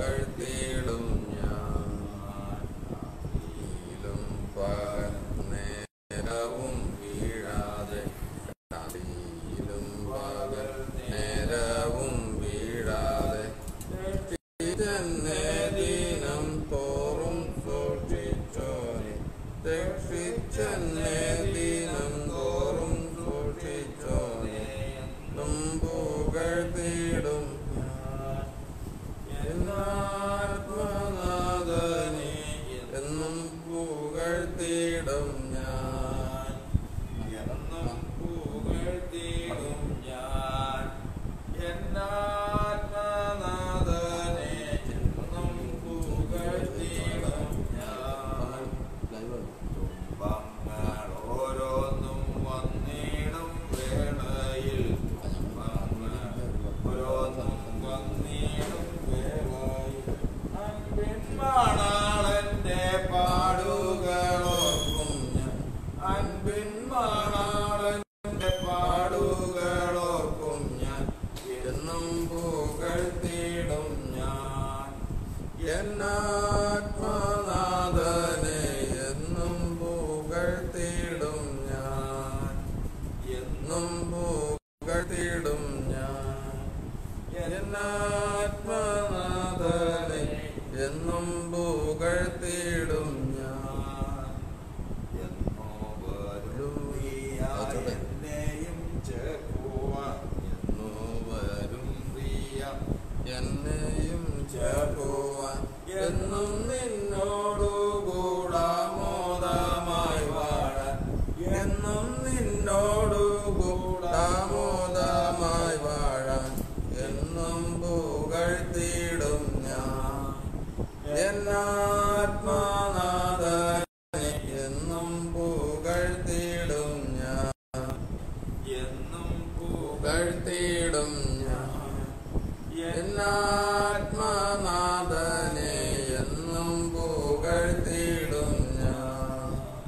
പുകഴ്ത്തിയിടും ഞാൻ രാത്രിയിലും പകൽ നേരവും വീഴാതെ രാത്രിയിലും പകൽ നേരവും വീഴാതെ രക്ഷിച്ചെന്നെ ദിനം തോറും സൂക്ഷിച്ചോനെ രക്ഷിച്ചെന്നെ ദിനം തോറും സൂക്ഷിച്ചോനെ എന്നും പുകഴ്ത്തിയിടും ഞാൻ എന്നാത്മനാഥനെ എന്നും പുകഴ്ത്തിയിടും ഞാൻ എന്നും പുകഴ്ത്തിയിടും ഞാൻ എന്നാത്മനാഥനെ എന്നും പുകഴ്ത്തിയിടും ഞാൻ തുമ്പങ്ങൾ ഓരോന്നും വന്നിടും വേളയിൽ തുമ്പങ്ങൾ ഓരോന്നും വന്നിടും വേളയിൽ അൻപിൻമാണാളന്റെ പാടുകളോർക്കും ഞാൻ അൻപിൻമാണാളന്റെ പാടുകളോർക്കും ഞാൻ എന്നും പുകഴ്ത്തിയിടും ഞാൻ എന്നാത്മനാഥനെ എന്നും പുകഴ്ത്തിയിടും ഞാൻ എന്നും പുകഴ്ത്തിയിടും ഞാൻ എന്നാത്മനാഥനെ എന്നും പുകഴ്ത്തിയിടും ഞാൻ എന്നോ വരും എന്നെയും ചേർക്കുവാൻ എന്നു വരും പ്രിയ എന്നെയും ചേർക്കുവാൻ എന്നും നിന്നോടു കൂടാമോദമായി വാഴാൻ എന്നും നിന്നോടു കൂടാമോദമായി വാഴാൻ എന്നും പുകഴ്ത്തിയിടും ഞാൻ എന്നാത്മനാഥനെ എന്നും പുകഴ്ത്തിയിടും ഞാൻ എന്നും പുകഴ്ത്തിയിടും ഞാൻ എന്നാത്മനാഥനെ എന്നും പുകഴ്ത്തിയിടും ഞാൻ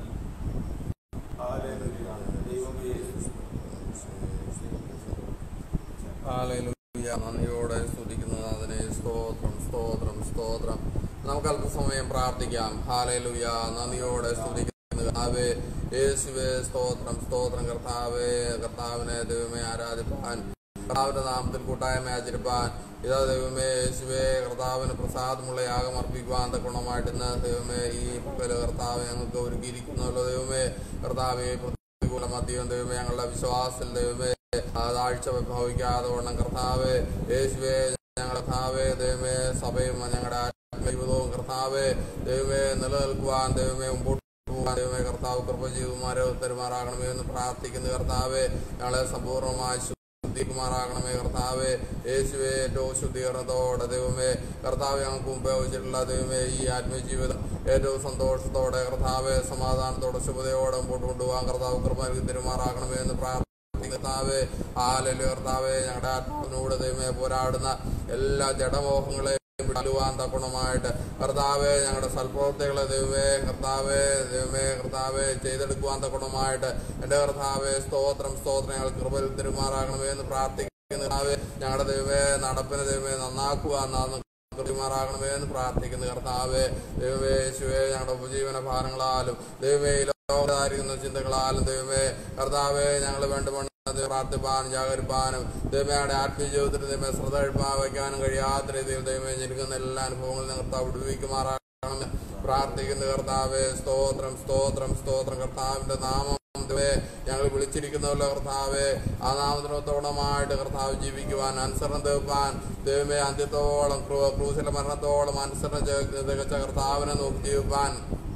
ഹാലയിലൂയ നന്ദിയോടെ സ്തുതിക്കുന്നത് അതിനെ സ്തോത്രം സ്തോത്രം സ്തോത്രം നമുക്ക് അല്പസമയം പ്രാർത്ഥിക്കാം ഹാലയിലൂയ നന്ദിയോടെ സ്തുതിക്കുന്നത് കർത്താവേ യേശുവേ സ്തോത്രം സ്തോത്രം കർത്താവേ കർത്താവിനെ ദൈവമേ ആരാധിപ്പാൻ കർത്താവിന്റെ നാമത്തിൽ കൂട്ടായ്മ ആചരിപ്പാൻ ഇതാ ദൈവമേ യേശുവേ കർത്താവിന് പ്രസാദമുള്ള യാഗം അർപ്പിക്കുവാൻ തക്കണമായിട്ട് ഇന്ന് ദൈവമേ ഈ പകല് കർത്താവ് ഞങ്ങൾക്ക് ഒരുക്കിയിരിക്കുന്നല്ലോ ദൈവമേ കർത്താവെ പ്രതികൂല മധ്യം ദൈവമേ ഞങ്ങളുടെ വിശ്വാസത്തിൽ ദൈവമേ ആ താഴ്ച ഭവിക്കാതെ വണ്ണം കർത്താവെ യേശുവേ ഞങ്ങളുടെ കർത്താവെ ദൈവമേ സഭയും ഞങ്ങളുടെ ആത്മജീവിതവും കർത്താവെ ദൈവമേ നിലനിൽക്കുവാൻ ദൈവമേ മുമ്പോട്ട് പോകാൻ ദൈവമേ കർത്താവ് കൃപ ചെയ്തുമാരെ ഉത്തരമാറാകണമേ എന്ന് പ്രാർത്ഥിക്കുന്ന കർത്താവെ ഞങ്ങളെ സമ്പൂർണ്ണമായി ശുദ്ധിക്കുമാറാകണമേ കർത്താവെ യേശുവെ ഏറ്റവും ശുദ്ധീകരണത്തോടെ ദൈവമേ കർത്താവ് ഞങ്ങൾക്ക് മുമ്പേ വെച്ചിട്ടുള്ള ദൈവമേ ഈ ആത്മജീവിതം ഏറ്റവും സന്തോഷത്തോടെ കർത്താവെ സമാധാനത്തോടെ ശുഭതയോടെ മുമ്പോട്ട് കൊണ്ടുപോകാൻ കർത്താവ് കൃപ നൽകി തിരുമാറാകണമേ എന്ന് പ്രാർത്ഥിക്കുന്നു കർത്താവെ ആലല് കർത്താവെ ഞങ്ങളുടെ ആത്മാവിനോട് ദൈവമേ പോരാടുന്ന എല്ലാ ജഡമോഹങ്ങളെയും വിടുവാൻ തക്കണമായിട്ട് കർത്താവെ ഞങ്ങളുടെ സൽപ്രവർത്തികളെ ദൈവമേ കർത്താവെ ദൈവമേ കർത്താവെ ചെയ്തെടുക്കുവാൻ തക്കണമായിട്ട് എൻ്റെ കർത്താവെ സ്തോത്രം സ്തോത്രം ഞങ്ങൾ കൃപയിൽ തിരുമാറാകണമേ എന്ന് പ്രാർത്ഥിക്കുന്നു കർത്താവെ ഞങ്ങളുടെ ദൈവമേ നടപ്പിനെ ദൈവമേ നന്നാക്കുവാൻ നാം കൃത്യമാറാകണമേ എന്ന് പ്രാർത്ഥിക്കുന്നു കർത്താവെ ദൈവമേ യേശുവേ ഞങ്ങളുടെ ഉപജീവന ഭാരങ്ങളാലും ദൈവമേ ഈ ലോകത്തായിരിക്കുന്ന ചിന്തകളാലും ദൈവമേ കർത്താവെ ഞങ്ങൾ വേണ്ടുമെന്ന് പ്രാർത്ഥിപ്പാനും ജാഗരിപ്പാനും ദൈവമയുടെ ആത്മീയ ജീവിതത്തിൽ ദൈവമേ ശ്രദ്ധ കഴിപ്പാൻ വയ്ക്കാനും കഴിയാത്ത രീതിയിൽ ദൈവമേ ഞെരുക്കുന്ന എല്ലാ അനുഭവങ്ങളും നിങ്ങൾ കർത്താവ് വിടുവിക്കുമാറാകണമെന്ന് പ്രാർത്ഥിക്കുന്നു കർത്താവെ സ്തോത്രം സ്തോത്രം സ്തോത്രം കർത്താവിന്റെ നാമം ദൈവമേ, ഞങ്ങൾ വിളിച്ചിരിക്കുന്നവല്ലോ കർത്താവെ ആ നാമത്തിനോത്തോളമായിട്ട് കർത്താവ് ജീവിക്കുവാൻ അനുസരണം തീർപ്പാൻ ദൈവമേ അന്ത്യത്തോളം ക്രൂ- ക്രൂശിലെ മരണത്തോളം അനുസരണം ചെ- തികച്ച കർത്താവിനെ നോക്കി ജീവിപ്പാൻ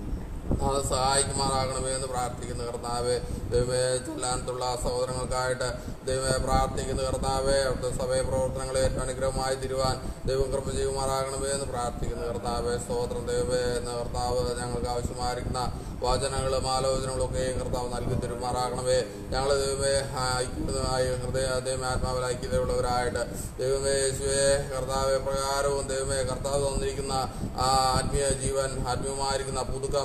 അത് സഹായിക്കുമാറാകണമേ എന്ന് പ്രാർത്ഥിക്കുന്ന കർത്താവെ ദൈവമേ ചെല്ലാനത്തുള്ള സഹോദരങ്ങൾക്കായിട്ട് ദൈവമേ പ്രാർത്ഥിക്കുന്ന കർത്താവെ അവിടുത്തെ സഭയ പ്രവർത്തനങ്ങളെ ഏറ്റവും അനുഗ്രഹമായി തിരുവാൻ ദൈവം കൃപ ചെയ്യുമാറാകണമേ എന്ന് പ്രാർത്ഥിക്കുന്ന കർത്താവെ സ്തോത്രം ദൈവമേ എന്ന കർത്താവ് ഞങ്ങൾക്ക് ആവശ്യമായിരിക്കുന്ന വചനങ്ങളും ആലോചനകളും ഒക്കെയും കർത്താവ് നൽകി തിരുമാറാകണമേ ഞങ്ങൾ ദൈവമേ ഐക്യതയായ ഹൃദയ ദൈവമേ ആത്മാവിൽ ഐക്യതയുള്ളവരായിട്ട് ദൈവമേ യേശുവേ കർത്താവെ പ്രകാരവും ദൈവമേ കർത്താവ് തന്നിരിക്കുന്ന ആ ആത്മീയ ജീവൻ ആത്മീയമായിരിക്കുന്ന പുതുക്കം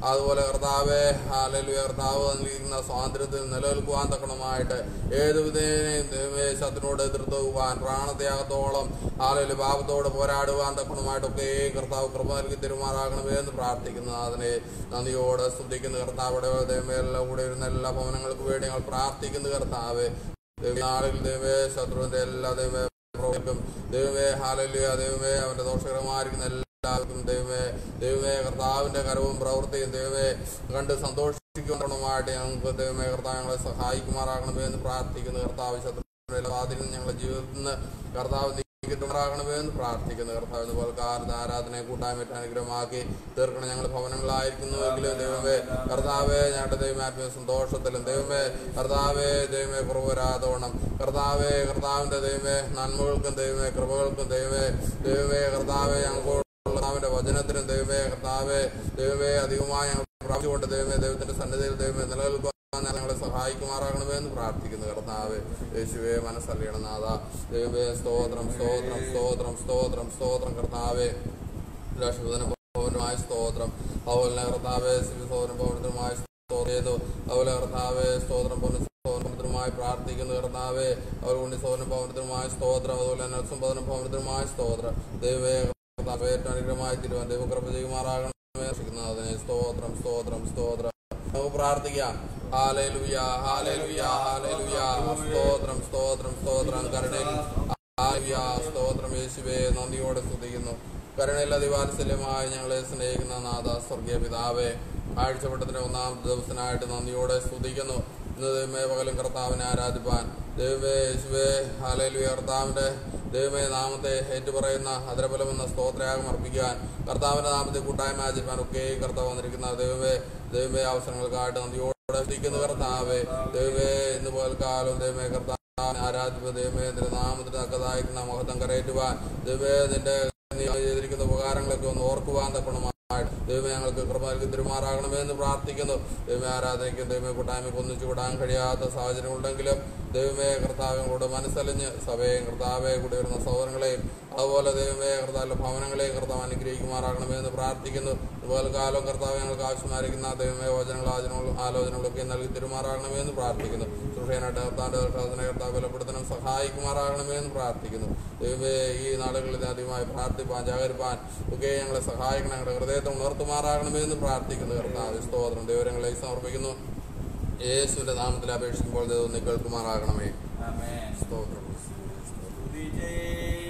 അതുപോലെ കർത്താവെ ഹാലലുയ കർത്താവ് നൽകിയിരിക്കുന്ന സ്വാതന്ത്ര്യത്തിൽ നിലനിൽക്കുവാൻ തക്കണമായിട്ട് ഏത് വിധേനയും ദൈവമേ ശത്രുനോട് എതിർത്ത് പോകാൻ പ്രാണത്യാഗത്തോളം ഹാലലു പാപത്തോട് പോരാടുവാൻ തക്കണമായിട്ടൊക്കെ കർത്താവ് കൃപ നൽകി തെരുമാറാകണമേ എന്ന് പ്രാർത്ഥിക്കുന്നു അതിനെ നന്ദിയോട് സ്തുതിക്കുന്ന കർത്താവിടെ ദൈവമേ എല്ലാം കൂടെ ഇരുന്ന എല്ലാ ഭവനങ്ങൾക്ക് വേണ്ടി ഞങ്ങൾ പ്രാർത്ഥിക്കുന്നു കർത്താവ് നാളിൽ ദൈവമേ ശത്രുവിന്റെ എല്ലാ ദൈവമേ പ്രവർത്തിക്കും ദൈവമേ ഹാലല്യ ദൈവമേ അവന്റെ ദോഷകരമായിരിക്കുന്ന എല്ലാവർക്കും ദൈവമേ ദൈവമേ കർത്താവിന്റെ കരവും പ്രവൃത്തിയും ദൈവമേ കണ്ട് സന്തോഷിക്കുന്നതുമായിട്ട് ഞങ്ങൾക്ക് ദൈവമേ കർത്താവ് ഞങ്ങളെ സഹായിക്കുമാറാകണമേ എന്ന് പ്രാർത്ഥിക്കുന്നു കർത്താവ് ശത്രുവിന്റെ എല്ലാ സ്വാധീനം ഞങ്ങളുടെ ജീവിതത്തിൽ നിന്ന് കർത്താവ് നീക്കിട്ടുമാറാകണമേ എന്ന് പ്രാർത്ഥിക്കുന്നു കർത്താവ് ഇതുപോലെ കാലത്ത് ആരാധനയെ കൂട്ടായ്മ അനുഗ്രഹമാക്കി തീർക്കണം ഞങ്ങൾ ഭവനങ്ങളായിരിക്കുന്നുവെങ്കിലും ദൈവമേ കർത്താവെ ഞങ്ങളുടെ ദൈവമാത്മീയ സന്തോഷത്തിലും ദൈവമേ കർത്താവെ ദൈവമേ കുറവരാതോണം കർത്താവെ കർത്താവിന്റെ ദൈവമേ നന്മകൾക്കും ദൈവമേ കൃപകൾക്കും ദൈവമേ ദൈവമേ കർത്താവെ ഞങ്ങൾക്ക് കർത്താവിന്റെ വചനത്തിനും ദൈവമേ കർത്താവെ ദൈവമേ അധികമായി ഞങ്ങൾ പ്രാപിച്ചുകൊണ്ട് ദൈവമേ ദൈവത്തിന്റെ സന്നിധിയിൽ ദൈവമേ നിലനിൽക്കുവാൻ ഞങ്ങളെ സഹായിക്കുമാറാകണമേ എന്ന് പ്രാർത്ഥിക്കുന്നു കർത്താവെ യേശുവെ മനസ്സറിയണം നാഥ ദൈവമേ സ്തോത്രം സ്തോത്രം സ്തോത്രം സ്തോത്രം സ്തോത്രം കർത്താവെ രാഷ്ട്രപതി ഭവനമായ സ്തോത്രം അതുപോലെ കർത്താവെ സോദരം ഭവനത്തിനുമായ സ്തോത്രം ചെയ്തു അതുപോലെ കർത്താവെ സ്തോത്രം ഭവനത്തിനുമായി പ്രാർത്ഥിക്കുന്നു കർത്താവെ അതുപോലെ ഉണ്ണി സോദരം ഭവനത്തിനുമായ സ്തോത്രം അതുപോലെ നെൽസം ഭവന ഭവനത്തിനുമായ സ്തോത്രം ദൈവേ കർത്താവെ ഏറ്റവും അനുഗ്രഹമായി തിരുവൻ ദൈവകൃപ ചെയ്യുമാറാകണമേ അതിനെ സ്തോത്രം സ്തോത്രം സ്തോത്രം നമുക്ക് പ്രാർത്ഥിക്കാം ഹാലേലുയ ഹാലേലുയ ഹാലേലുയ സ്തോത്രം സ്തോത്രം സ്തോത്രം കരുണയിൽ ഹാലേലുയ സ്തോത്രം യേശുവേ നന്ദിയോടെ സ്തുതിക്കുന്നു കരുണയിൽ അതിവാത്സല്യമായി ഞങ്ങളെ സ്നേഹിക്കുന്ന നാഥ സ്വർഗീയ പിതാവേ ആഴ്ചവട്ടത്തിന്റെ ഒന്നാമത്തെ ദിവസനായിട്ട് നന്ദിയോടെ സ്തുതിക്കുന്നു ഇന്ന് ദൈവമേ പകലും കർത്താവിനെ ആരാധിപ്പാൻ ദൈവമേ യേശുവേ ഹാലേലുയ കർത്താവിന്റെ ദൈവമേ നാമത്തെ ഏറ്റുപറയുന്ന അതിരബലമെന്ന സ്തോത്രയാഗം അർപ്പിക്കാൻ കർത്താവിന്റെ നാമത്തെ കൂട്ടായ്മ ആചരിപ്പാൻ ഒക്കെ കർത്താവ് വന്നിരിക്കുന്ന ദൈവമേ ദൈവമേ അവസരങ്ങൾക്കായിട്ട് നന്ദിയോടെ സ്തുതിക്കുന്ന കർത്താവേ ദൈവമേ ഇന്ന് പോൽക്കാലം ദൈവമേ കർത്താവിനെ ആരാധിപ്പ ദൈവമേ നിന്റെ നാമത്തിന് തക്കതായിരിക്കുന്ന മഹത്വം കരയേറ്റുവാൻ ദൈവമേ നിന്റെ നീ ചെയ്തിരിക്കുന്ന ഉപകാരങ്ങളൊക്കെ ഒന്ന് ഓർക്കുവാൻ തക്കണമായിട്ട് ദൈവമേ ഞങ്ങൾക്ക് കൃപ നൽകി തിരുമാറാകണമേ എന്ന് പ്രാർത്ഥിക്കുന്നു ദൈവമേ ആരാധനയ്ക്കും ദൈവമേ കൂട്ടായ്മയ്ക്ക് ഒന്നിച്ചു വിടാൻ കഴിയാത്ത സാഹചര്യം ഉണ്ടെങ്കിലും ദൈവമേ കർത്താവിനോട് മനസ്സലിഞ്ഞ് സഭയെയും കർത്താവെ കൂടി വരുന്ന സഹോദരങ്ങളെയും അതുപോലെ ദൈവമേ കർത്താവിന്റെ ഭവനങ്ങളെയും കർത്താവ് അനുഗ്രഹിക്കുമാറാകണമേ എന്ന് പ്രാർത്ഥിക്കുന്നു അതുപോലെ കാലം കർത്താവ് ഞങ്ങൾക്ക് ആവശ്യമായിരിക്കുന്ന ദൈവമേ വചനങ്ങളും ആചരണങ്ങളും ആലോചനകളൊക്കെ നൽകി തിരുമാറാകണമേ എന്ന് പ്രാർത്ഥിക്കുന്നു സുഷേനായിട്ട് കർത്താവിന്റെ ദർശനത്തിനെ കർത്താവ് ബലപ്പെടുത്തണം സഹായിക്കുമാറാകണമേ എന്ന് പ്രാർത്ഥിക്കുന്നു ദൈവമേ ഈ നാളുകളിൽ അധികമായി പ്രാർത്ഥിപ്പാൻ ജാഗരിപ്പാൻ ഒക്കെ ഞങ്ങളെ സഹായിക്കണം ഞങ്ങളുടെ ഹൃദയത്തെ ഉണർത്തുമാറാകണമേ എന്ന് പ്രാർത്ഥിക്കുന്നു കർത്താവ് സ്തോത്രം ദൈവങ്ങളെ സമർപ്പിക്കുന്നു യേശുവിന്റെ നാമത്തിൽ അപേക്ഷിക്കുമ്പോൾ ദൈവം നീ കേൾക്കുമാറാകണമേ ആമേൻ. സ്തോത്രം സ്തുതി ചെയ്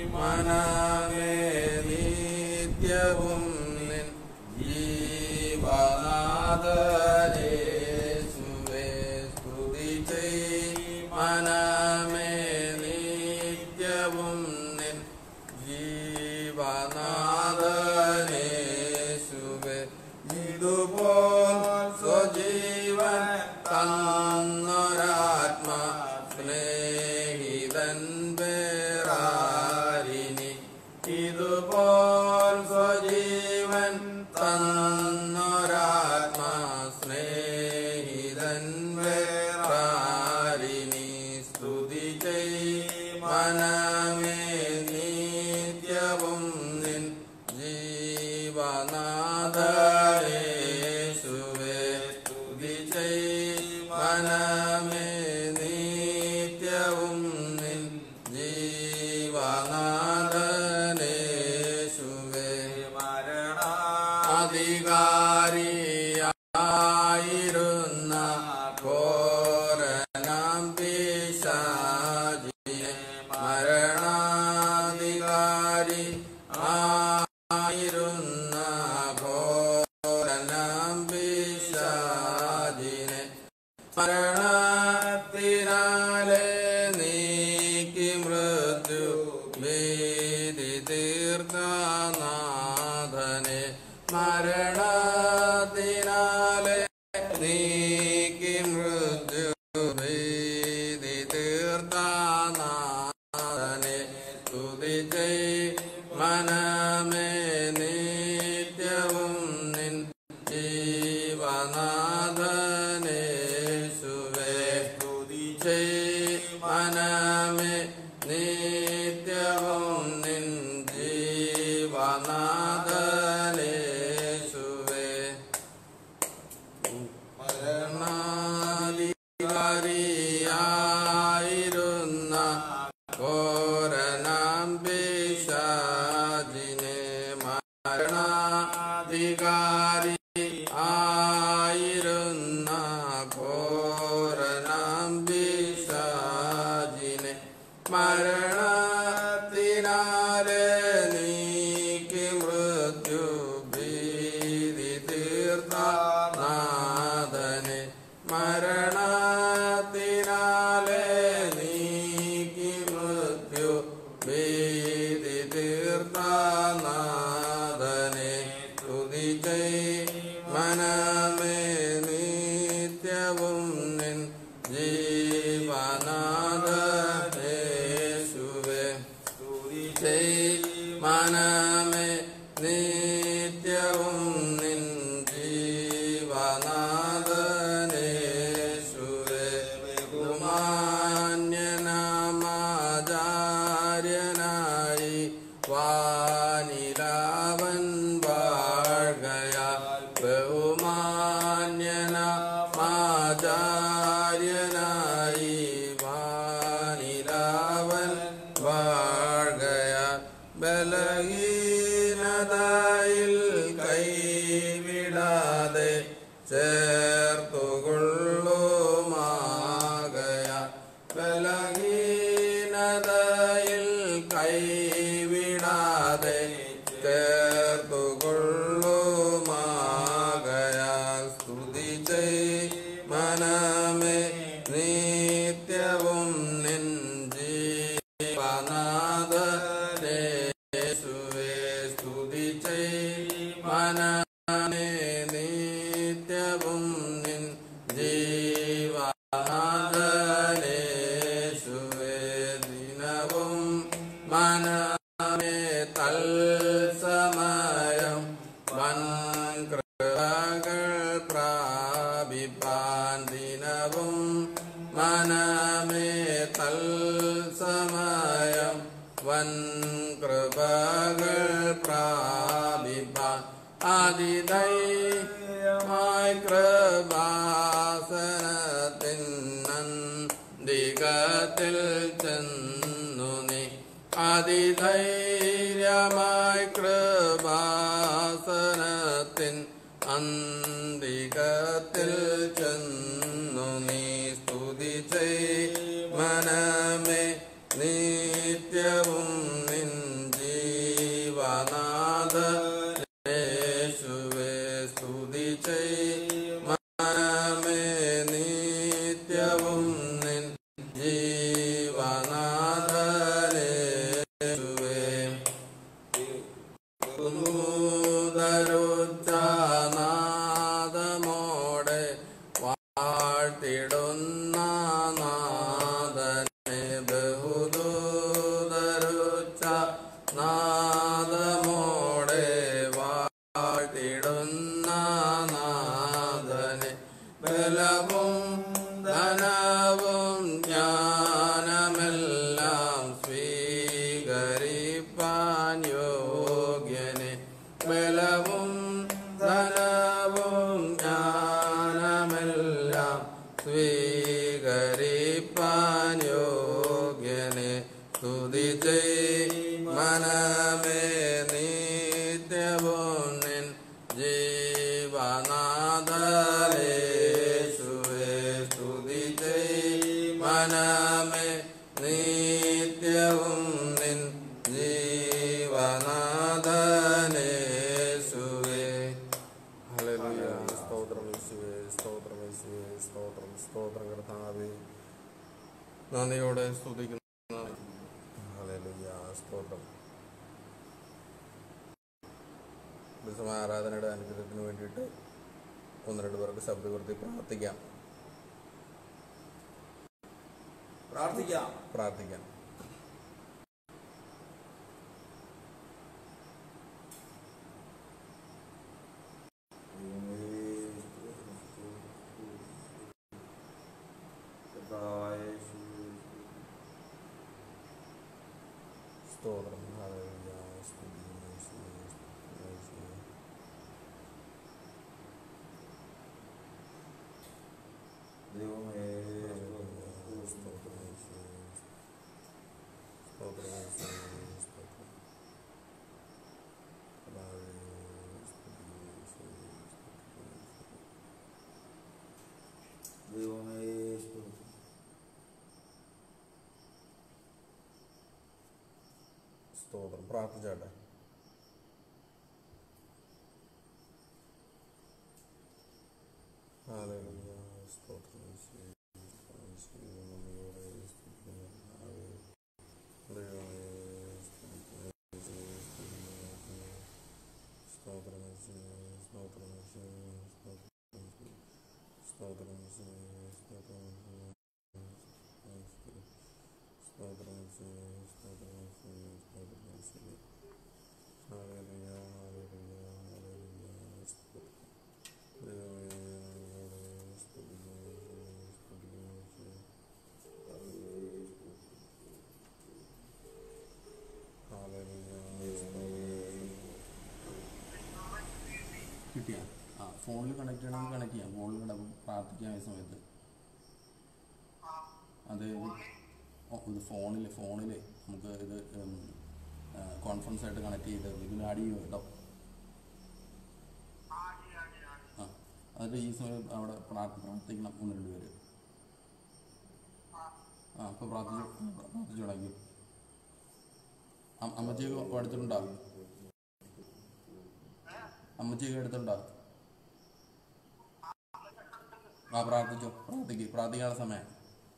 മനമേ നിത്യവും നിൻ ജീവനാഥനേശുവേ സ്തുതി ചെയ് മനമേ നിത്യവും നിൻ ജീവനാഥനേശുവേ ഇതുപോൽ സ്വജീവൻ തന്നൊരാത്മ സ്നേഹിതൻ വേറാരിനി ഇതുപോൽ സ്വജീവൻ തന്നൊരാത്മ സ്നേഹിതൻ വേറാരിനി സ്തുതി ചെയ് മനമേ നിത്യവും നിൻ ജീവനാഥേശുവേ സ്തുതി ചെയ് മനമേ നിത്യവും നിൻ ജീവനാഥനേശുവേ അധികാരിയായിരുന്ന ഘോരനാം പിശാചിനെ മരണാധികാരി ആയിരുന്ന ഘോരനാം പിശാചിനെ മരണത്തിനാലെ നീക്കി മൃത്യു ഭീതി തീർത്തനാഥനെ മരണത്തിനാലെ നീക്കി മൃത്യു ഭീതി തീർത്തനാഥനെ സ്തുതി ചെയ് മനമേ നിത്യവും നിൻ ജീവനാഥനേശുവേ സ്തുതി ചെയ് മനമേ നിത്യവും നിൻ ജീവനാഥനേശുവേ മരണാധികാരി ആയിരുന്ന ഘോരനാം പിശാചിനെ മരണത്തിനാലെ നീക്കി മൃത്യു ഭീതി തീർത്ത നാഥനെ മരണത്തിനാലെ നീക്കി മൃത്യു ഭീതി തീർത്ത നാഥനെ സ്തുതി മനമേ നിത്യവും നിൻ ജീവനാഥേശുവേ മനമേ നിത്യവും നിൻ ജീവനാഥനേശുവേ ബഹുമാന്യനാമാചാര്യനായി വാനിലാവൻ വാഴകയാ ബഹുമാന്യനാമാചാര്യനായി വാനിലാവൻ വാഴകയാ ബലഹീനതയിൽ കൈവിടാതെ ചേർത്തുകൊള്ളുമാകയ ബലഹീനതയിൽ കൈവിടാതെ ചേർത്തുകൊള്ളുമാകയ സ്തുതി മനമേ നിത്യവും നിൻ ജീവനാഥേശുവേ സ്തുതി മനമേ നിത്യവും നിൻ ജീവനാഥേശുവേ ദിനവും മനമേ തൽസമയം വൻകൃപകൾ പ്രാപിപ്പാൻ ദിനവും മനമേ തൽസമയം വൻകൃപകൾ പ്രാപിപ്പാൻ അതിദൈമായി കൃപാസനത്തിന്നന്തികത്തിൽ ചെന്നു നീ അതിധൈര്യമായി കൃപാസനത്തിൻ അന്തികത്തിൽ ചെന്നു നീ സ്തുതി മനമേ നിത്യവും നിൻ ജീവനാഥ യേശുവേ സ്തുതി മനമേ നിത്യവും നിൻ ജീവനാഥനേശുവേ നാദമോടെ വാഴ്ത്തിടുന്ന നാദനെ ബഹുദൂതരുച്ച നാദമോടെ വാഴ്ത്തിടുന്ന നാദനെ ബലവും ധനവും ജ്ഞാനമെല്ലാം സ്വീകരിപ്പാൻ യോഗ്യനെ ബലവും ധനവും ജ്ഞാനമെല്ലാം സ്വീകരിപ്പാൻ യോഗ്യനെ സ്തുതി മനമേ നിത്യവും നിൻ ജീവനാഥേശുവേ സ്തുതി മനമേ നിത്യവും നിൻ ജീവനാഥനേശുവേ ഹല്ലേലൂയ സ്തോത്രം യേശുവേ സ്തോത്രം യേശുവേ സ്തോത്രം സ്തോത്രം കർത്താവേ നന്ദിയോടെ സ്തുതിക്കുന്നു ഹല്ലേലൂയ സ്തോത്രം ഉത്സവ ആരാധനയുടെ അനുഗ്രഹത്തിന് വേണ്ടിയിട്ട് ഒന്ന് രണ്ട് പേർക്ക് ശബ്ദകൃതി പ്രാർത്ഥിക്കാം പ്രാർത്ഥിക്കാം പ്രാർത്ഥിക്കാം സ്തോത്രം ഹല്ലേലൂയ സ്തുതി യേശുവേ സ്തുതി യേശുവേ സ്തോത്രം യേശുവേ സ്തോത്രം യേശുവേ സ്തോത്രം കർത്താവേ സ്തോത്രം പ്രാർത്ഥിച്ചാട്ടെ ഹല്ലേലൂയ സ്തോത്രം യേശുവേ. യേശുവേ, നന്ദിയോടെ സ്തുതിക്കുന്നു കർത്താവേ. ദൈവമേ, സ്തുതിക്കുന്നു യേശുവേ, സ്തുതിക്കുന്നു യേശുവേ. സ്തോത്രം യേശുവേ, സ്തോത്രം യേശുവേ, സ്തോത്രം യേശുവേ. സ്തോത്രം യേശുവേ, സ്തോത്രം യേശുവേ, യേശുവേ. സ്തോത്രം യേശുവേ, സ്തോത്രം യേശുവേ, സ്തോത്രം യേശുവേ. ഹല്ലേലൂയ, ഹല്ലേലൂയ, ഹല്ലേലൂയ, സ്തോത്രം. ദൈവമേ, നന്ദിയോടെ സ്തുതിക്കുന്നു യേശുവേ, സ്തുതിക്കുന്നു യേശുവേ. ഹല്ലേലൂയ, സ്തോത്രം. കിട്ടിയ ആ ഫോണിൽ കണക്ട് ചെയ്യണമെങ്കിൽ കണക്ട് ചെയ്യാം ഫോണിൽ കണ്ടപ്പോൾ പ്രാർത്ഥിക്കാൻ ഈ സമയത്ത് അത് ഓ, ഇത് ഫോണിൽ ഫോണിൽ നമുക്ക് ഇത് കോൺഫറൻസ് ആയിട്ട് കണക്ട് ചെയ്ത് ഇതിൽ ആഡ് ചെയ്യും കേട്ടോ ആ എന്നിട്ട് ഈ സമയം അവിടെ പ്രാർത്ഥ- പ്രാർത്ഥിക്കണം ഒന്ന് രണ്ട് പേര് ആ അപ്പോൾ പ്രാർത്ഥിച്ചു പ്രാർത്ഥിച്ചു തുടങ്ങി അം- അമ്മച്ചിയൊക്കെ എടുത്തിട്ടുണ്ടോ അമ്മച്ചിയൊക്കെ എടുത്തിട്ടുണ്ടോ ആ പ്രാർത്ഥിച്ചോ പ്രാർത്ഥിക്ക് പ്രാർത്ഥിക്കാനുള്ള സമയം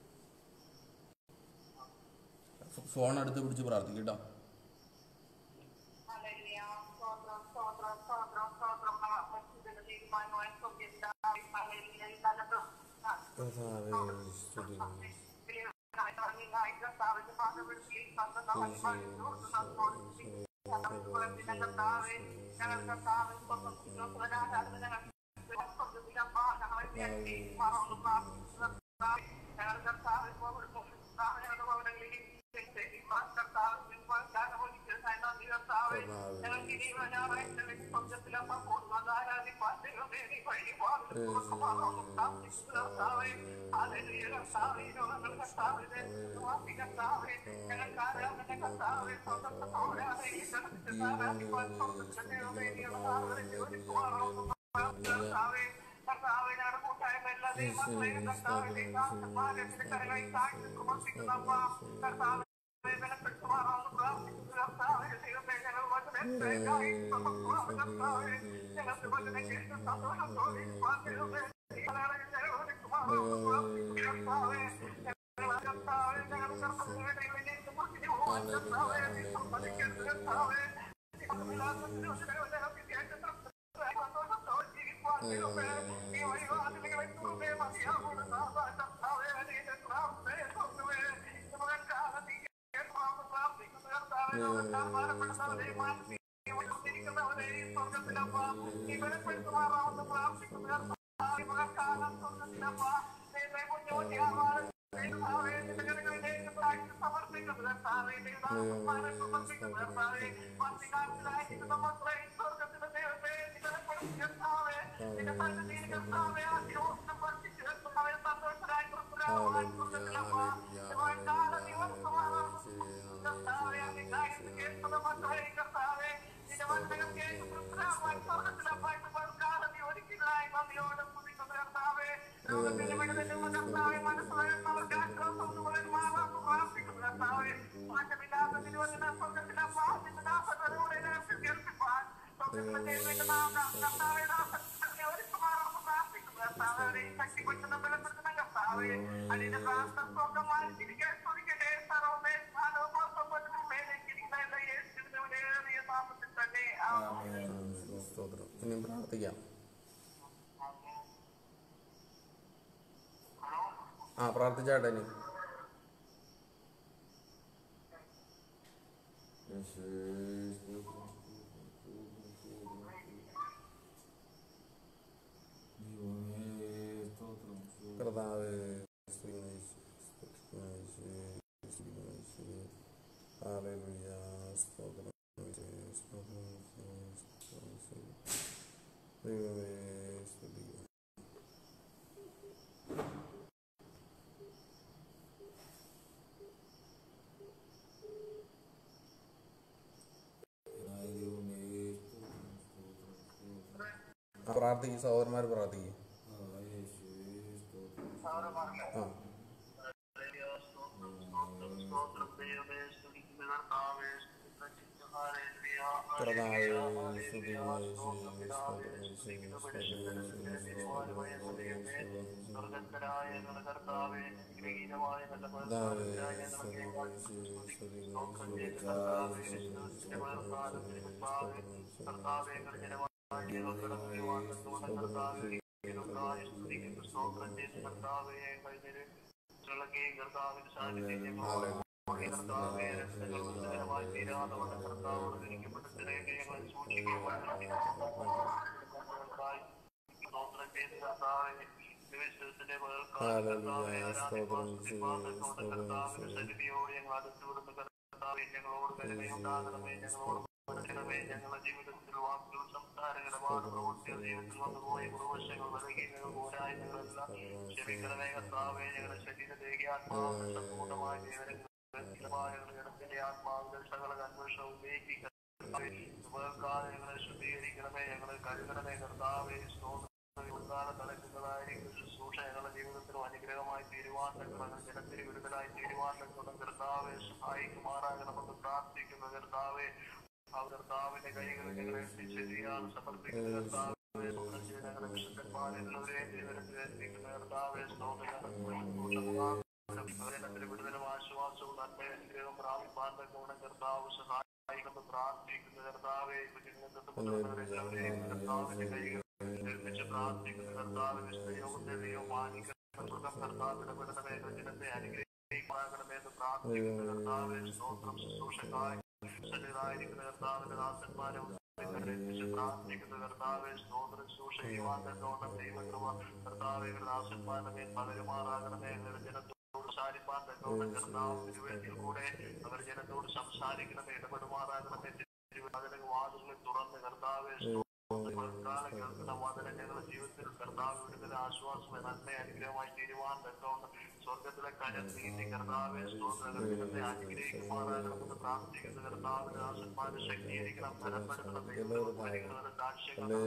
ഫോൺ എടുത്ത് പിടിച്ച് പ്രാർത്ഥിക്കും കേട്ടോ Hallelujah. Stotram, stotram, stotram, stotram. പരിശുദ്ധന്റെ ദൈവമായ സ്വർഗ്ഗപിതാവേ, ഹല്ലേലൂയ. ഇന്നലത്തെ കർത്താവേ, സ്തുതിക്കുന്നു. ദൈവമായ ഭംഗിയായ കർത്താവിന്റെ പാദപീഠത്തിൽ സ്വന്തമായി മരിച്ചു. നമ്മോട് ഞങ്ങളുടെ കർത്താവേ, ഞങ്ങളുടെ കർത്താവേ, സ്വർഗ്ഗത്തിലെ പ്രധാനാരാധന ഞങ്ങൾക്ക് സ്വർഗ്ഗത്തിലപ്പ ഞങ്ങളെ വേണ്ടി മറന്നു പ്രാർത്ഥിക്കുന്നു. കർത്താവേ, ഞങ്ങളുടെ കർത്താവേ, പോകുന്നു. കർത്താവേ, ഞങ്ങളുടെ ഭവനങ്ങളിൽ കർത്താവ് കർത്താവേ ഞങ്ങൾക്ക് ഇനി വരാനായിട്ട് സ്വർഗ്ഗത്തിലപ്പ പോകുന്നത് ആരാധിപ്പാൻ ദൈവമേ നീ വഴി വാതിൽ കർത്താവേ ഹല്ലേലൂയ കർത്താവേ ഞങ്ങൾ കർത്താവിനെ വാസി കർത്താവേ ഞങ്ങൾക്ക് ആരാധന കർത്താവേ സ്വർഗ്ഗത്തോടെ ആരാധിക്കാൻ ആരാധിപ്പാൻ സ്വർഗ്ഗത്തിലെ ദൈവമേ നീ ഞങ്ങളുടെ ജോലിക്കുവാണോ കർത്താവേ കർത്താവേ ഞങ്ങളുടെ കൂട്ടായ്മ എല്ലാ ദൈവങ്ങളെയും കർത്താവേ ദൈവമാരെ കരമായി താഴ്ത്തി സമർപ്പിക്കുന്നപ്പ കർത്താവേ ബലപ്പെടുത്തുവാറാവുന്ന പ്രാർത്ഥിക്കുന്നു കർത്താവേ ദൈവമേ ഞങ്ങൾ വചനത്തിലേക്കായി സമർപ്പിക്കുന്നു കർത്താവേ ഞങ്ങൾക്ക് വചനം കേട്ട് സന്തോഷത്തോടെ ഇരിപ്പാൻ ദൈവമേ ഞങ്ങളെ ഞങ്ങളോടിക്കുമാറാവുന്ന പ്രാർത്ഥിക്കുന്നു കർത്താവേ ഞങ്ങളെ കർത്താവേ ഞങ്ങളുടെ കർമ്മത്തിന് ദൈവമേ മുറിഞ്ഞു പോകാൻ കർത്താവേ നീ സമ്മതിക്കരുത് കർത്താവേ അതിന്റെ പ്രാർത്ഥന സ്വന്തം മാനസികരിക്കാൻ ശ്രമിക്കട്ടെ സർവമേ യേശുവിന്റെ നാമത്തിൽ തന്നെ ആമേൻ. സ്തോത്രം ഇനിയും പ്രാർത്ഥിക്കാം ആ പ്രാർത്ഥിച്ചാട്ടെ ഇനി കർത്താവേ സ്തുതിക്കുന്നു യേശുവേ, സ്തുതിക്കുന്നു യേശുവേ, സ്തുതിക്കുന്നു യേശുവേ. ഹല്ലേലൂയ, സ്തോത്രം യേശുവേ, സ്തോത്രം യേശുവേ, സ്തോത്രം യേശുവേ. ദൈവമേ സ്തുതിക്കുന്നു ആ, പ്രാർത്ഥിക്കും സഹോദരന്മാർ പ്രാർത്ഥിക്കും ആ സ്തോത്രം ദൈവമേ സ്തുതിക്കുന്ന കർത്താവേ സ്തുതിക്കുന്ന ഞങ്ങളുടെ ജീവിതത്തിൽ വാക്കുകൾ സംസാരങ്ങളുടെ മാർഗത്തിൽ ജീവിതത്തിൽ വന്നുപോയ കുറവശങ്ങൾ നൽകിയ പോരായ്മകളെല്ലാം ക്ഷമിക്കണമേ കർത്താവേ ഞങ്ങളുടെ ശരീരത്തേക്ക് ആത്മാവിനെ സമ്പൂർണ്ണമായ ജനത്തിന്റെ ആത്മാവിന്റെ സകല അന്വേഷണവും ഉപകാരം ഞങ്ങളെ ശുദ്ധീകരിക്കണമേ ഞങ്ങളെ കഴുകണമേ കർത്താവേ സ്തോത്രം നടക്കുന്നതായിരിക്കും ശുശ്രൂഷ ഞങ്ങളുടെ ജീവിതത്തിലും അനുഗ്രഹമായി തീരുവാൻ ഞങ്ങളുടെ ജനത്തിന് വിടുതലായി തീരുവാൻ ഞങ്ങളുടെ കർത്താവെ സഹായിക്കുമാറാകണമെന്ന് പ്രാർത്ഥിക്കുന്ന കർത്താവെ ആ കർത്താവിന്റെ കൈകളിൽ ഞങ്ങളെ എത്തിച്ച് ചെയ്യാൻ സമർപ്പിക്കുന്ന കർത്താവെ ഞങ്ങളുടെ വിശുദ്ധന്മാരെല്ലാവരെയും ജീവിതത്തിൽ എത്തിക്കുന്ന കർത്താവെ സ്തോത്രം ജനത്തിന് വിടുതലും ആശ്വാസവും നന്മ അനുഗ്രഹം പ്രാപിപ്പാൻ തക്കവണ്ണം കർത്താവ് സഹായിക്കുന്നു പ്രാർത്ഥിക്കുന്ന കർത്താവെ എല്ലാവരെയും കർത്താവിന്റെ കൈകൾ നിർമ്മിച്ച് പ്രാർത്ഥിക്കുന്ന കർത്താവിന്റെ ദൈവത്തെ ദൈവം മാനിക്കുന്ന കർത്താവിന്റെ വിടുതലേ ജനത്തെ അനുഗ്രഹിക്കണമെന്ന് പ്രാർത്ഥിക്കുന്ന കർത്താവെ സ്തോത്രം ശുശ്രൂഷക്കായി സന്നിധായിരിക്കുന്ന കർത്താവിന്റെ ദാസന്മാരെ ഉദ്ധരിപ്പിച്ച് പ്രാർത്ഥിക്കുന്ന കർത്താവെ സ്തോത്രം ശുശ്രൂഷ ചെയ്യുവാൻ തക്കവണ്ണം ദൈവകൃപ കർത്താവെ ദാസന്മാരുടെ മേൽ പകരുമാറാകണമേ അവരുടെ ജനത്തോട് സംസാരിപ്പാൻ തക്കവണ്ണം കർത്താവ് തിരുവേദിയിൽ കൂടെ അവർ ജനത്തോട് സംസാരിക്കണമേ ഇടപെടുമാറാകണമേ അതിന് വാതിലുകൾ തുറന്ന് കർത്താവെ കാലം കേൾക്കുന്ന വചനം ഞങ്ങളുടെ ജീവിതത്തിൽ കർത്താവ് വിടുതൽ ആശ്വാസം നന്മ അനുഗ്രഹമായി തീരുവാൻ തക്കവണ്ണം സ്വർഗത്തിലെ കരം നീട്ടി കർത്താവെ സ്തോത്രത്തെ അനുഗ്രഹിക്കുമാറാകണമെന്ന് പ്രാർത്ഥിക്കുന്ന കർത്താവിന്റെ ദാസന്മാരെ ശക്തീകരിക്കണം ബലപ്പെടുത്തണം ദൈവത്തിന്റെ സാക്ഷ്യങ്ങളും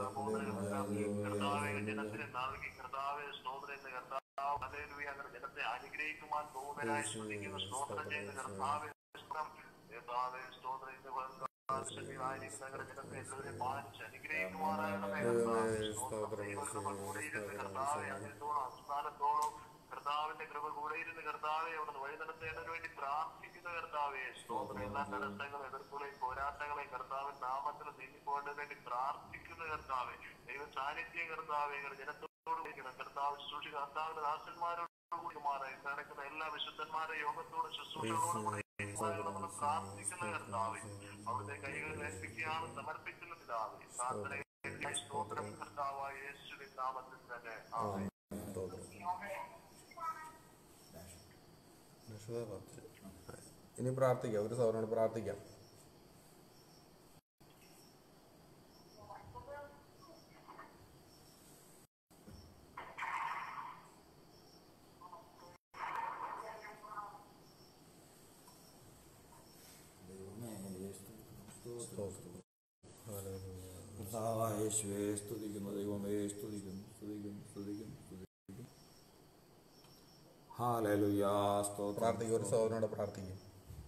കർത്താവെ ജനത്തിന് നൽകി കർത്താവെ സ്തോത്രം എന്ന് കർത്താവ് ഹല്ലേലൂയ അങ്ങനെ ജനത്തെ അനുഗ്രഹിക്കുവാൻ പോകുന്നതിനായി ശ്രദ്ധിക്കുന്നു സ്തോത്രം ചെയ്ത് കർത്താവെ സ്തോത്രം കർത്താവെ സ്തോത്രം എന്ന് ശക്തിയായിരിക്കുന്ന ജനത്തെ എല്ലാവരെയും മാനിച്ച് അനുഗ്രഹിക്കുമാറാകണമേ കർത്താവെ സ്തോത്രം ദൈവകൃപ കൂടെ ഇരുന്ന് കർത്താവെ അതിനോളം അവസാനത്തോളം കർത്താവിന്റെ കൃപ കൂടെ ഇരുന്ന് കർത്താവെ അവിടെ വഴി നടത്തേണ്ടതിന് വേണ്ടി പ്രാർത്ഥിക്കുന്ന കർത്താവെ സ്തോത്രം എല്ലാ തടസ്സങ്ങളും എതിർപ്പുകളെയും പോരാട്ടങ്ങളെയും കർത്താവിൻ നാമത്തിൽ നീങ്ങിപ്പോകേണ്ടതിന് വേണ്ടി പ്രാർത്ഥിക്കുന്ന കർത്താവെ ദൈവ സാന്നിധ്യം കർത്താവെ ജനത്തോട് വിളിക്കണം കർത്താവ് ശുശ്രൂഷ കർത്താവിന്റെ ദാസന്മാരോട് കൂടി മാറാം നടക്കുന്ന എല്ലാ വിശുദ്ധന്മാരെ യോഗത്തോട് ശുശ്രൂഷകളോടും കൂടെ നമ്മൾ പ്രാർത്ഥിക്കുന്ന കർത്താവെ അവിടുത്തെ കൈകളിൽ ഏൽപ്പിക്കുകയാണ് സമർപ്പിക്കുന്ന പിതാവെ പ്രാർത്ഥന സ്തോത്രം കർത്താവായ യേശുവിൻ നാമത്തിൽ തന്നെ ആമേൻ ഇനി പ്രാർത്ഥിക്കാം ഒരു സൗരനോട് പ്രാർത്ഥിക്കാം യേശുവേ സ്തുതിക്കുന്നു ദൈവമേ സ്തുതിക്കുന്നു സ്തുതിക്കുന്നു സ്തുതിക്കുന്നു സ്തുതിക്കുന്നു ഹാലലുയാ സ്തോത്രം പ്രാർത്ഥിക്കും ഒരു സൗരനോട് പ്രാർത്ഥിക്കും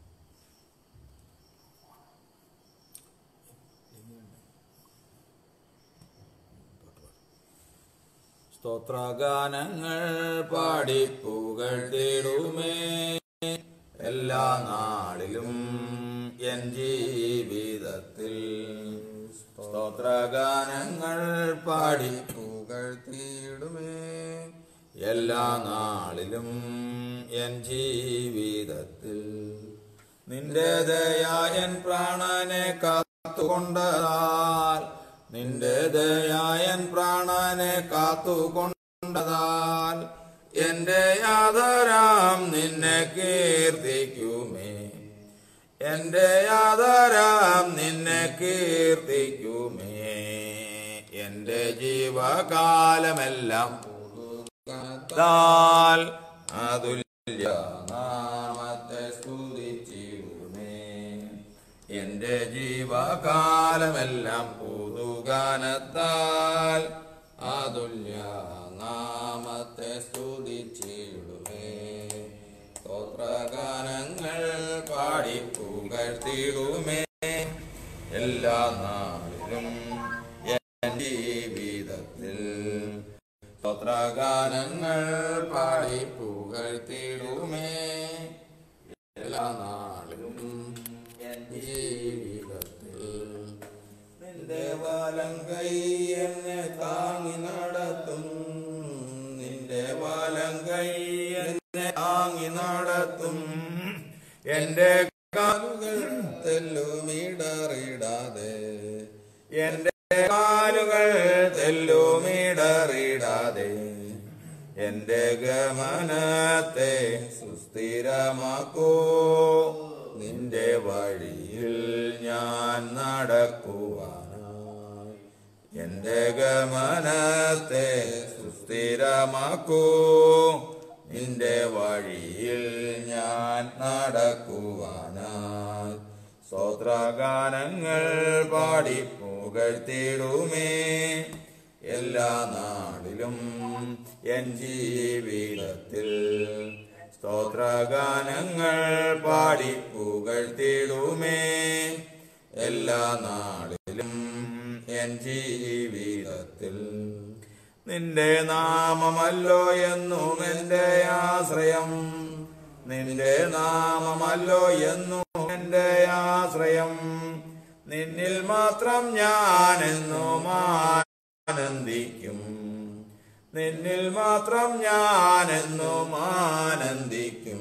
സ്തോത്രഗാനങ്ങൾ പാടി പുകഴ്ത്തിടുമേ എല്ലാ നാളിലും എൻ ജീവിതത്തിൽ സ്തോത്രഗാനങ്ങൾ പാടി പുകഴ്ത്തിയിടുമേ എല്ലാ നാളിലും എൻ ജീവിതത്തിൽ നിന്റെ ദയായൻ പ്രാണനെ കാത്തുകൊണ്ടതാൽ നിന്റെ ദയായൻ പ്രാണനെ കാത്തുകൊണ്ടതാൽ എന്റെ ആദരാം നിന്നെ കീർത്തിക്കുമേ എന്റെ ആദരാം നിന്നെ കീർത്തിക്കുമേ എന്റെ ജീവകാലമെല്ലാം താൽ അതുല്യ നാമത്തെ സ്തുതിച്ചിടുമേ എന്റെ ജീവകാലമെല്ലാം പുതുഗാനത്താൽ അതുല്യ നാമത്തെ സ്തുതിച്ചിടുമേ സ്തോത്രഗാനങ്ങൾ പാടി പുകഴ്ത്തിടുമേ എല്ലാ നാളിലും എൻ ജീവിതത്തിൽ സ്തോത്രഗാനങ്ങൾ പാടി പുകഴ്ത്തിടുമേ എല്ലാ നാളിലും എൻ ജീവിതത്തിൽ നിന്റെ വലം കൈ എന്നെ താങ്ങി നടത്തും നിന്റെ വലം കൈ എന്നെ താങ്ങി നടത്തും എന്റെ കാലുകൾ തെല്ലുമിടറിടാതെ എന്റെ കാലുകൾ തെല്ലുമിടറിടാതെ എന്റെ ഗമനത്തെ സുസ്ഥിരമാക്കൂ നിന്റെ വഴിയിൽ ഞാൻ നടക്കുവാനായി എന്റെ ഗമനത്തെ സുസ്ഥിരമാക്കൂ നിന്റെ വഴിയിൽ ഞാൻ നടക്കുവാനായി സ്തോത്രഗാനങ്ങൾ പാടി പുകഴ്ത്തിടുമേ എല്ലാ നാളിലും എൻ ജീവിതത്തിൽ സ്തോത്രഗാനങ്ങൾ പാടി പുകഴ്ത്തിടുമേ എല്ലാ നാളിലും എൻ ജീവിതത്തിൽ നിന്റെ നാമമല്ലോ എന്നും എന്റെ ആശ്രയം നിന്റെ നാമമല്ലോ എന്നും എന്റെ ആശ്രയം നിന്നിൽ മാത്രം ഞാൻ എന്നും ആനന്ദിക്കും നിന്നിൽ മാത്രം ഞാൻ എന്നും ആനന്ദിക്കും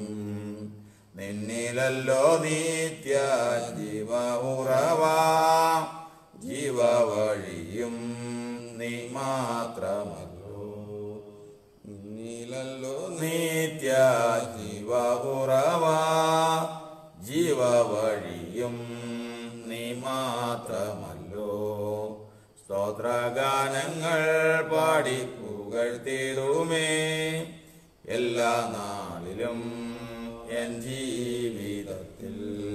നിന്നിലല്ലോ നിത്യ ജീവ ഉറവാ ജീവ വഴിയും നീ മാത്രമല്ലോ നിന്നിലല്ലോ നിത്യ ജീവ ഉറവാ ജീവ വഴിയും നീ മാത്രമല്ലോ സ്തോത്രഗാനങ്ങൾ പാടി പുകഴ്ത്തിടുമേ എല്ലാ നാളിലും എൻ ജീവിതത്തിൽ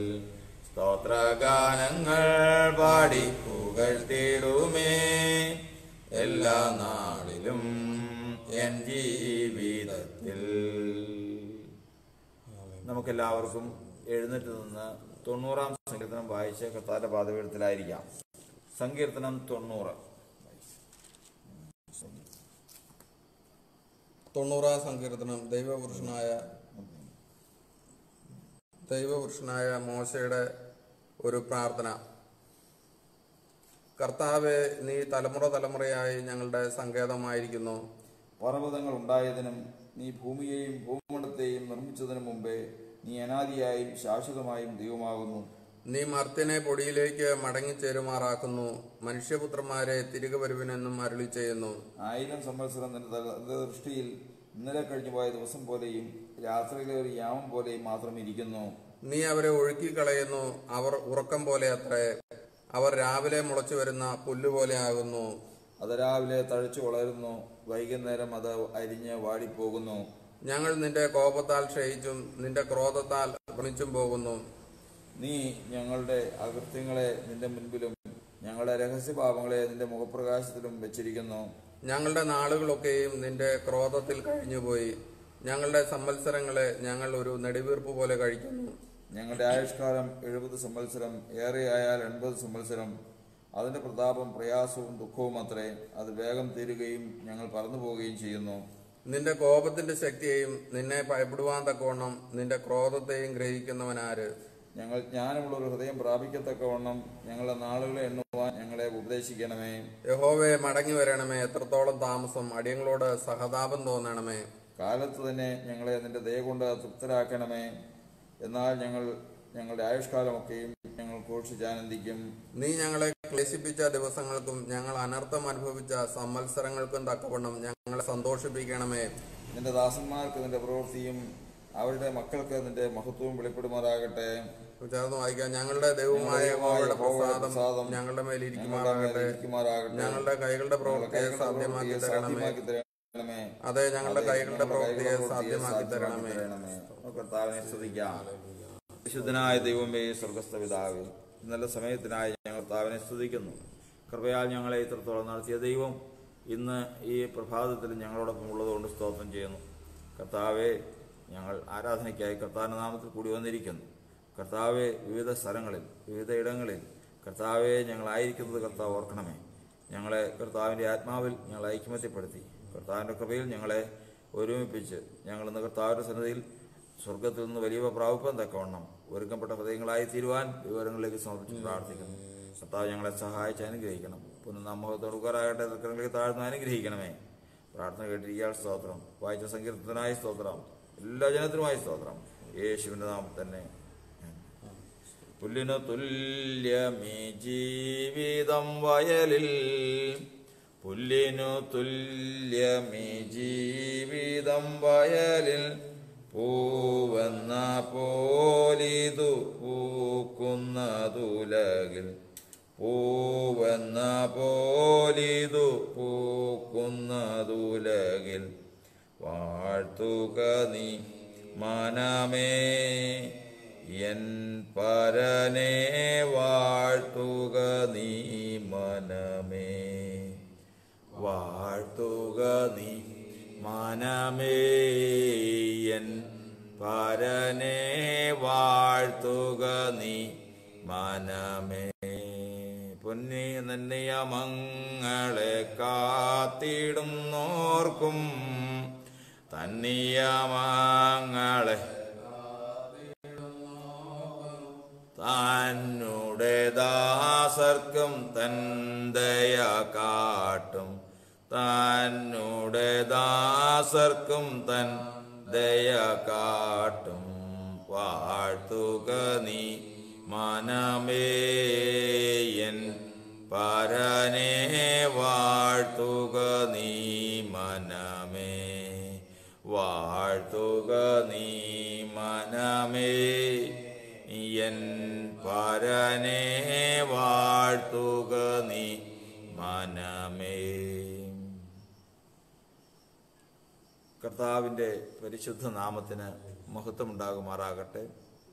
സ്തോത്രഗാനങ്ങൾ പാടി പുകഴ്ത്തിടുമേ എല്ലാ നാളിലും എൻ ജീവിതത്തിൽ നമുക്കെല്ലാവർക്കും എഴുന്നേറ്റ് നിന്ന് തൊണ്ണൂറാം സങ്കീർത്തനം വായിച്ച് കർത്താന്റെ പാതപീഠത്തിലായിരിക്കാം സങ്കീർത്തനം തൊണ്ണൂറ് തൊണ്ണൂറാം സങ്കീർത്തനം ദൈവപുരുഷനായ ദൈവപുരുഷനായ മോശയുടെ ഒരു പ്രാർത്ഥന കർത്താവെ നീ തലമുറ തലമുറയായി ഞങ്ങളുടെ സങ്കേതമായിരിക്കുന്നു പർവ്വതങ്ങൾ ഉണ്ടായതിനും നീ ഭൂമിയെയും ഭൂമണ്ഡലത്തെയും നിർമ്മിച്ചതിനു മുമ്പേ നീ അനാദിയായും ശാശ്വതമായും ദൈവമാകുന്നു നീ മർത്യനെ പൊടിയിലേക്ക് മടങ്ങിച്ചേരുമാറാക്കുന്നു മനുഷ്യപുത്രന്മാരെ തിരികെ വരുവിനെന്നും അരുളി ചെയ്യുന്നു ആയിരം സംവത്സരം നിന്റെ തല- നിന്റെ ദൃഷ്ടിയിൽ ഇന്നലെ കഴിഞ്ഞു പോയ ദിവസം പോലെയും രാത്രിയിലെ ഒരു യാമം പോലെയും മാത്രം ഇരിക്കുന്നു നീ അവരെ ഒഴുക്കിക്കളയുന്നു അവർ ഉറക്കം പോലെ അത്രേ അവർ രാവിലെ മുളച്ചു വരുന്ന പുല്ലുപോലെ ആകുന്നു അത് രാവിലെ തഴച്ചു വളരുന്നു വൈകുന്നേരം അത് അരിഞ്ഞ് വാടിപ്പോകുന്നു ഞങ്ങൾ നിന്റെ കോപത്താൽ ക്ഷയിച്ചും നിന്റെ ക്രോധത്താൽ ഭ്രമിച്ചും പോകുന്നു നീ ഞങ്ങളുടെ അകൃത്യങ്ങളെ നിന്റെ മുൻപിലും ഞങ്ങളുടെ രഹസ്യപാപങ്ങളെ നിന്റെ മുഖപ്രകാശത്തിലും വെച്ചിരിക്കുന്നു ഞങ്ങളുടെ നാളുകളൊക്കെയും നിന്റെ ക്രോധത്തിൽ കഴിഞ്ഞുപോയി ഞങ്ങളുടെ സംവത്സരങ്ങളെ ഞങ്ങൾ ഒരു നെടുവീർപ്പ് പോലെ കഴിക്കുന്നു ഞങ്ങളുടെ ആയുഷ്കാലം എഴുപത് സംവത്സരം ഏറെയായാൽ എൺപത് സംവത്സരം അതിന്റെ പ്രതാപം പ്രയാസവും ദുഃഖവും അത്രേ അത് വേഗം തീരുകയും ഞങ്ങൾ പറന്നു പോവുകയും ചെയ്യുന്നു നിന്റെ കോപത്തിന്റെ ശക്തിയെയും നിന്നെ ഭയപ്പെടുവാൻ തക്കവണ്ണം നിന്റെ ക്രോധത്തെയും ഗ്രഹിക്കുന്നവനാര് ഞങ്ങൾ ജ്ഞാനമുള്ള ഒരു ഹൃദയം പ്രാപിക്കത്തക്കവണ്ണം ഞങ്ങളുടെ നാളുകളെ എണ്ണുവാൻ ഞങ്ങളെ ഉപദേശിക്കണമേ യഹോവെ മടങ്ങി വരണമേ എത്രത്തോളം താമസം അടിയങ്ങളോട് സഹതാപം തോന്നണമേ കാലത്ത് തന്നെ ഞങ്ങളെ നിന്റെ ദയ കൊണ്ട് തൃപ്തരാക്കണമേ എന്നാൽ ഞങ്ങൾ ഞങ്ങളുടെ ആയുഷ്കാലമൊക്കെയും ഞങ്ങൾ ഘോഷിച്ചാനന്ദിക്കും നീ ഞങ്ങളെ ക്ലേശിപ്പിച്ച ദിവസങ്ങൾക്കും ഞങ്ങൾ അനർത്ഥം അനുഭവിച്ച സംവത്സരങ്ങൾക്കും തക്കവണ്ണം ഞങ്ങളെ സന്തോഷിപ്പിക്കണമേ നിന്റെ ദാസന്മാർക്ക് നിന്റെ പ്രവൃത്തിയും അവരുടെ മക്കൾക്ക് നിന്റെ മഹത്വവും വെളിപ്പെടുമാറാകട്ടെ ചേർന്ന് വായിക്കാം ഞങ്ങളുടെ ദൈവമായ യഹോവയുടെ പ്രസാദം ഞങ്ങളുടെ മേൽ ഇരിക്കുമാറാകട്ടെ ഇരിക്കുമാറാകട്ടെ. ഞങ്ങളുടെ കൈകളുടെ പ്രവൃത്തിയെ കൈകളുടെ സാധ്യമാക്കി പ്രവൃത്തിയെ തരണമേ സാധ്യമാക്കി തരണമേ അതെ ഞങ്ങളുടെ അതെ, കൈകളുടെ ഞങ്ങളുടെ പ്രവൃത്തിയെ കൈകളുടെ സാധ്യമാക്കി പ്രവൃത്തിയെ തരണമേ തരണമേ. നമുക്ക് കർത്താവിനെ സ്തുതിക്കാം വിശുദ്ധനായ ദൈവമേ സ്വർഗസ്ഥ പിതാവേ നല്ല സമയത്തിനായി ഞങ്ങൾ കർത്താവിനെ സ്തുതിക്കുന്നു കൃപയാൽ ഞങ്ങളെ ഇത്രത്തോളം നടത്തിയ ദൈവം ഇന്ന് ഈ പ്രഭാതത്തിൽ ഞങ്ങളോടൊപ്പം ഉള്ളതുകൊണ്ട് സ്തോത്രം ചെയ്യുന്നു കർത്താവെ ഞങ്ങൾ ആരാധനയ്ക്കായി കർത്താവിന്റെ നാമത്തിൽ കൂടി വന്നിരിക്കുന്നു കർത്താവെ വിവിധ സ്ഥലങ്ങളിൽ വിവിധ ഇടങ്ങളിൽ കർത്താവെ ഞങ്ങളായിരിക്കുന്നത് കർത്താവ് ഓർക്കണമേ ഞങ്ങളെ കർത്താവിൻ്റെ ആത്മാവിൽ ഞങ്ങൾ ഐക്യമത്യപ്പെടുത്തി കർത്താവിൻ്റെ കൃപയിൽ ഞങ്ങളെ ഒരുമിപ്പിച്ച് ഞങ്ങൾ ഇന്ന് കർത്താവിൻ്റെ സന്നിധിയിൽ സ്വർഗത്തിൽ നിന്ന് വലിയ പ്രാപിപ്പം തക്കവണ്ണം ഒരുക്കപ്പെട്ട ഹൃദയങ്ങളായി തീരുവാൻ വിവരങ്ങളിലേക്ക് സമർപ്പിച്ച് പ്രാർത്ഥിക്കുന്നു കർത്താവ് ഞങ്ങളെ സഹായിച്ച് അനുഗ്രഹിക്കണം പുനർനാമഹത്തോട് ഉപകാരാകട്ടെ തൃക്കരങ്ങളിലേക്ക് താഴ്ന്ന് അനുഗ്രഹിക്കണമേ പ്രാർത്ഥന കേട്ടിരിക്കാൻ സ്തോത്രം വായിച്ച സങ്കീർത്തനായ സ്തോത്രം എല്ലാ ജനത്തിനുമായി സ്തോത്രം യേശുവിൻ്റെ നാമത്തിൽ തന്നെ പുല്ലിനു തുല്യമീ ജീവിതം വയലിൽ പുല്ലിനു തുല്യമീ ജീവിതം വയലിൽ പൂവെന്ന പോലിതു പൂക്കുന്നതുലകിൽ പൂവെന്ന പോലിതു പൂക്കുന്നതുലകിൽ വാഴ്ത്തുക നീ മനമേ എൻ പരനെ വാഴ്ത്തുക നീ മനമേ വാഴ്ത്തുക നീ മനമേ എൻ പരനെ വാഴ്ത്തുക നീ മനമേ പൊന്നി നന്നിയമങ്ങളെ കാത്തിടുന്നോർക്കും തന്നിയമങ്ങളെ തന്നുടെ ദാസർക്കും തന്തയ കാട്ടും തന്നുടെ ദാസർക്കും തൻ ദയ കാട്ടും വാഴ്ത്തുക നീ മനമേയൻ പരനെ വാഴ്ത്തുക നീ മനമേ വാഴ്ത്തുക നീ മനമേ എൻ പരനെ വാഴ്ത്തുക നീ മനമേ കർത്താവിൻ്റെ പരിശുദ്ധ നാമത്തിന് മഹത്വമുണ്ടാകുമാറാകട്ടെ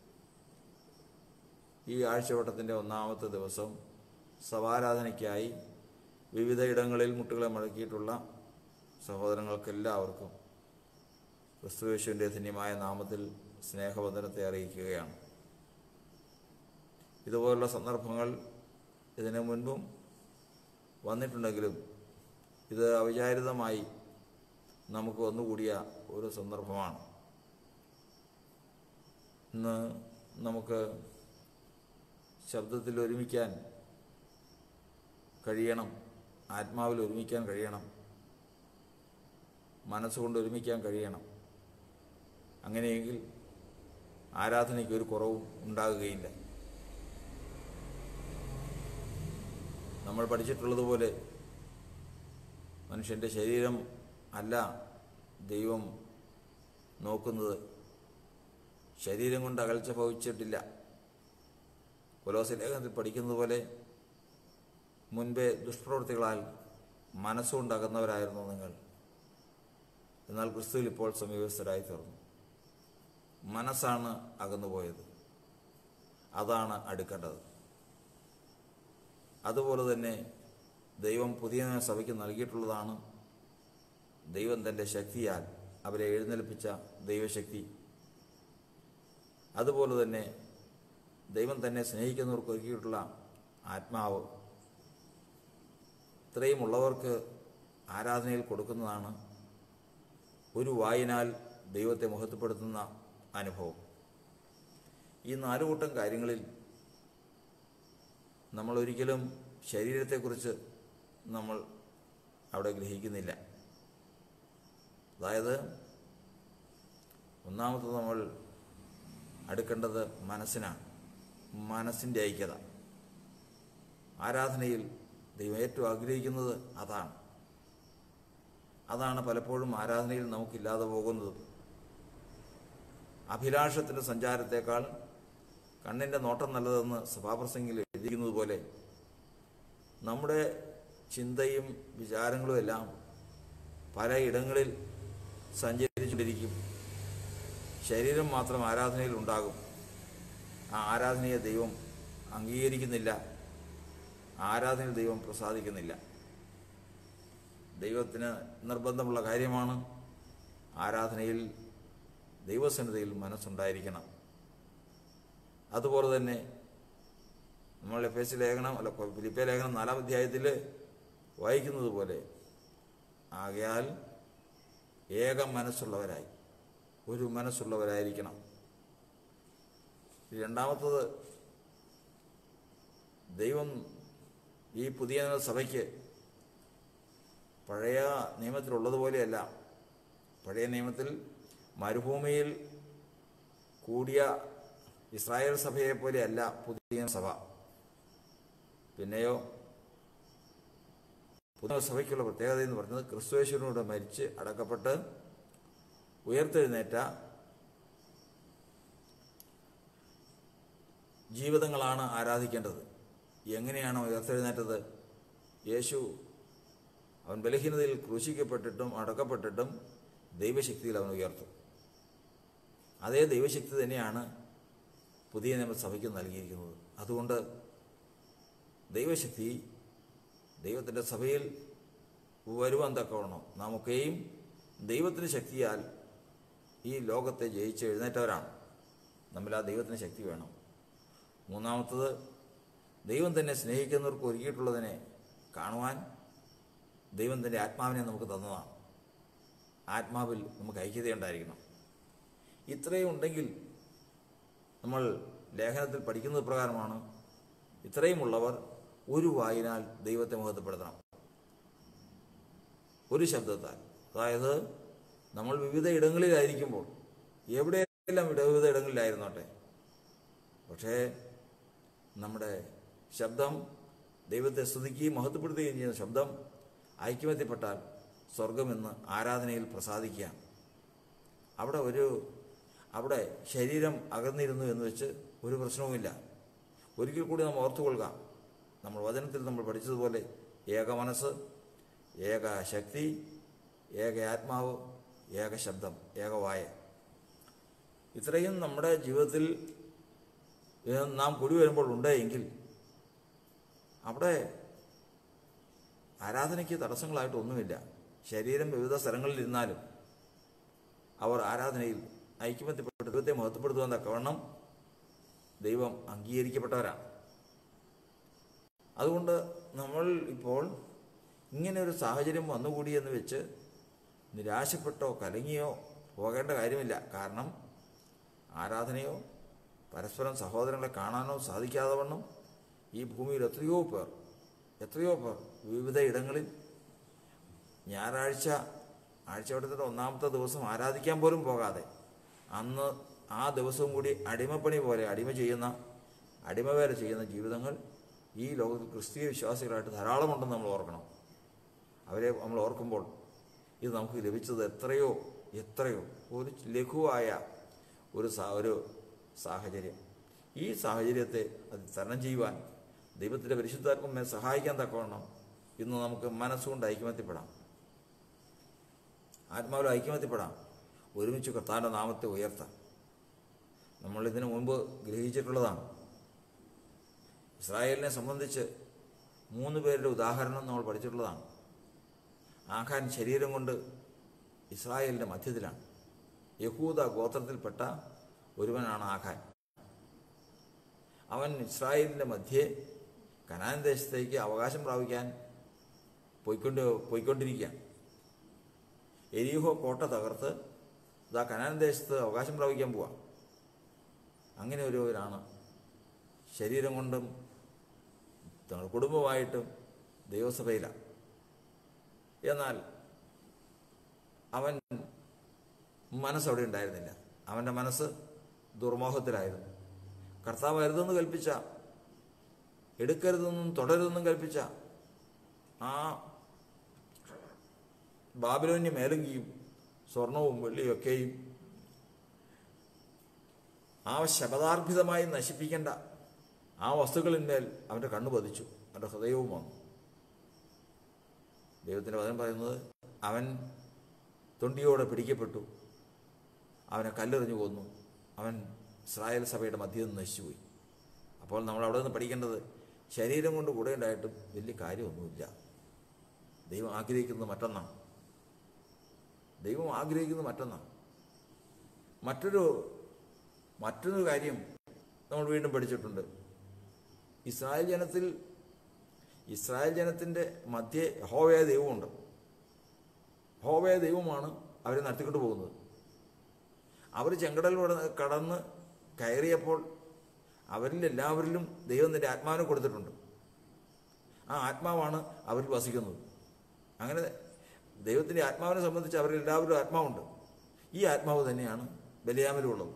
ഈ ആഴ്ചവട്ടത്തിൻ്റെ ഒന്നാമത്തെ ദിവസം സവാരാധനയ്ക്കായി വിവിധ ഇടങ്ങളിൽ മുട്ടുകളെ മടക്കിയിട്ടുള്ള സഹോദരങ്ങൾക്കെല്ലാവർക്കും ക്രിസ്തുവേശുവിൻ്റെ ധന്യമായ നാമത്തിൽ സ്നേഹവന്ദനത്തെ അറിയിക്കുകയാണ് ഇതുപോലുള്ള സന്ദർഭങ്ങൾ ഇതിനു മുൻപും വന്നിട്ടുണ്ടെങ്കിലും ഇത് അവിചാരിതമായി നമുക്ക് വന്നുകൂടിയ ഒരു സന്ദർഭമാണ് ഇന്ന് നമുക്ക് ശബ്ദത്തിൽ ഒരുമിക്കാൻ കഴിയണം ആത്മാവിൽ ഒരുമിക്കാൻ കഴിയണം മനസ്സുകൊണ്ട് ഒരുമിക്കാൻ കഴിയണം അങ്ങനെയെങ്കിൽ ആരാധനയ്ക്ക് ഒരു കുറവും ഉണ്ടാകുകയില്ല നമ്മൾ പഠിച്ചിട്ടുള്ളതുപോലെ മനുഷ്യൻ്റെ ശരീരം അല്ല ദൈവം നോക്കുന്നത് ശരീരം കൊണ്ട് അകൽച്ച ഭവിച്ചിട്ടില്ല കൊലോസ ലേഖനത്തിൽ പഠിക്കുന്നത് പോലെ മുൻപേ ദുഷ്പ്രവൃത്തികളാൽ മനസ്സുകൊണ്ട് അകന്നവരായിരുന്നു നിങ്ങൾ എന്നാൽ ക്രിസ്തുവിൽ ഇപ്പോൾ സമീപസ്ഥരായി തീർന്നു മനസ്സാണ് അകന്നുപോയത് അതാണ് അടുക്കേണ്ടത് അതുപോലെ തന്നെ ദൈവം പുതിയ സഭയ്ക്ക് നൽകിയിട്ടുള്ളതാണ് ദൈവം തൻ്റെ ശക്തിയാൽ അവരെ എഴുന്നേൽപ്പിച്ച ദൈവശക്തി അതുപോലെ തന്നെ ദൈവം തന്നെ സ്നേഹിക്കുന്നവർക്ക് ഒരുക്കിയിട്ടുള്ള ആത്മാവ് ഇത്രയും ഉള്ളവർക്ക് ആരാധനയിൽ കൊടുക്കുന്നതാണ് ഒരു വായിനാൽ ദൈവത്തെ മഹത്വപ്പെടുത്തുന്ന അനുഭവം ഈ നാലു കൂട്ടം കാര്യങ്ങളിൽ നമ്മൾ ഒരിക്കലും ശരീരത്തെക്കുറിച്ച് നമ്മൾ അവിടെ ഗ്രഹിക്കുന്നില്ല അതായത് ഒന്നാമത് നമ്മൾ അടുക്കേണ്ടത് മനസ്സിനാണ് മനസ്സിൻ്റെ ഐക്യത ആരാധനയിൽ ദൈവം ഏറ്റവും ആഗ്രഹിക്കുന്നത് അതാണ് അതാണ് പലപ്പോഴും ആരാധനയിൽ നമുക്കില്ലാതെ പോകുന്നത് അഭിലാഷത്തിൻ്റെ സഞ്ചാരത്തേക്കാൾ കണ്ണിൻ്റെ നോട്ടം നല്ലതെന്ന് സഭാപ്രസംഗിൽ എഴുതിയിരിക്കുന്നത് പോലെ നമ്മുടെ ചിന്തയും വിചാരങ്ങളും എല്ലാം പല ഇടങ്ങളിൽ സഞ്ചരിച്ചുകൊണ്ടിരിക്കും ശരീരം മാത്രം ആരാധനയിൽ ഉണ്ടാകും ആ ആരാധനയെ ദൈവം അംഗീകരിക്കുന്നില്ല ആരാധനയിൽ ദൈവം പ്രസാദിക്കുന്നില്ല ദൈവത്തിന് നിർബന്ധമുള്ള കാര്യമാണ് ആരാധനയിൽ ദൈവസന്നിധിയിൽ മനസ്സുണ്ടായിരിക്കണം അതുപോലെ തന്നെ നമ്മൾ എഫ് എസ് ലേഖനം അല്ല ഫിലിപ്പ ലേഖനം നാലാം അധ്യായത്തിൽ വായിക്കുന്നത് പോലെ ആകയാൽ ഏക മനസ്സുള്ളവരായി ഒരു മനസ്സുള്ളവരായിരിക്കണം രണ്ടാമത്തത് ദൈവം ഈ പുതിയ സഭയ്ക്ക് പഴയ നിയമത്തിലുള്ളതുപോലെയല്ല പഴയ നിയമത്തിൽ മരുഭൂമിയിൽ കൂടിയ ഇസ്രായേൽ സഭയെ പോലെയല്ല പുതിയ സഭ പിന്നെയോ പുതിയ സഭയ്ക്കുള്ള പ്രത്യേകത എന്ന് പറയുന്നത് ക്രിസ്തുവേശ്വരനോട് മരിച്ച് അടക്കപ്പെട്ട് ഉയർത്തെഴുന്നേറ്റ ജീവിതങ്ങളാണ് ആരാധിക്കേണ്ടത് എങ്ങനെയാണ് ഉയർത്തെഴുന്നേറ്റത് യേശു അവൻ ബലഹീനതയിൽ ക്രൂശിക്കപ്പെട്ടിട്ടും അടക്കപ്പെട്ടിട്ടും ദൈവശക്തിയിൽ അവൻ ഉയർത്തും അതേ ദൈവശക്തി തന്നെയാണ് പുതിയ നിയമസഭയ്ക്ക് നൽകിയിരിക്കുന്നത് അതുകൊണ്ട് ദൈവശക്തി ദൈവത്തിൻ്റെ സഭയിൽ വരുവാൻ തക്കവണ്ണം നമുക്കെയും ദൈവത്തിൻ്റെ ശക്തിയാൽ ഈ ലോകത്തെ ജയിച്ച് എഴുന്നേറ്റവരാണ് നമ്മൾ ആ ദൈവത്തിന് ശക്തി വേണം മൂന്നാമത്തത് ദൈവം തന്നെ സ്നേഹിക്കുന്നവർക്ക് ഒരുക്കിയിട്ടുള്ളതിനെ കാണുവാൻ ദൈവം തൻ്റെ ആത്മാവിനെ നമുക്ക് തന്നതാണ് ആത്മാവിൽ നമുക്ക് ഐക്യതയുണ്ടായിരിക്കണം ഇത്രയും ഉണ്ടെങ്കിൽ നമ്മൾ ലേഖനത്തിൽ പഠിക്കുന്നത് പ്രകാരമാണ് ഇത്രയുമുള്ളവർ ഒരു വായിനാൽ ദൈവത്തെ മഹത്വപ്പെടുത്തണം ഒരു ശബ്ദത്താൽ അതായത് നമ്മൾ വിവിധ ഇടങ്ങളിലായിരിക്കുമ്പോൾ എവിടെയെല്ലാം ഇട വിവിധ ഇടങ്ങളിലായിരുന്നോട്ടെ പക്ഷേ നമ്മുടെ ശബ്ദം ദൈവത്തെ സ്തുതിക്കുകയും മഹത്വപ്പെടുത്തുകയും ചെയ്യുന്ന ശബ്ദം ഐക്യമത്യപ്പെട്ടാൽ സ്വർഗമെന്ന് ആരാധനയിൽ പ്രസാദിക്കുകയാണ് അവിടെ ഒരു അവിടെ ശരീരം അകന്നിരുന്നു എന്ന് വെച്ച് ഒരു പ്രശ്നവുമില്ല ഒരിക്കൽ കൂടി നമ്മൾ ഓർത്തുകൊള്ളുക നമ്മൾ വചനത്തിൽ നമ്മൾ പഠിച്ചതുപോലെ ഏക മനസ്സ് ഏക ശക്തി ഏക ആത്മാവ് ഏക ശബ്ദം ഏകവായ ഇത്രയും നമ്മുടെ ജീവിതത്തിൽ ഏഹ്, നാം കൂടി വരുമ്പോൾ ഉണ്ട് എങ്കിൽ അവിടെ ആരാധനയ്ക്ക് തടസ്സങ്ങളായിട്ടൊന്നുമില്ല ശരീരം വിവിധ സ്ഥലങ്ങളിൽ ഇരുന്നാലും അവർ ആരാധനയിൽ ഐക്യമത്യപ്പെട്ട് ദൈവത്തെ മഹത്വപ്പെടുത്തുവാൻ തക്കവണ്ണം ദൈവം അംഗീകരിക്കപ്പെട്ടവരാണ് അതുകൊണ്ട് നമ്മൾ ഇപ്പോൾ ഇങ്ങനെ ഒരു സാഹചര്യം വന്നുകൂടി എന്ന് വെച്ച് നിരാശപ്പെട്ടോ കലങ്ങിയോ പോകേണ്ട കാര്യമില്ല കാരണം ആരാധനയോ പരസ്പരം സഹോദരങ്ങളെ കാണാനോ സാധിക്കാതെ വണ്ണം ഈ ഭൂമിയിൽ എത്രയോ പേർ എത്രയോ പേർ വിവിധ ഇടങ്ങളിൽ ഞായറാഴ്ച ആഴ്ചവട്ടത്തിൻ്റെ ഒന്നാമത്തെ ദിവസം ആരാധിക്കാൻ പോലും പോകാതെ അന്ന് ആ ദിവസവും കൂടി അടിമപ്പണി പോലെ അടിമ ചെയ്യുന്ന അടിമവേല ചെയ്യുന്ന ജീവിതങ്ങൾ ഈ ലോകത്തിൽ ക്രിസ്തീയ വിശ്വാസികളായിട്ട് ധാരാളമുണ്ടെന്ന് നമ്മൾ ഓർക്കണം അവരെ നമ്മൾ ഓർക്കുമ്പോൾ ഇത് നമുക്ക് ലഭിച്ചത് എത്രയോ എത്രയോ ഒരു ലഘുവായ ഒരു സാ ഒരു സാഹചര്യം ഈ സാഹചര്യത്തെ അത് തരണം ചെയ്യുവാൻ ദൈവത്തിൻ്റെ പരിശുദ്ധാത്മനെ സഹായിക്കാൻ തക്കവണ്ണം ഇന്ന് നമുക്ക് മനസ്സുകൊണ്ട് ഐക്യമത്യപ്പെടാം ആത്മാവിൽ ഐക്യമത്യപ്പെടാം ഒരുമിച്ച് കർത്താവിൻ്റെ നാമത്തെ ഉയർത്താം നമ്മൾ ഇതിനു മുമ്പ് ഗ്രഹിച്ചിട്ടുള്ളതാണ് ഇസ്രായേലിനെ സംബന്ധിച്ച് മൂന്ന് പേരുടെ ഉദാഹരണം നമ്മൾ പഠിച്ചിട്ടുള്ളതാണ് ആഖാൻ ശരീരം കൊണ്ട് ഇസ്രായേലിൻ്റെ മധ്യത്തിലാണ് യഹൂദ ഗോത്രത്തിൽപ്പെട്ട ഒരുവനാണ് ആഖാൻ അവൻ ഇസ്രായേലിൻ്റെ മധ്യേ കനാൻ ദേശത്തേക്ക് അവകാശം പ്രാപിക്കാൻ പോയിക്കൊണ്ട് പോയിക്കൊണ്ടിരിക്കുകയാണ് എരിഹോ കോട്ട തകർത്ത് ഇതാ കനാൻ ദേശത്ത് അവകാശം പ്രാപിക്കാൻ പോവാം അങ്ങനെ ഒരുവരാണ് ശരീരം കൊണ്ടും തങ്ങളുടെ കുടുംബമായിട്ടും ദൈവസഭയിലാണ് എന്നാൽ അവൻ മനസ്സവിടെ ഉണ്ടായിരുന്നില്ല അവൻ്റെ മനസ്സ് ദുർമോഹത്തിലായിരുന്നു കർത്താവ് അരുതെന്ന് കൽപ്പിച്ച എടുക്കരുതെന്നും തുടരുതെന്നും കൽപ്പിച്ച ആ ബാബിലോന്യ മേലങ്കിയും സ്വർണവും വെള്ളിയും ഒക്കെയും ആ ശബദാർഭിതമായി നശിപ്പിക്കേണ്ട ആ വസ്തുക്കളിന്മേൽ അവൻ്റെ കണ്ണു പതിച്ചു അവൻ്റെ ഹൃദയവും വന്നു ദൈവത്തിൻ്റെ വചനം പറയുന്നത് അവൻ തൊണ്ടിയോടെ പിടിക്കപ്പെട്ടു അവനെ കല്ലെറിഞ്ഞു കൊന്നു അവൻ ഇസ്രായേൽ സഭയുടെ മധ്യത്തിൽ നിന്ന് നശിച്ചുപോയി അപ്പോൾ നമ്മൾ അവിടെ നിന്ന് പഠിക്കേണ്ടത് ശരീരം കൊണ്ട് കൂടെ ഉണ്ടായിട്ടും വലിയ കാര്യമൊന്നുമില്ല ദൈവം ആഗ്രഹിക്കുന്നത് മറ്റൊന്നാണ് ദൈവം ആഗ്രഹിക്കുന്നത് മറ്റൊന്നാണ് മറ്റൊരു മറ്റൊരു കാര്യം നമ്മൾ വീണ്ടും പഠിച്ചിട്ടുണ്ട് ഇസ്രായേൽ ജനത്തിൽ ഇസ്രായേൽ ജനത്തിൻ്റെ മധ്യേ ഹോവയ ദൈവമുണ്ട് ഹോവയ ദൈവമാണ് അവരെ നടത്തിക്കൊണ്ട് പോകുന്നത് അവർ ചെങ്കടൽ കടന്ന് കടന്ന് കയറിയപ്പോൾ അവരിൽ എല്ലാവരിലും ദൈവം തൻ്റെ ആത്മാവിനെ കൊടുത്തിട്ടുണ്ട് ആ ആത്മാവാണ് അവരിൽ വസിക്കുന്നത് അങ്ങനെ ദൈവത്തിൻ്റെ ആത്മാവിനെ സംബന്ധിച്ച് അവരിൽ എല്ലാവരും ആത്മാവുണ്ട് ഈ ആത്മാവ് തന്നെയാണ് ബലിയാമലുള്ളത്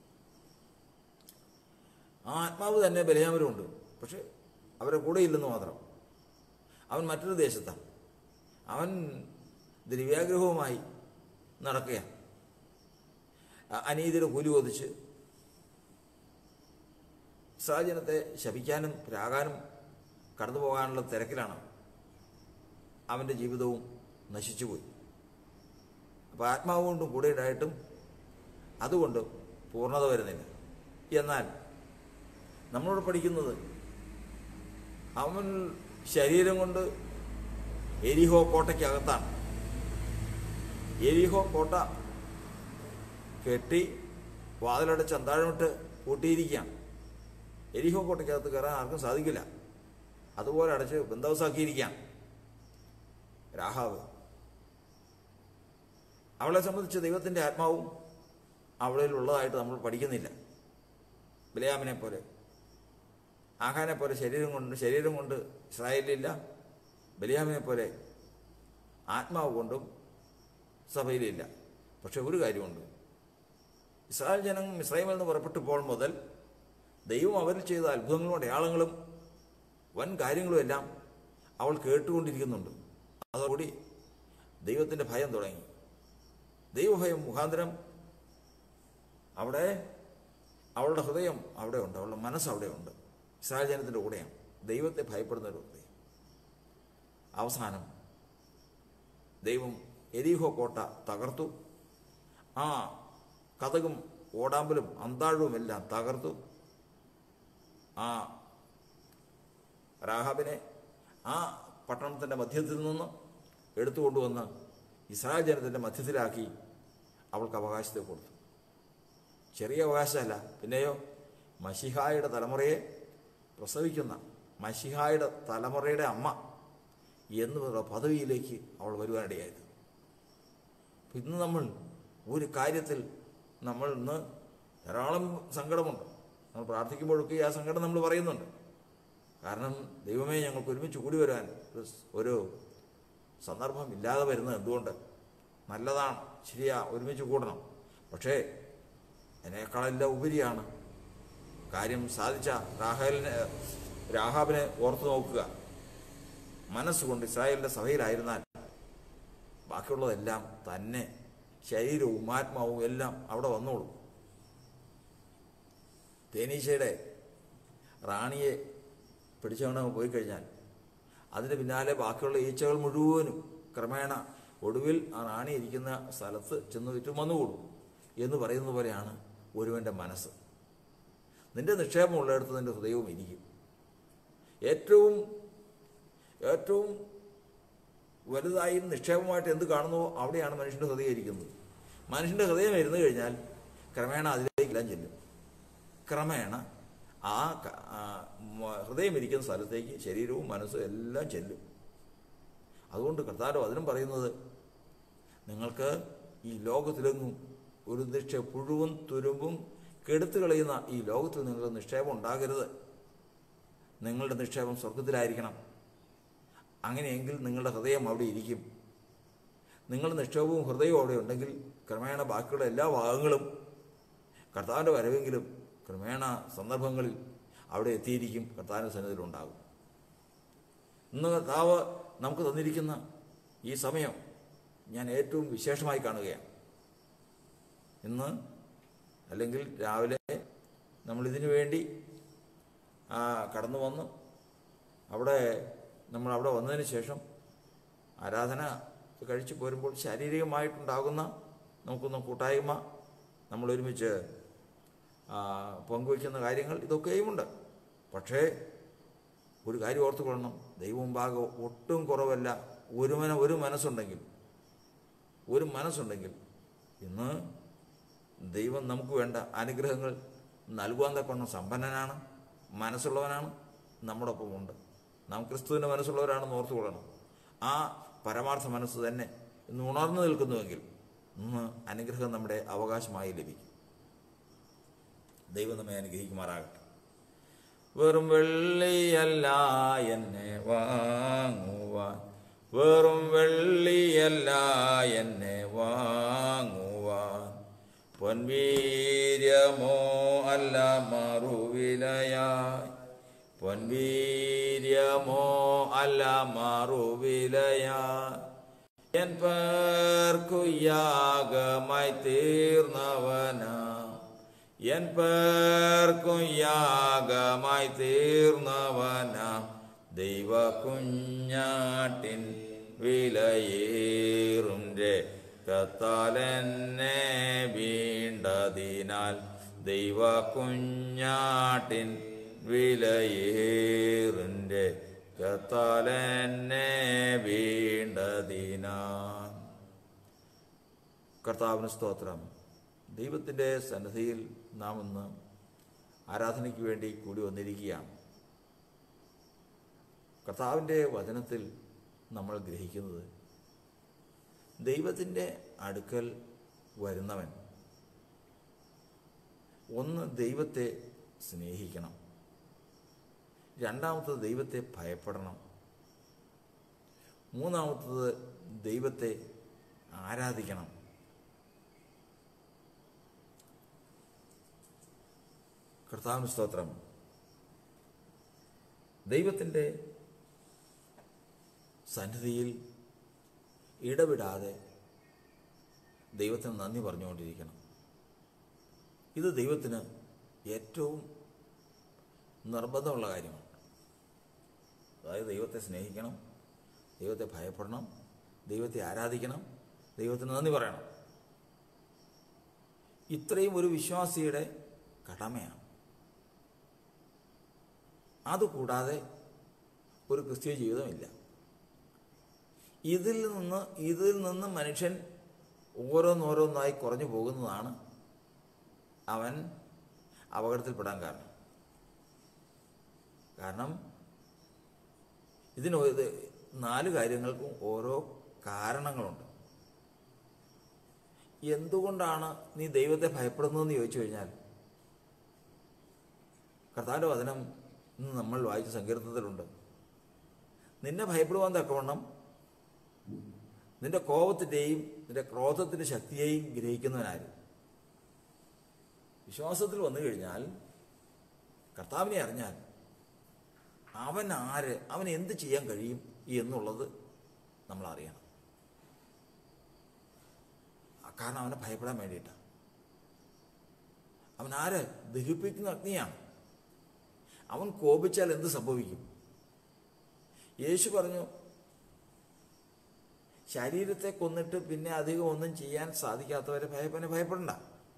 ആ ആത്മാവ് തന്നെ ബലിയാമലുണ്ട് പക്ഷെ അവരെ കൂടെ ഇല്ലെന്ന് മാത്രം അവൻ മറ്റൊരു ദേശത്താണ് അവൻ ദ്രവ്യാഗ്രഹവുമായി നടക്കുകയാണ് അ- അനീതിയുടെ കൂലി ഒതിച്ച് സാഹചര്യത്തെ ശപിക്കാനും രാകാനും കടന്നു പോകാനുള്ള തിരക്കിലാണ് അവൻ്റെ ജീവിതവും നശിച്ചുപോയി അപ്പോൾ ആത്മാവ് കൊണ്ടും കൂടെ ഉണ്ടായിട്ടും അതുകൊണ്ട് പൂർണ്ണത വരുന്നില്ല എന്നാൽ നമ്മളോട് പഠിക്കുന്നത് അവൻ ശരീരം കൊണ്ട് എരിഹോ കോട്ടയ്ക്കകത്താണ് എരിഹോ കോട്ട കെട്ടി വാതിലടച്ച് അന്താഴമിട്ട് പൂട്ടിയിരിക്കുകയാണ് എരിഹോ കോട്ടയ്ക്കകത്ത് കയറാൻ ആർക്കും സാധിക്കില്ല അതുപോലെ അടച്ച് ബന്ധവസാക്കിയിരിക്കുകയാണ് രാഹാവ് അവളെ സംബന്ധിച്ച് ദൈവത്തിൻ്റെ ആത്മാവും അവളിൽ ഉള്ളതായിട്ട് നമ്മൾ പഠിക്കുന്നില്ല ബിലയാമിനെ പോലെ ആഹാനെ പോലെ ശരീരം കൊണ്ട് ശരീരം കൊണ്ട് ഇസ്രായേലിലില്ല ബലിയാമിനെ പോലെ ആത്മാവ് കൊണ്ടും സഭയിലില്ല പക്ഷെ ഒരു കാര്യമുണ്ട് ഇസ്രായേൽ ജനം ഇസ്രായേലിൽ നിന്ന് പുറപ്പെട്ടപ്പോൾ മുതൽ ദൈവം അവരിൽ ചെയ്ത അത്ഭുതങ്ങളും അടയാളങ്ങളും വൻ കാര്യങ്ങളും എല്ലാം അവൾ കേട്ടുകൊണ്ടിരിക്കുന്നുണ്ട് അതോടുകൂടി ദൈവത്തിൻ്റെ ഭയം തുടങ്ങി ദൈവഭയം മുഖാന്തരം അവിടെ അവളുടെ ഹൃദയം അവിടെ ഉണ്ട് അവളുടെ മനസ്സ് അവിടെ ഉണ്ട് ഇസ്രായേൽ ജനത്തിൻ്റെ കൂടെയാണ് ദൈവത്തെ ഭയപ്പെടുന്ന ഒരു ഹൃദയം അവസാനം ദൈവം എരീഹോ കോട്ട തകർത്തു ആ കഥകും ഓടാമ്പലും അന്താഴവും എല്ലാം തകർത്തു ആ രാഹാബിനെ ആ പട്ടണത്തിൻ്റെ മധ്യത്തിൽ നിന്ന് എടുത്തുകൊണ്ടുവന്ന് ഇസ്രായേൽ ജനത്തിൻ്റെ മധ്യത്തിലാക്കി അവൾക്ക് അവകാശത്തെ കൊടുത്തു ചെറിയ അവകാശമല്ല പിന്നെയോ മഷിഹായുടെ തലമുറയെ പ്രസവിക്കുന്ന മഷിഹായുടെ തലമുറയുടെ അമ്മ എന്നുള്ള പദവിയിലേക്ക് അവൾ വരുവാനിടയായത് അപ്പൊ ഇന്ന് നമ്മൾ ഒരു കാര്യത്തിൽ നമ്മൾ ഇന്ന് ധാരാളം സങ്കടമുണ്ട് നമ്മൾ പ്രാർത്ഥിക്കുമ്പോഴൊക്കെ ആ സങ്കടം നമ്മൾ പറയുന്നുണ്ട് കാരണം ദൈവമേ ഞങ്ങൾക്ക് ഒരുമിച്ച് കൂടി വരാൻ ഒരു സ്- ഒരു സന്ദർഭം ഇല്ലാതെ വരുന്നത് എന്തുകൊണ്ട് നല്ലതാണ് ശരിയാ ഒരുമിച്ച് കൂടണം പക്ഷേ അതിനേക്കാളെല്ലാം ഉപരിയാണ് കാര്യം സാധിച്ച രാഹേലിനെ രാഹാബിനെ ഓർത്തു നോക്കുക മനസ്സുകൊണ്ട് ഇസ്രായേലിൻ്റെ സഭയിലായിരുന്നാൽ ബാക്കിയുള്ളതെല്ലാം തന്നെ ശരീരവും ആത്മാവും എല്ലാം അവിടെ വന്നോളും തേനീച്ചയുടെ റാണിയെ പിടിച്ചുകൊണ്ട് പോയി കഴിഞ്ഞാൽ അതിന് പിന്നാലെ ബാക്കിയുള്ള ഈച്ചകൾ മുഴുവനും ക്രമേണ ഒടുവിൽ ആ റാണി ഇരിക്കുന്ന സ്ഥലത്ത് ചെന്ന് ചുറ്റും വന്നുകൂടും എന്ന് പറയുന്ന പോലെയാണ് ഒരുവൻ്റെ മനസ്സ് നിന്റെ നിക്ഷേപമുള്ളിടത്ത് നിന്റെ ഹൃദയവും ഇരിക്കും ഏറ്റവും ഏറ്റവും വലുതായി നിക്ഷേപമായിട്ട് എന്ത് കാണുന്നുവോ അവിടെയാണ് മനുഷ്യൻ്റെ ഹൃദയം ഇരിക്കുന്നത് മനുഷ്യൻ്റെ ഹൃദയം ഇരുന്ന് കഴിഞ്ഞാൽ ക്രമേണ അതിലേക്കെല്ലാം ചെല്ലും ക്രമേണ ആ ക- ആ മ- ഹൃദയം ഇരിക്കുന്ന സ്ഥലത്തേക്ക് ശരീരവും മനസ്സും എല്ലാം ചെല്ലും അതുകൊണ്ട് കർത്താരോ അതിനും പറയുന്നത് നിങ്ങൾക്ക് ഈ ലോകത്തിലെങ്ങും ഒരു നിക്ഷേ പുഴുവും തുരുമ്പും കെടുത്തു കളയുന്ന ഈ ലോകത്തിൽ നിങ്ങൾക്ക് നിക്ഷേപം ഉണ്ടാകരുത് നിങ്ങളുടെ നിക്ഷേപം സ്വർഗത്തിലായിരിക്കണം അങ്ങനെയെങ്കിൽ നിങ്ങളുടെ ഹൃദയം അവിടെ ഇരിക്കും നിങ്ങളുടെ നിക്ഷേപവും ഹൃദയവും അവിടെ ഉണ്ടെങ്കിൽ ക്രമേണ ബാക്കിയുള്ള എല്ലാ ഭാഗങ്ങളും കർത്താവിൻ്റെ വരവെങ്കിലും ക്രമേണ സന്ദർഭങ്ങളിൽ അവിടെ എത്തിയിരിക്കും കർത്താവിൻ്റെ സന്നിധിയിലുണ്ടാകും ഇന്ന് കർത്താവ് നമുക്ക് തന്നിരിക്കുന്ന ഈ സമയം ഞാൻ ഏറ്റവും വിശേഷമായി കാണുകയാണ് ഇന്ന് അല്ലെങ്കിൽ രാവിലെ നമ്മൾ ഇതിനു വേണ്ടി ആ, കടന്നു വന്ന് അവിടെ നമ്മൾ അവിടെ വന്നതിന് ശേഷം ആരാധന കഴിച്ചു പോരുമ്പോൾ ശാരീരികമായിട്ടുണ്ടാകുന്ന നമുക്കൊന്ന് കൂട്ടായ്മ നമ്മൾ ഒരുമിച്ച് ആ, പങ്കുവയ്ക്കുന്ന കാര്യങ്ങൾ ഇതൊക്കെയുമുണ്ട് പക്ഷേ ഒരു കാര്യം ഓർത്തുകൊള്ളണം ദൈവം ഭാഗം ഒട്ടും കുറവല്ല ഒരു മന ഒരു മനസ്സുണ്ടെങ്കിൽ ഒരു മനസ്സുണ്ടെങ്കിൽ ഇന്ന് ദൈവം നമുക്ക് വേണ്ട അനുഗ്രഹങ്ങൾ നൽകുവാൻ തക്കവണ്ണം സമ്പന്നനാണ് മനസ്സുള്ളവനാണ് നമ്മുടെ ഒപ്പമുണ്ട് നാം ക്രിസ്തുവിൻ്റെ മനസ്സുള്ളവരാണെന്ന് ഓർത്തു കൊള്ളണം ആ പരമാർത്ഥ മനസ്സ് തന്നെ ഇന്ന് ഉണർന്നു നിൽക്കുന്നുവെങ്കിൽ ഇന്ന് അനുഗ്രഹം നമ്മുടെ അവകാശമായി ലഭിക്കും ദൈവം നമ്മെ അനുഗ്രഹിക്കുമാറാകട്ടെ വെറും വെള്ളിയല്ല എന്നെ വാങ്ങുവാൻ വെറും വെള്ളിയല്ല എന്നെ വാങ്ങുവാൻ പൊൻവീര്യമോ അല്ല മറുവിലയായി പൊൻവീര്യമോ അല്ല മറുവിലയായി എൻ പേർക്കു യാഗമായി തീർന്നവനാ എൻ പേർക്കും യാഗമായി തീർന്നവനാ ദൈവ കുഞ്ഞാട്ടിൻ വിലയേറും രക്തത്താലെന്നെ വീണ്ടതിനാൽ ദൈവ കുഞ്ഞാട്ടിൻ വിലയേറും രക്തത്താലെന്നെ വീണ്ടതിനാൽ കർത്താവിന് സ്തോത്രം ദൈവത്തിൻ്റെ സന്നദ്ധിയിൽ നാം ഇന്ന് ആരാധനയ്ക്ക് വേണ്ടി കൂടി വന്നിരിക്കുകയാണ് കർത്താവിൻ്റെ വചനത്തിൽ നമ്മൾ ഗ്രഹിക്കുന്നത് ദൈവത്തിൻ്റെ അടുക്കൽ വരുന്നവൻ ഒന്ന് ദൈവത്തെ സ്നേഹിക്കണം രണ്ടാമത്തത് ദൈവത്തെ ഭയപ്പെടണം മൂന്നാമത്തത് ദൈവത്തെ ആരാധിക്കണം കർത്താവിന് സ്തോത്രം ദൈവത്തിൻ്റെ സന്നിധിയിൽ ഇടവിടാതെ ദൈവത്തിന് നന്ദി പറഞ്ഞുകൊണ്ടിരിക്കണം ഇത് ദൈവത്തിന് ഏറ്റവും നിർബന്ധമുള്ള കാര്യമാണ് അതായത് ദൈവത്തെ സ്നേഹിക്കണം ദൈവത്തെ ഭയപ്പെടണം ദൈവത്തെ ആരാധിക്കണം ദൈവത്തിന് നന്ദി പറയണം ഇത്രയും ഒരു വിശ്വാസിയുടെ കടമയാണ് അതുകൂടാതെ ഒരു ക്രിസ്തീയ ജീവിതമില്ല ഇതിൽ നിന്ന് ഇതിൽ നിന്ന് മനുഷ്യൻ ഓരോന്നോരോന്നായി കുറഞ്ഞു പോകുന്നതാണ് അവൻ അപകടത്തിൽപ്പെടാൻ കാരണം കാരണം ഇതിന് ഇത് നാല് കാര്യങ്ങൾക്കും ഓരോ കാരണങ്ങളുണ്ട് എന്തുകൊണ്ടാണ് നീ ദൈവത്തെ ഭയപ്പെടുന്നതെന്ന് ചോദിച്ചു കഴിഞ്ഞാൽ കർത്താവിൻ്റെ വചനം ഇന്ന് നമ്മൾ വായിച്ച സങ്കീർത്തത്തിലുണ്ട് നിന്നെ ഭയപ്പെടുവാൻ തക്കവണ്ണം നിന്റെ കോപത്തിൻ്റെയും നിന്റെ ക്രോധത്തിൻ്റെ ശക്തിയെയും ഗ്രഹിക്കുന്നവനാര് വിശ്വാസത്തിൽ വന്നു കഴിഞ്ഞാൽ കർത്താവിനെ അറിഞ്ഞാൽ അവൻ ആര് അവൻ എന്ത് ചെയ്യാൻ കഴിയും എന്നുള്ളത് നമ്മൾ അറിയണം കാരണം അവനെ ഭയപ്പെടാൻ വേണ്ടിയിട്ടാണ് അവൻ ആര് ദഹിപ്പിക്കുന്ന അഗ്നിയാണ് അവൻ കോപിച്ചാൽ എന്ത് സംഭവിക്കും യേശു പറഞ്ഞു ശരീരത്തെ കൊന്നിട്ട് പിന്നെ അധികം ഒന്നും ചെയ്യാൻ സാധിക്കാത്തവരെ ഭയപ്പനെ ഭയപ്പെടണ്ട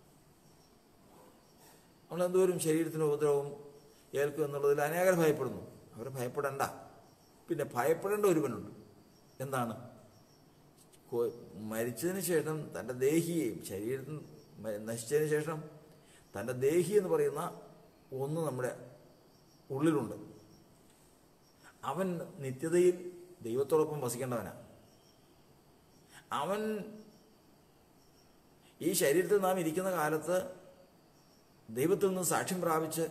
നമ്മൾ എന്തോരും ശരീരത്തിന് ഉപദ്രവം ഏൽക്കും എന്നുള്ളതിൽ അനേകർ ഭയപ്പെടുന്നു അവരെ ഭയപ്പെടണ്ട പിന്നെ ഭയപ്പെടേണ്ട ഒരുവനുണ്ട് എന്താണ് കൊ- മരിച്ചതിന് ശേഷം തൻ്റെ ദേഹിയെയും ശരീരത്തിൽ മ- നശിച്ചതിന് ശേഷം തൻ്റെ ദേഹി എന്ന് പറയുന്ന ഒന്ന് നമ്മുടെ ഉള്ളിലുണ്ട് അവൻ നിത്യതയിൽ ദൈവത്തോടൊപ്പം വസിക്കേണ്ടവനാണ് അവൻ ഈ ശരീരത്തിൽ നാം ഇരിക്കുന്ന കാലത്ത് ദൈവത്തിൽ നിന്ന് സാക്ഷ്യം പ്രാപിച്ച്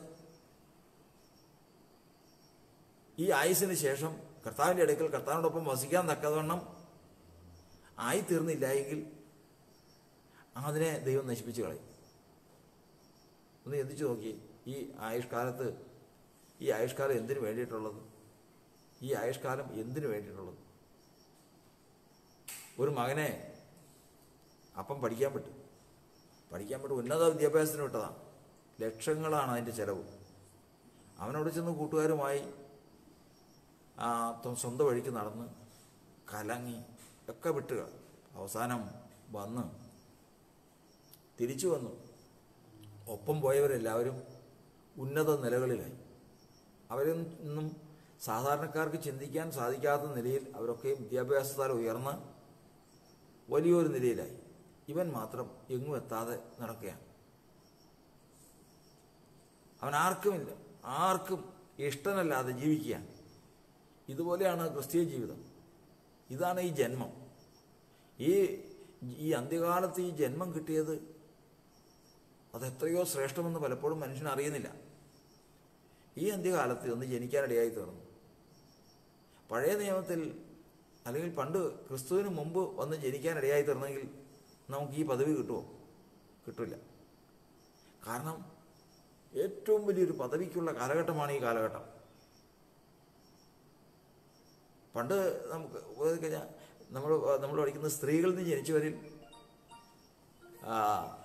ഈ ആയുസിന് ശേഷം കർത്താവിൻ്റെ അടുക്കൽ കർത്താവിനോടൊപ്പം വസിക്കാൻ തക്കവണ്ണം ആയിത്തീർന്നില്ല എങ്കിൽ അതിനെ ദൈവം നശിപ്പിച്ചു കളയും ഒന്ന് ചിന്തിച്ചു നോക്കി ഈ ആയുഷ്കാലത്ത് ഈ ആയുഷ്കാലം എന്തിനു വേണ്ടിയിട്ടുള്ളത് ഈ ആയുഷ്കാലം എന്തിനു വേണ്ടിയിട്ടുള്ളത് ഒരു മകനെ അപ്പം പഠിക്കാൻ പറ്റും പഠിക്കാൻ പറ്റും ഉന്നത വിദ്യാഭ്യാസത്തിന് വിട്ടതാണ് ലക്ഷങ്ങളാണ് അതിൻ്റെ ചിലവ് അവനവിടെ ചെന്ന് കൂട്ടുകാരുമായി ആ ത- സ്വന്തം വഴിക്ക് നടന്ന് കലങ്ങി ഒക്കെ വിട്ടുക അവസാനം വന്ന് തിരിച്ചു വന്നു ഒപ്പം പോയവരെല്ലാവരും ഉന്നത നിലകളിലായി അവരിൽ നിന്നും സാധാരണക്കാർക്ക് ചിന്തിക്കാൻ സാധിക്കാത്ത നിലയിൽ അവരൊക്കെയും വിദ്യാഭ്യാസത്താൽ ഉയർന്ന് വലിയൊരു നിലയിലായി ഇവൻ മാത്രം എങ്ങും എത്താതെ നടക്കുകയാണ് അവൻ ആർക്കുമില്ല ആർക്കും ഇഷ്ടനല്ലാതെ ജീവിക്കുക ഇതുപോലെയാണ് ക്രിസ്തീയ ജീവിതം ഇതാണ് ഈ ജന്മം ഈ ഈ അന്ത്യകാലത്ത് ഈ ജന്മം കിട്ടിയത് അത് എത്രയോ ശ്രേഷ്ഠമെന്ന് പലപ്പോഴും മനുഷ്യൻ അറിയുന്നില്ല ഈ അന്ത്യകാലത്ത് ഒന്ന് ജനിക്കാനിടയായി തീർന്നു പഴയ നിയമത്തിൽ അല്ലെങ്കിൽ പണ്ട് ക്രിസ്തുവിന് മുമ്പ് വന്ന് ജനിക്കാനിടയായി തീർന്നെങ്കിൽ നമുക്ക് ഈ പദവി കിട്ടുമോ കിട്ടില്ല കാരണം ഏറ്റവും വലിയൊരു പദവിക്കുള്ള കാലഘട്ടമാണ് ഈ കാലഘട്ടം പണ്ട് നമുക്ക് പോയി കഴിഞ്ഞാൽ നമ്മൾ നമ്മൾ പഠിക്കുന്ന സ്ത്രീകളിൽ നിന്ന് ജനിച്ചവരിൽ ആ,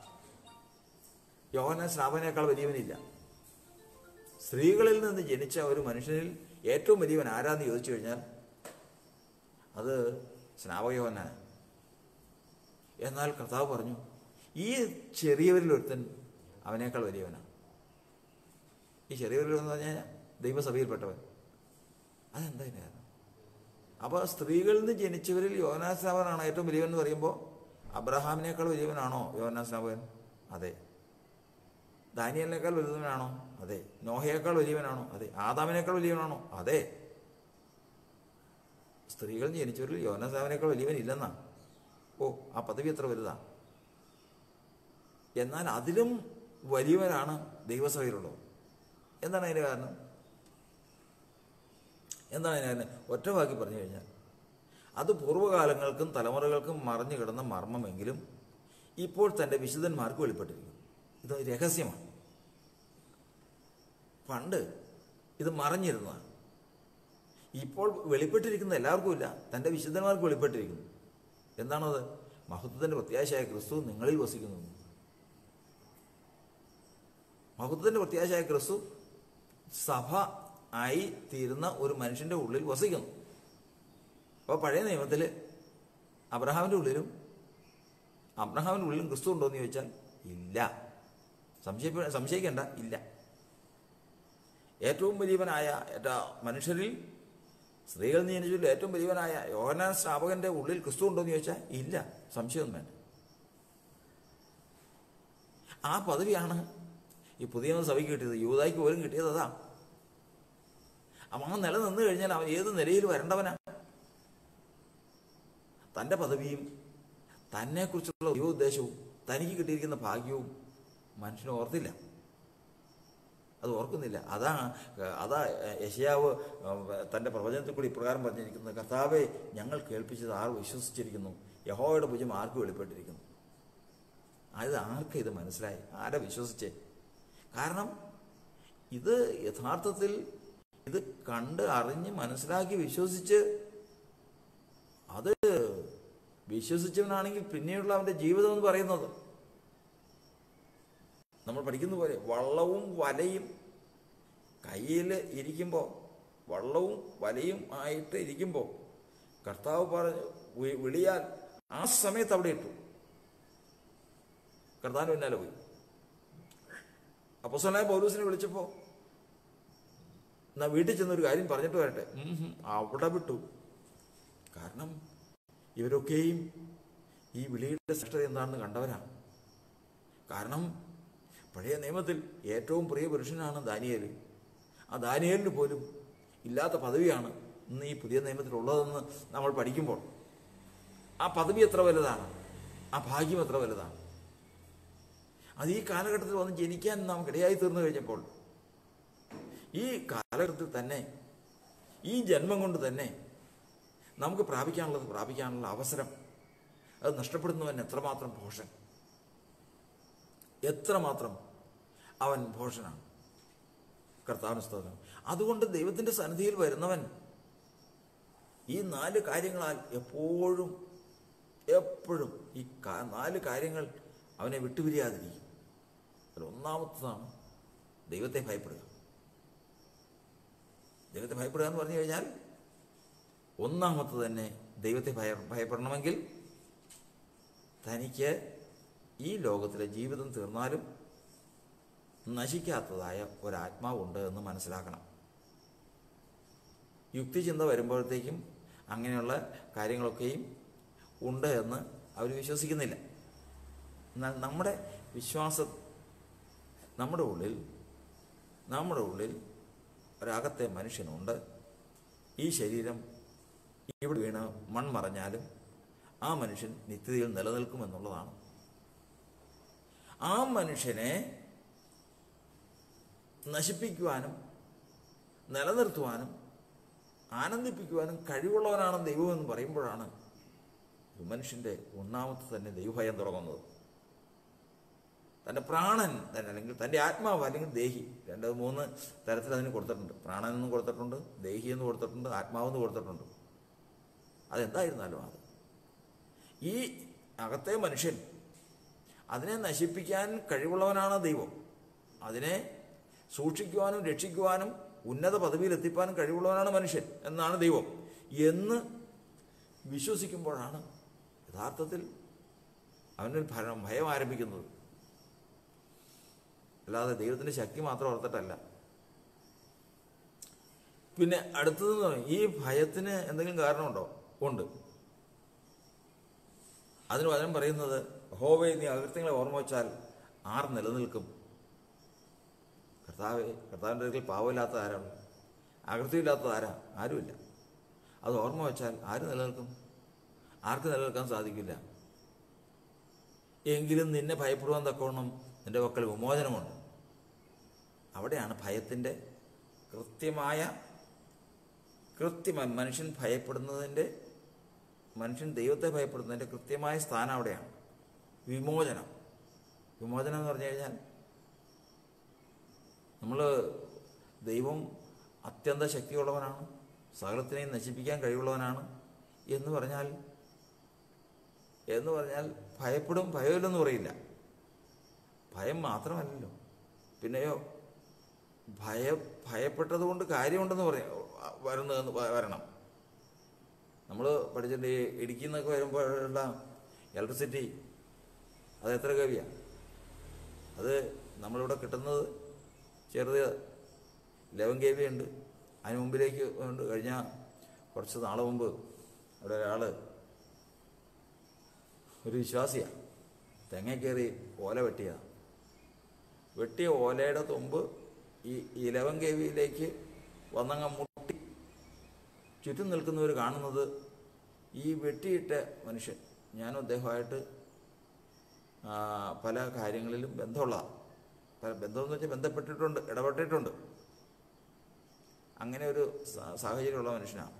യോഹന സ്നാപനേക്കാൾ വലിയവനില്ല സ്ത്രീകളിൽ നിന്ന് ജനിച്ച ഒരു മനുഷ്യനിൽ ഏറ്റവും വലിയവൻ ആരാന്ന് ചോദിച്ചു കഴിഞ്ഞാൽ അത് സ്നാപകയോഹനാണ് എന്നാൽ കർത്താവ് പറഞ്ഞു ഈ ചെറിയവരിൽ ഒരുത്തൻ അവനേക്കാൾ വലിയവനാണ് ഈ ചെറിയവരിൽ എന്ന് പറഞ്ഞാൽ ദൈവസഭയിൽപ്പെട്ടവൻ അതെന്താ ഇതിന്റെ കാരണം അപ്പോൾ സ്ത്രീകളിൽ നിന്ന് ജനിച്ചവരിൽ യോനാസ്നാപനാണ് ഏറ്റവും വലിയവൻ എന്ന് പറയുമ്പോൾ അബ്രഹാമിനേക്കാൾ വലിയവനാണോ യോനാസ്നാപകൻ അതെ ദാനിയലിനേക്കാൾ വലുതവനാണോ അതെ നോഹയേക്കാൾ വലിയവനാണോ അതെ ആദാമിനേക്കാൾ വലിയവനാണോ അതെ സ്ത്രീകൾ ജനിച്ചവരിൽ യോനാസ്നാപനേക്കാൾ വലിയവൻ ഇല്ലെന്നാ ഓ ആ പദവി എത്ര വലുതാ എന്നാൽ അതിലും വലിയവരാണ് ദൈവസഭയിലുള്ളത് എന്താണ് അതിൻ്റെ കാരണം എന്താണ് അതിന് കാരണം ഒറ്റ വാക്കി പറഞ്ഞു കഴിഞ്ഞാൽ അത് പൂർവ്വകാലങ്ങൾക്കും തലമുറകൾക്കും മറഞ്ഞു കിടന്ന മർമ്മമെങ്കിലും ഇപ്പോൾ തൻ്റെ വിശുദ്ധന്മാർക്ക് വെളിപ്പെട്ടിരിക്കും ഇത് രഹസ്യമാണ് പണ്ട് ഇത് മറഞ്ഞിരുന്നതാണ് ഇപ്പോൾ വെളിപ്പെട്ടിരിക്കുന്ന എല്ലാവർക്കും ഇല്ല തൻ്റെ വിശുദ്ധന്മാർക്ക് വെളിപ്പെട്ടിരിക്കുന്നു എന്താണത് മഹത്വത്തിൻ്റെ പ്രത്യാശയായ ക്രിസ്തു നിങ്ങളിൽ വസിക്കുന്നു മഹത്വത്തിൻ്റെ പ്രത്യാശയായ ക്രിസ്തു സഭ ആയി തീരുന്ന ഒരു മനുഷ്യൻ്റെ ഉള്ളിൽ വസിക്കുന്നു അപ്പോൾ പഴയ നിയമത്തിൽ അബ്രഹാമിൻ്റെ ഉള്ളിലും അബ്രഹാമിൻ്റെ ഉള്ളിലും ക്രിസ്തു ഉണ്ടോ എന്ന് ചോദിച്ചാൽ ഇല്ല സംശയ സംശയിക്കേണ്ട ഇല്ല ഏറ്റവും വലിയവനായ ഏറ്റ മനുഷ്യരിൽ സ്ത്രീകളിൽ നിന്ന് ജനിച്ചതിൽ ഏറ്റവും വലിയവനായ യോഹന ശ്രാപകന്റെ ഉള്ളിൽ ക്രിസ്തു ഉണ്ടോ എന്ന് ചോദിച്ചാൽ ഇല്ല സംശയമൊന്നും വേണ്ട ആ പദവിയാണ് ഈ പുതിയ സഭയ്ക്ക് കിട്ടിയത് യൂതായ്ക്ക് പോലും കിട്ടിയത് അതാ അവൻ ആ നില നിന്ന് കഴിഞ്ഞാൽ അവൻ ഏത് നിലയിൽ വരേണ്ടവനാ തൻ്റെ പദവിയും തന്നെക്കുറിച്ചുള്ള ദൈവോദ്ദേശവും തനിക്ക് കിട്ടിയിരിക്കുന്ന ഭാഗ്യവും മനുഷ്യന് ഓർത്തില്ല അത് ഓർക്കുന്നില്ല അതാ അതാ യശയാവ് തൻ്റെ പ്രവചനത്തിൽ കൂടി ഇപ്രകാരം പറഞ്ഞിരിക്കുന്നത് കർത്താവെ ഞങ്ങൾ കേൾപ്പിച്ചത് ആർ വിശ്വസിച്ചിരിക്കുന്നു യഹോയുടെ ഭുജം ആർക്ക് വെളിപ്പെട്ടിരിക്കുന്നു അത് ആർക്ക് ഇത് മനസ്സിലായി ആരെ വിശ്വസിച്ചേ കാരണം ഇത് യഥാർത്ഥത്തിൽ ഇത് കണ്ട് അറിഞ്ഞ് മനസ്സിലാക്കി വിശ്വസിച്ച് അത് വിശ്വസിച്ചവനാണെങ്കിൽ പിന്നീടുള്ള അവൻ്റെ ജീവിതം എന്ന് പറയുന്നത് നമ്മൾ പഠിക്കുന്ന പോലെ വള്ളവും വലയും കയ്യിൽ ഇരിക്കുമ്പോൾ വള്ളവും വലയും ആയിട്ട് ഇരിക്കുമ്പോൾ കർത്താവ് പറഞ്ഞു വി- വിളിയാൽ ആ സമയത്ത് അവിടെ ഇട്ടു കർത്താവിന് പിന്നാലെ പോയി അപ്പോസനായ പൗലൂസിനെ വിളിച്ചപ്പോൾ എന്നാ വീട്ടിൽ ചെന്നൊരു കാര്യം പറഞ്ഞിട്ട് വരട്ടെ ഉം ഹും, അവിടെ വിട്ടു കാരണം ഇവരൊക്കെയും ഈ വിളിയുടെ ശ്രേഷ്ഠത എന്താണെന്ന് കണ്ടവരാണ് കാരണം പഴയ നിയമത്തിൽ ഏറ്റവും പ്രിയ പുരുഷനാണ് ദാനിയേൽ ആ ദാനിയേലിന് പോലും ഇല്ലാത്ത പദവിയാണ് ഇന്ന് ഈ പുതിയ നിയമത്തിലുള്ളതെന്ന് നമ്മൾ പഠിക്കുമ്പോൾ ആ പദവി എത്ര വലുതാണ് ആ ഭാഗ്യം എത്ര വലുതാണ് അത് ഈ കാലഘട്ടത്തിൽ വന്ന് ജനിക്കാൻ നാം ഇടയായി തീർന്നു കഴിഞ്ഞപ്പോൾ ഈ കാലഘട്ടത്തിൽ തന്നെ ഈ ജന്മം കൊണ്ട് തന്നെ നമുക്ക് പ്രാപിക്കാനുള്ളത് പ്രാപിക്കാനുള്ള അവസരം അത് നഷ്ടപ്പെടുന്നവൻ എത്രമാത്രം ഭോഷൻ എത്രമാത്രം അവൻ ഭോഷനാണ് കർത്താവിന് സ്തോത്രം അതുകൊണ്ട് ദൈവത്തിൻ്റെ സന്നിധിയിൽ വരുന്നവൻ ഈ നാല് കാര്യങ്ങളാൽ എപ്പോഴും എപ്പോഴും ഈ കാ- നാല് കാര്യങ്ങൾ അവനെ വിട്ടുപിരിയാതിരിക്കും അതിൽ ഒന്നാമത്തതാണ് ദൈവത്തെ ഭയപ്പെടുക ദൈവത്തെ ഭയപ്പെടുക എന്ന് പറഞ്ഞു കഴിഞ്ഞാൽ ഒന്നാമത്തത് തന്നെ ദൈവത്തെ ഭയ ഭയപ്പെടണമെങ്കിൽ തനിക്ക് ഈ ലോകത്തിലെ ജീവിതം തീർന്നാലും നശിക്കാത്തതായ ഒരാത്മാവുണ്ട് എന്ന് മനസ്സിലാക്കണം യുക്തിചിന്ത വരുമ്പോഴത്തേക്കും അങ്ങനെയുള്ള കാര്യങ്ങളൊക്കെയും ഉണ്ട് എന്ന് അവർ വിശ്വസിക്കുന്നില്ല എന്നാൽ നമ്മുടെ വിശ്വാസം നമ്മുടെ ഉള്ളിൽ നമ്മുടെ ഉള്ളിൽ ഒരകത്തെ മനുഷ്യനുണ്ട് ഈ ശരീരം ഇവിടെ വീണ് മൺമറഞ്ഞാലും ആ മനുഷ്യൻ നിത്യതയിൽ നിലനിൽക്കുമെന്നുള്ളതാണ് ആ മനുഷ്യനെ നശിപ്പിക്കുവാനും നിലനിർത്തുവാനും ആനന്ദിപ്പിക്കുവാനും കഴിവുള്ളവനാണ് ദൈവമെന്ന് പറയുമ്പോഴാണ് ഒരു മനുഷ്യൻ്റെ ഒന്നാമത്തെ തന്നെ ദൈവഭയം തുടങ്ങുന്നത് തൻ്റെ പ്രാണൻ തന്നെ അല്ലെങ്കിൽ തൻ്റെ ആത്മാവ് അല്ലെങ്കിൽ ദേഹി രണ്ട് മൂന്ന് തരത്തിൽ അതിന് കൊടുത്തിട്ടുണ്ട് പ്രാണൻ എന്ന് കൊടുത്തിട്ടുണ്ട് ദേഹി എന്ന് കൊടുത്തിട്ടുണ്ട് ആത്മാവെന്ന് കൊടുത്തിട്ടുണ്ട് അതെന്തായിരുന്നാലും അത് ഈ അകത്തെ മനുഷ്യൻ അതിനെ നശിപ്പിക്കാൻ കഴിവുള്ളവനാണ് ദൈവം അതിനെ സൂക്ഷിക്കുവാനും രക്ഷിക്കുവാനും ഉന്നത പദവിയിൽ എത്തിപ്പാനും കഴിവുള്ളവനാണ് മനുഷ്യൻ എന്നാണ് ദൈവം എന്ന് വിശ്വസിക്കുമ്പോഴാണ് യഥാർത്ഥത്തിൽ അവനൊരു ഭയം ഭയം ആരംഭിക്കുന്നത് അല്ലാതെ ദൈവത്തിൻ്റെ ശക്തി മാത്രം ഓർത്തിട്ടല്ല പിന്നെ അടുത്തത് ഈ ഭയത്തിന് എന്തെങ്കിലും കാരണമുണ്ടോ ഉണ്ട് അതിന് വചനം പറയുന്നത് ഹോവേ നീ അകൃത്യങ്ങളെ ഓർമ്മ വെച്ചാൽ ആർ നിലനിൽക്കും കർത്താവ് കർത്താവിൻ്റെ അടുക്കൽ പാവമില്ലാത്ത ആരാണ് അകൃത്യമില്ലാത്തത് ആരാ ആരുമില്ല അത് ഓർമ്മ വെച്ചാൽ ആര് നിലനിൽക്കും ആർക്ക് നിലനിൽക്കാൻ സാധിക്കില്ല എങ്കിലും നിന്നെ ഭയപ്പെടുവാൻ തക്കവണ്ണം നിന്റെ മക്കൾ വിമോചനമുണ്ട് അവിടെയാണ് ഭയത്തിൻ്റെ കൃത്യമായ കൃത്യമായി മനുഷ്യൻ ഭയപ്പെടുന്നതിൻ്റെ മനുഷ്യൻ ദൈവത്തെ ഭയപ്പെടുന്നതിൻ്റെ കൃത്യമായ സ്ഥാനം അവിടെയാണ് വിമോചനം വിമോചനം എന്ന് പറഞ്ഞു കഴിഞ്ഞാൽ നമ്മൾ ദൈവം അത്യന്ത ശക്തിയുള്ളവനാണ് സകലത്തിനെയും നശിപ്പിക്കാൻ കഴിവുള്ളവനാണ് എന്ന് പറഞ്ഞാൽ എന്ന് പറഞ്ഞാൽ ഭയപ്പെടും ഭയമില്ലെന്ന് പറയില്ല ഭയം മാത്രമല്ലല്ലോ പിന്നെയോ ഭയ ഭയപ്പെട്ടത് കൊണ്ട് കാര്യമുണ്ടെന്ന് പറയ വരുന്നതെന്ന് വ- വരണം നമ്മൾ പഠിച്ചിട്ട് ഈ ഇടുക്കിയിൽ നിന്നൊക്കെ വരുമ്പോഴുള്ള ഇലക്ട്രിസിറ്റി അത് എത്ര കവിയാണ് അത് നമ്മളിവിടെ കിട്ടുന്നത് ചെറുത് ലെവൻ കെ വി ഉണ്ട് അതിന് മുമ്പിലേക്ക് ഉണ്ട് കഴിഞ്ഞ കുറച്ച് നാളെ മുമ്പ് അവിടെ ഒരാൾ ഒരു വിശ്വാസിയാണ് തെങ്ങ കയറി ഓല വെട്ടിയതാണ് വെട്ടിയ ഓലയുടെ തുമ്പ് ഈ ഇലവൻ കെ വിയിലേക്ക് വന്നങ്ങ മുട്ടി ചുറ്റും നിൽക്കുന്നവർ കാണുന്നത് ഈ വെട്ടിയിട്ട മനുഷ്യൻ ഞാനും അദ്ദേഹമായിട്ട് ആ, പല കാര്യങ്ങളിലും ബന്ധമുള്ളതാണ് പല ബന്ധമെന്ന് വെച്ചാൽ ബന്ധപ്പെട്ടിട്ടുണ്ട് ഇടപെട്ടിട്ടുണ്ട് അങ്ങനെ ഒരു സ- സാഹചര്യമുള്ള മനുഷ്യനാണ്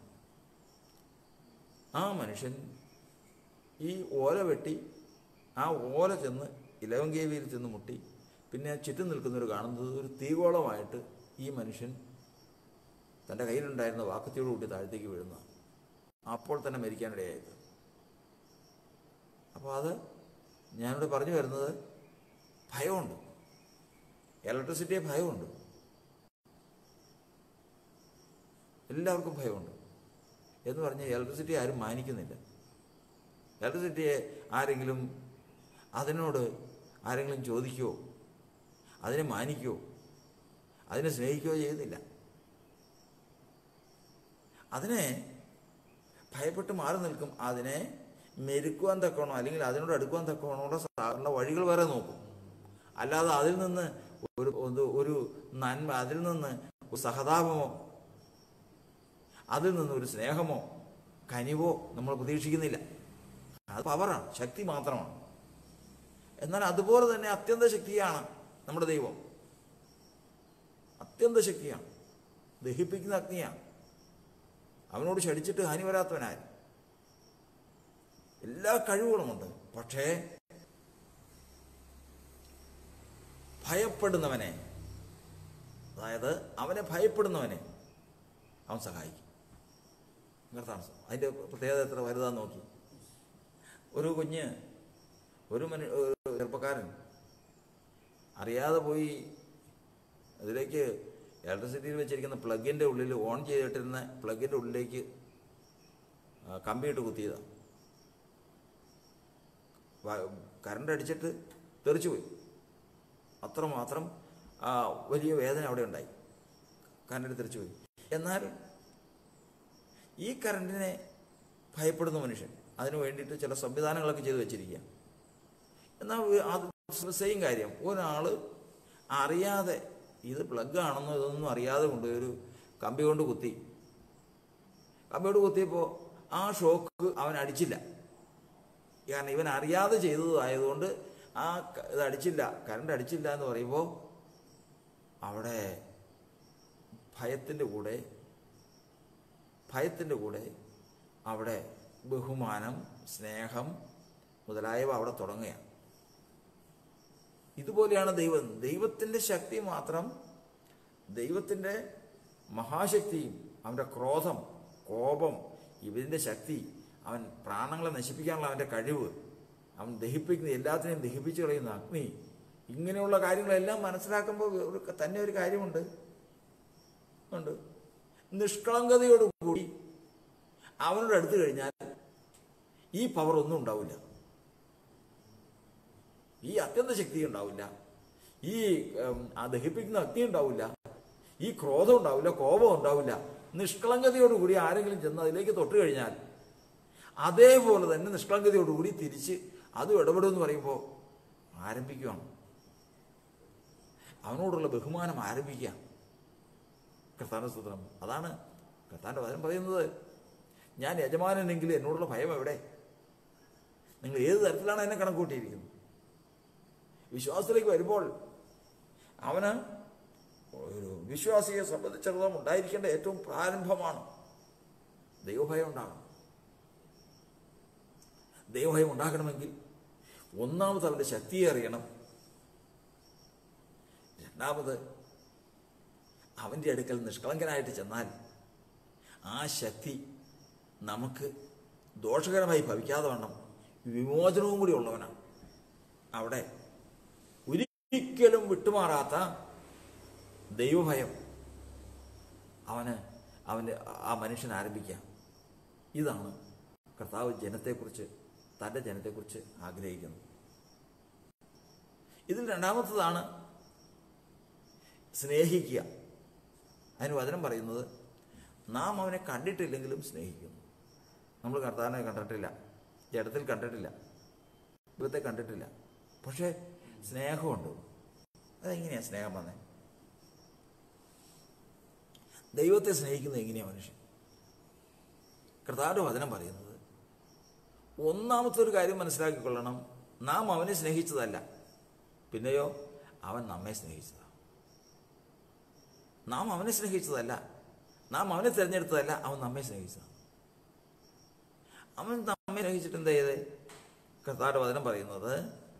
ആ മനുഷ്യൻ ഈ ഓല വെട്ടി ആ ഓല ചെന്ന് ഇലവൻ കേവിയിൽ ചെന്ന് മുട്ടി പിന്നെ ചുറ്റും നിൽക്കുന്നവർ കാണുന്നത് ഒരു തീകോളമായിട്ട് ഈ മനുഷ്യൻ തൻ്റെ കയ്യിലുണ്ടായിരുന്ന വാക്കത്തിയോട് കൂടി താഴത്തേക്ക് വീഴുന്ന അപ്പോൾ തന്നെ മരിക്കാനിടയായത് അപ്പോൾ അത് ഞാനിവിടെ പറഞ്ഞു വരുന്നത് ഭയമുണ്ട് ഇലക്ട്രിസിറ്റിയെ ഭയമുണ്ട് എല്ലാവർക്കും ഭയമുണ്ട് എന്ന് പറഞ്ഞ് ഇലക്ട്രിസിറ്റി ആരും മാനിക്കുന്നില്ല ഇലക്ട്രിസിറ്റിയെ ആരെങ്കിലും അതിനോട് ആരെങ്കിലും ചോദിക്കുകയോ അതിനെ മാനിക്കുകയോ അതിനെ സ്നേഹിക്കുകയോ ചെയ്യുന്നില്ല അതിനെ ഭയപ്പെട്ട് മാറി നിൽക്കും അതിനെ മെരുക്കുവാൻ തക്കണോ അല്ലെങ്കിൽ അതിനോട് അടുക്കുവാൻ തക്കണമുള്ള സാധാരണ വഴികൾ വേറെ നോക്കും അല്ലാതെ അതിൽ നിന്ന് ഒരു ഒരു- ഒരു നന്മ അതിൽ നിന്ന് ഒരു സഹതാപമോ അതിൽ നിന്ന് ഒരു സ്നേഹമോ കനിവോ നമ്മൾ പ്രതീക്ഷിക്കുന്നില്ല അത് പവറാണ് ശക്തി മാത്രമാണ് എന്നാൽ അതുപോലെ തന്നെ അത്യന്ത ശക്തിയാണ് നമ്മുടെ ദൈവം അത്യന്ത ശക്തിയാണ് ദഹിപ്പിക്കുന്ന അഗ്നിയാണ് അവനോട് ശടിച്ചിട്ട് ഹാനി വരാത്തവനായി എല്ലാ കഴിവുകളുമുണ്ട് പക്ഷേ ഭയപ്പെടുന്നവനെ അതായത് അവനെ ഭയപ്പെടുന്നവനെ അവൻ സഹായിക്കും കർത്താവ് അതിൻ്റെ പ്രത്യേകത എത്ര വലുതാന്ന് നോക്കി ഒരു കുഞ്ഞ് ഒരു മനു ഒരു ചെറുപ്പക്കാരൻ അറിയാതെ പോയി അതിലേക്ക് ഇലക്ട്രിസിറ്റിയിൽ വെച്ചിരിക്കുന്ന പ്ലഗിൻ്റെ ഉള്ളിൽ ഓൺ ചെയ്തിട്ടിരുന്ന പ്ലഗിൻ്റെ ഉള്ളിലേക്ക് ആ, കമ്പിയിട്ട് കുത്തിയതാണ് കറണ്ട് അടിച്ചിട്ട് തെറിച്ചു പോയി അത്രമാത്രം ആ, വലിയ വേദന അവിടെ ഉണ്ടായി കറണ്ട് തെറിച്ചു പോയി എന്നാൽ ഈ കറണ്ടിനെ ഭയപ്പെടുന്ന മനുഷ്യൻ അതിനു വേണ്ടിയിട്ട് ചില സംവിധാനങ്ങളൊക്കെ ചെയ്തു വെച്ചിരിക്കുക എന്നാൽ വേ- അത് സെയിം കാര്യം ഒരാൾ അറിയാതെ ഇത് പ്ലഗ് ആണെന്നോ ഇതൊന്നും അറിയാതെ കൊണ്ടുപോയി ഒരു കമ്പി കൊണ്ട് കുത്തി കമ്പി കൊണ്ട് കുത്തിയപ്പോൾ ആ ഷോക്ക് അവൻ അടിച്ചില്ല കാരണം ഇവൻ അറിയാതെ ചെയ്തതായതുകൊണ്ട് ആ ക- ഇത് അടിച്ചില്ല കറണ്ട് അടിച്ചില്ല എന്ന് പറയുമ്പോൾ അവിടെ ഭയത്തിൻ്റെ കൂടെ ഭയത്തിൻ്റെ കൂടെ അവിടെ ബഹുമാനം സ്നേഹം മുതലായവ അവിടെ തുടങ്ങുകയാണ് ഇതുപോലെയാണ് ദൈവം ദൈവത്തിൻ്റെ ശക്തി മാത്രം ദൈവത്തിൻ്റെ മഹാശക്തിയും അവൻ്റെ ക്രോധം കോപം ഇതിൻ്റെ ശക്തി അവൻ പ്രാണങ്ങളെ നശിപ്പിക്കാനുള്ള അവൻ്റെ കഴിവ് അവൻ ദഹിപ്പിക്കുന്ന എല്ലാത്തിനെയും ദഹിപ്പിച്ചു കളയുന്ന അഗ്നി ഇങ്ങനെയുള്ള കാര്യങ്ങളെല്ലാം മനസ്സിലാക്കുമ്പോൾ ഒരു തന്നെ ഒരു കാര്യമുണ്ട് ഉണ്ട് നിഷ്കളങ്കതയോടുകൂടി അവനോട് അടുത്ത് കഴിഞ്ഞാൽ ഈ പവർ ഒന്നും ഉണ്ടാവില്ല ഈ അത്യന്ത ശക്തി ഉണ്ടാവില്ല ഈ ഉം, ആ ദഹിപ്പിക്കുന്ന അഗ്നി ഉണ്ടാവില്ല ഈ ക്രോധം ഉണ്ടാവില്ല കോപം ഉണ്ടാവില്ല നിഷ്കളങ്കതയോടുകൂടി ആരെങ്കിലും ചെന്ന് അതിലേക്ക് തൊട്ട് കഴിഞ്ഞാൽ അതേപോലെ തന്നെ നിഷ്കളങ്കതയോടുകൂടി തിരിച്ച് അതും ഇടപെടുമെന്ന് പറയുമ്പോൾ ആരംഭിക്കുകയാണ് അവനോടുള്ള ബഹുമാനം ആരംഭിക്കുക കർത്താന്റെ സൂത്രം അതാണ് കർത്താന്റെ വചനം പറയുന്നത് ഞാൻ യജമാനെങ്കിൽ എന്നോടുള്ള ഭയം എവിടെ നിങ്ങൾ ഏത് തരത്തിലാണ് എന്നെ കണക്കൂട്ടിയിരിക്കുന്നത് വിശ്വാസത്തിലേക്ക് വരുമ്പോൾ അവന് ഒരു വിശ്വാസിയെ സംബന്ധിച്ചിടത്തോളം ഉണ്ടായിരിക്കേണ്ട ഏറ്റവും പ്രാരംഭമാണ് ദൈവഭയം ഉണ്ടാകണം ദൈവഭയം ഉണ്ടാകണമെങ്കിൽ ഒന്നാമത് അവൻ്റെ ശക്തിയെ അറിയണം രണ്ടാമത് അവൻ്റെ അടുക്കൽ നിഷ്കളങ്കനായിട്ട് ചെന്നാൽ ആ ശക്തി നമുക്ക് ദോഷകരമായി ഭവിക്കാതെ വണ്ണം വിമോചനവും കൂടി ഉള്ളവനാണ് അവിടെ ഒരിക്കലും വിട്ടുമാറാത്ത ദൈവഭയം അവന് അവൻ്റെ ആ മനുഷ്യൻ ആരംഭിക്കാം ഇതാണ് കർത്താവ് ജനത്തെക്കുറിച്ച് തൻ്റെ ജനത്തെക്കുറിച്ച് ആഗ്രഹിക്കുന്നത് ഇതിൽ രണ്ടാമത്തതാണ് സ്നേഹിക്കുക അതിന് വചനം പറയുന്നത് നാം അവനെ കണ്ടിട്ടില്ലെങ്കിലും സ്നേഹിക്കുന്നു നമ്മൾ കർത്താവിനെ കണ്ടിട്ടില്ല ജഡത്തിൽ കണ്ടിട്ടില്ല ദൈവത്തെ കണ്ടിട്ടില്ല പക്ഷേ സ്നേഹമുണ്ട് അതെങ്ങനെയാണ് സ്നേഹം വന്നേ ദൈവത്തെ സ്നേഹിക്കുന്നത് എങ്ങനെയാണ് മനുഷ്യൻ കർത്താവിൻ്റെ വചനം പറയുന്നത് ഒന്നാമത്തെ ഒരു കാര്യം മനസ്സിലാക്കിക്കൊള്ളണം നാം അവനെ സ്നേഹിച്ചതല്ല പിന്നെയോ അവൻ നമ്മെ സ്നേഹിച്ചതാണ് നാം അവനെ സ്നേഹിച്ചതല്ല നാം അവനെ തിരഞ്ഞെടുത്തതല്ല അവൻ നമ്മെ സ്നേഹിച്ചതാണ് അവൻ നമ്മെ സ്നേഹിച്ചിട്ട് എന്താ ചെയ്തേ കർത്താവിന്റെ വചനം പറയുന്നത്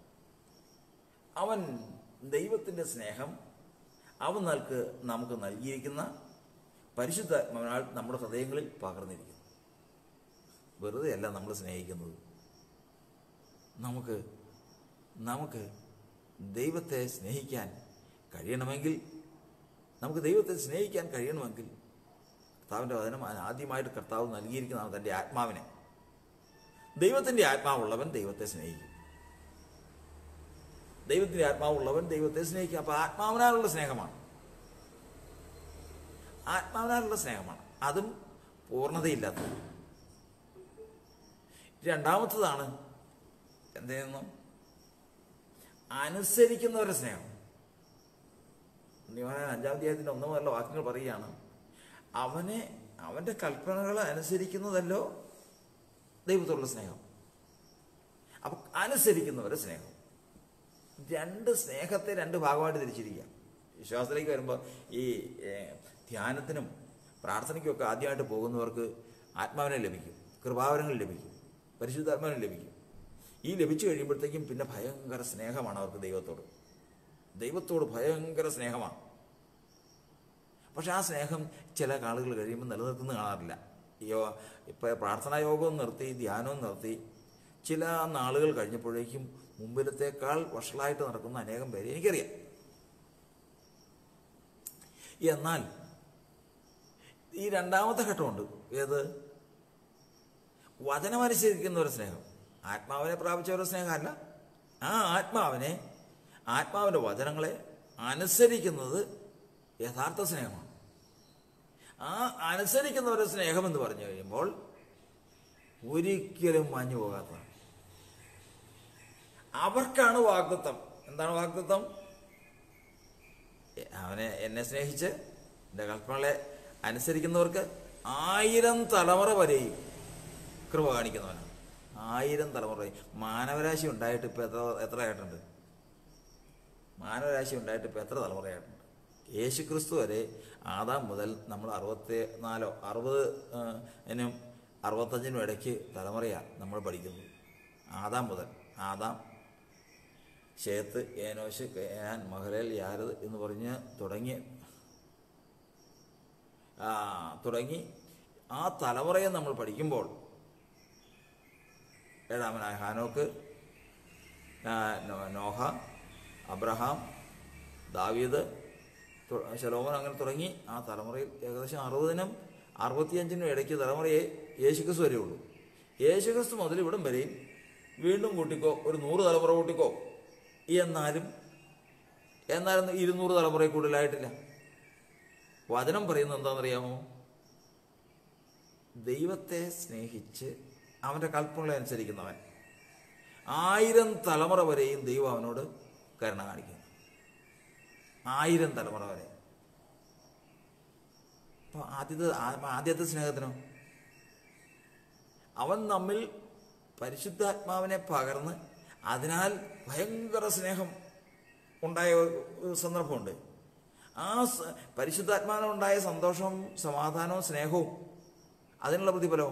അവൻ ദൈവത്തിൻ്റെ സ്നേഹം അവൻ നൽക്ക് നമുക്ക് നൽകിയിരിക്കുന്ന പരിശുദ്ധാത്മാവിനാൽ നമ്മുടെ ഹൃദയങ്ങളിൽ പകർന്നിരിക്കുന്നു വെറുതെ അല്ല നമ്മൾ സ്നേഹിക്കുന്നത് നമുക്ക് നമുക്ക് ദൈവത്തെ സ്നേഹിക്കാൻ കഴിയണമെങ്കിൽ നമുക്ക് ദൈവത്തെ സ്നേഹിക്കാൻ കഴിയണമെങ്കിൽ കർത്താവിൻ്റെ വചനം ആദ്യമായിട്ട് കർത്താവ് നൽകിയിരിക്കുന്നതാണ് തൻ്റെ ആത്മാവിനെ ദൈവത്തിൻ്റെ ആത്മാവുള്ളവൻ ദൈവത്തെ സ്നേഹിക്കും ദൈവത്തിൻ്റെ ആത്മാവുള്ളവൻ ദൈവത്തെ സ്നേഹിക്കും അപ്പോൾ ആത്മാവിനാലുള്ള സ്നേഹമാണ് ആത്മാവിനാലുള്ള സ്നേഹമാണ് അതും പൂർണ്ണതയില്ലാത്തത് രണ്ടാമത്തതാണ് എന്തെന്നു അനുസരിക്കുന്നവരുടെ സ്നേഹം നിയോന അഞ്ചാം അധ്യായത്തിൻ്റെ ഒന്നു മുതലുള്ള വാക്യങ്ങൾ പറയുകയാണ് അവനെ അവൻ്റെ കൽപ്പനകൾ അനുസരിക്കുന്നതല്ലോ ദൈവത്തോടുള്ള സ്നേഹം അപ്പൊ അനുസരിക്കുന്നവരുടെ സ്നേഹം രണ്ട് സ്നേഹത്തെ രണ്ട് ഭാഗമായിട്ട് തിരിച്ചിരിക്കുക വിശ്വാസത്തിലേക്ക് വരുമ്പോൾ ഈ ഏഹ്, ധ്യാനത്തിനും പ്രാർത്ഥനയ്ക്കും ഒക്കെ ആദ്യമായിട്ട് പോകുന്നവർക്ക് ആത്മാവിനെ ലഭിക്കും കൃപാവരങ്ങൾ ലഭിക്കും പരിശുദ്ധാത്മാവിനെ ലഭിക്കും ഈ ലഭിച്ചു കഴിയുമ്പോഴത്തേക്കും പിന്നെ ഭയങ്കര സ്നേഹമാണ് അവർക്ക് ദൈവത്തോട് ദൈവത്തോട് ഭയങ്കര സ്നേഹമാണ് പക്ഷെ ആ സ്നേഹം ചില ആളുകൾ കഴിയുമ്പോൾ നിലനിർത്തുന്നത് കാണാറില്ല യോ ഇപ്പോൾ പ്രാർത്ഥനാ യോഗവും നിർത്തി ധ്യാനവും നിർത്തി ചില നാളുകൾ കഴിഞ്ഞപ്പോഴേക്കും മുമ്പിലത്തേക്കാൾ വഷളായിട്ട് നടക്കുന്ന അനേകം പേരെ എനിക്കറിയാം എന്നാൽ ഈ രണ്ടാമത്തെ ഘട്ടമുണ്ട് ഏത് വചനമനുസരിക്കുന്ന ഒരു സ്നേഹം ആത്മാവിനെ പ്രാപിച്ച ഒരു സ്നേഹമല്ല ആ ആത്മാവിനെ ആത്മാവിൻ്റെ വചനങ്ങളെ അനുസരിക്കുന്നത് യഥാർത്ഥ സ്നേഹമാണ് ആ അനുസരിക്കുന്ന ഒരു സ്നേഹം എന്ന് പറഞ്ഞു കഴിയുമ്പോൾ ഒരിക്കലും മഞ്ഞു പോകാത്തതാണ് അവർക്കാണ് വാഗ്ദത്വം എന്താണ് വാഗ്ദത്വം എ- അവനെ എന്നെ സ്നേഹിച്ച് എൻ്റെ കൽപ്പനകളെ അനുസരിക്കുന്നവർക്ക് ആയിരം തലമുറ വരെയും കൃപ കാണിക്കുന്നവനാണ് ആയിരം തലമുറ വരെയും. മാനവരാശി ഉണ്ടായിട്ട് ഇപ്പം എത്ര എത്ര ആയിട്ടുണ്ട് മാനവരാശി ഉണ്ടായിട്ട് ഇപ്പം എത്ര തലമുറയായിട്ടുണ്ട് യേശു ക്രിസ്തു വരെ ആദാം മുതൽ നമ്മൾ അറുപത്തി നാലോ അറുപത് നും അറുപത്തഞ്ചിനും ഇടയ്ക്ക് തലമുറയാണ് നമ്മൾ പഠിക്കുന്നത് ആദാം മുതൽ Adam Seth Enosh Kenan Mahalalel Jared എന്ന് പറഞ്ഞ് തുടങ്ങി ആ, തുടങ്ങി ആ തലമുറയെ നമ്മൾ പഠിക്കുമ്പോൾ ഏഴാമനായ ഹാനോക്ക് ആ, നോ- നോഹ അബ്രഹാം ദാവീദ് തു- ശലോമോൻ അങ്ങനെ തുടങ്ങി ആ തലമുറയിൽ ഏകദേശം അറുപതിനും അറുപത്തിയഞ്ചിനും ഇടയ്ക്ക് തലമുറയെ യേശുക്രിസ്തു വരെ ഉള്ളൂ യേശുക്രിസ്തു മുതൽ ഇവിടം വരെയും വീണ്ടും കൂട്ടിക്കോ ഒരു നൂറ് തലമുറ കൂട്ടിക്കോ എന്നാലും എന്നാലും ഇരുന്നൂറ് തലമുറയിൽ കൂടുതലായിട്ടില്ല വചനം പറയുന്നത് എന്താണെന്നറിയാമോ ദൈവത്തെ സ്നേഹിച്ച് അവൻ്റെ കൽപ്പനകളെ അനുസരിക്കുന്നവൻ ആയിരം തലമുറ വരെയും ദൈവം അവനോട് കരുണ കാണിക്കുന്നു ആയിരം തലമുറ വരെ അപ്പോൾ ആദ്യത്തെ ആ- ആദ്യത്തെ സ്നേഹത്തിനോ അവൻ നമ്മിൽ പരിശുദ്ധാത്മാവിനെ പകർന്ന് അതിനാൽ ഭയങ്കര സ്നേഹം ഉണ്ടായ ഒരു- ഒരു സന്ദർഭമുണ്ട് ആ സ- പരിശുദ്ധാത്മാവിനുണ്ടായ സന്തോഷവും സമാധാനവും സ്നേഹവും അതിനുള്ള പ്രതിഫലവും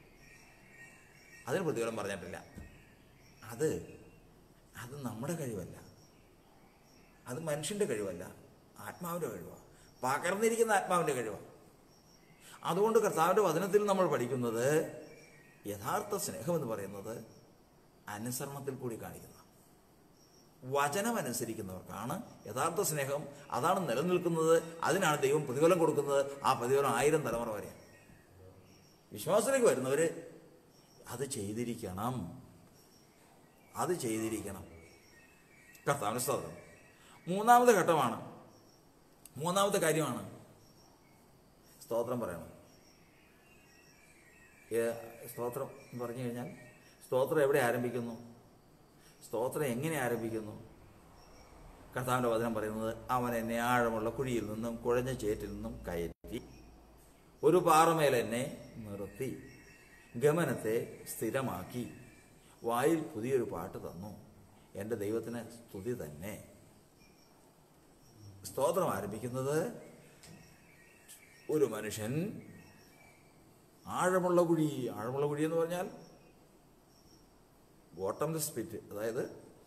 അതിന് പ്രതിഫലം പറഞ്ഞിട്ടില്ല അത് അത് നമ്മുടെ കഴിവല്ല അത് മനുഷ്യൻ്റെ കഴിവല്ല ആത്മാവിൻ്റെ കഴിവാണ് പകർന്നിരിക്കുന്ന ആത്മാവിൻ്റെ കഴിവാണ് അതുകൊണ്ട് കർത്താവിൻ്റെ വചനത്തിൽ നമ്മൾ പഠിക്കുന്നത് യഥാർത്ഥ സ്നേഹം എന്ന് പറയുന്നത് അനുസരണത്തിൽ കൂടി കാണിക്കുന്ന വചനം അനുസരിക്കുന്നവർക്കാണ് യഥാർത്ഥ സ്നേഹം അതാണ് നിലനിൽക്കുന്നത് അതിനാണ് ദൈവം പ്രതിഫലം കൊടുക്കുന്നത് ആ പ്രതിഫലം ആയിരം തലമുറ വരെ വിശ്വാസത്തിലേക്ക് വരുന്നവർ അത് ചെയ്തിരിക്കണം അത് ചെയ്തിരിക്കണം കർത്താവിന് സ്തോത്രം മൂന്നാമത്തെ ഘട്ടമാണ് മൂന്നാമത്തെ കാര്യമാണ് സ്തോത്രം പറയണം ഏ, സ്തോത്രം എന്ന് പറഞ്ഞു കഴിഞ്ഞാൽ സ്തോത്രം എവിടെ ആരംഭിക്കുന്നു സ്തോത്രം എങ്ങനെ ആരംഭിക്കുന്നു കർത്താവിൻ്റെ വചനം പറയുന്നത് അവൻ എന്നെ ആഴമുള്ള കുഴിയിൽ നിന്നും കുഴഞ്ഞ ചേറ്റിൽ നിന്നും കയറ്റി ഒരു പാറമേൽ എന്നെ നിർത്തി ഗമനത്തെ സ്ഥിരമാക്കി വായിൽ പുതിയൊരു പാട്ട് തന്നു എൻ്റെ ദൈവത്തിന് സ്തുതി തന്നെ സ്തോത്രം ആരംഭിക്കുന്നത് ഒരു മനുഷ്യൻ ആഴമുള്ള കുഴി ആഴമുള്ള കുഴി എന്ന് പറഞ്ഞാൽ ബോട്ടംലെസ് പിറ്റ് അതായത്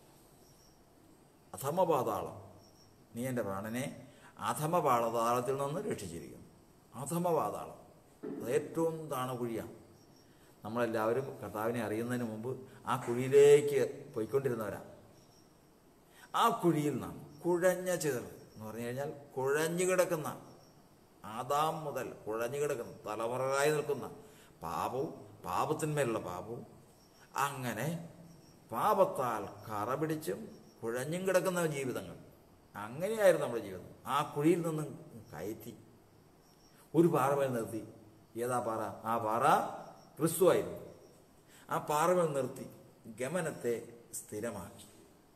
അധമപാതാളം നീ എൻ്റെ പ്രാണനെ അധമപാതാളത്തിൽ നിന്ന് രക്ഷിച്ചിരിക്കുന്നു അധമപാതാളം അത് ഏറ്റവും താണ കുഴിയാണ് നമ്മളെല്ലാവരും കർത്താവിനെ അറിയുന്നതിന് മുമ്പ് ആ കുഴിയിലേക്ക് പോയിക്കൊണ്ടിരുന്നവരാണ് ആ കുഴിയിൽ നിന്നാണ് കുഴഞ്ഞ ചേർ എന്ന് പറഞ്ഞു കഴിഞ്ഞാൽ കുഴഞ്ഞു കിടക്കുന്ന ആദാം മുതൽ കുഴഞ്ഞു കിടക്കുന്ന തലമുറകളായി നിൽക്കുന്ന പാപവും പാപത്തിന്മേലുള്ള പാപവും അങ്ങനെ പാപത്താൽ കറ പിടിച്ചും കുഴഞ്ഞും കിടക്കുന്ന ജീവിതങ്ങൾ അങ്ങനെയായിരുന്നു നമ്മുടെ ജീവിതം ആ കുഴിയിൽ നിന്നും കയറ്റി ഒരു പാറമേൽ നിർത്തി ഏതാ പാറ ആ പാറ ക്രിസ്തുവായിരുന്നു ആ പാറമേൽ നിർത്തി ഗമനത്തെ സ്ഥിരമാക്കി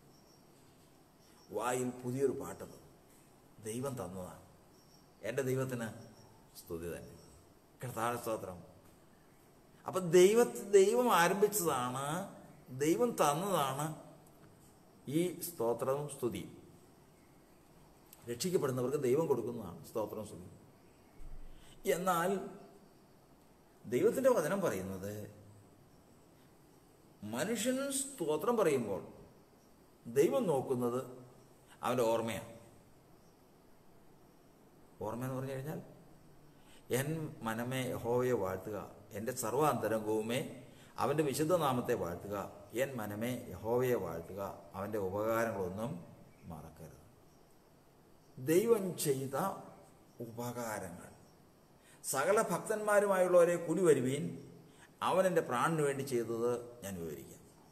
വായിൽ പുതിയൊരു പാട്ട് തന്നു ദൈവം തന്നതാണ് എൻ്റെ ദൈവത്തിന് സ്തുതി തന്നെ കർത്താവ് സ്തോത്രം അപ്പം ദൈവ ദൈവം ആരംഭിച്ചതാണ് ദൈവം തന്നതാണ് ഈ സ്തോത്രവും സ്തുതിയും രക്ഷിക്കപ്പെടുന്നവർക്ക് ദൈവം കൊടുക്കുന്നതാണ് സ്തോത്രവും സ്തുതിയും എന്നാൽ ദൈവത്തിൻ്റെ വചനം പറയുന്നത് മനുഷ്യൻ സ്തോത്രം പറയുമ്പോൾ ദൈവം നോക്കുന്നത് അവൻ്റെ ഓർമ്മയാണ് ഓർമ്മ എന്ന് പറഞ്ഞു കഴിഞ്ഞാൽ എൻ മനമേ യഹോവയെ വാഴ്ത്തുക എൻ്റെ സർവാന്തരംഗവുമേ അവൻ്റെ വിശുദ്ധ നാമത്തെ വാഴ്ത്തുക എൻ മനമേ യഹോവയെ വാഴ്ത്തുക അവൻ്റെ ഉപകാരങ്ങളൊന്നും മറക്കരുത് ദൈവം ചെയ്ത ഉപകാരങ്ങൾ സകല ഭക്തന്മാരുമായുള്ളവരെ കൂടി വരുവീൻ അവൻ എൻ്റെ പ്രാണിന് വേണ്ടി ചെയ്തത് ഞാൻ വിവരിക്കാം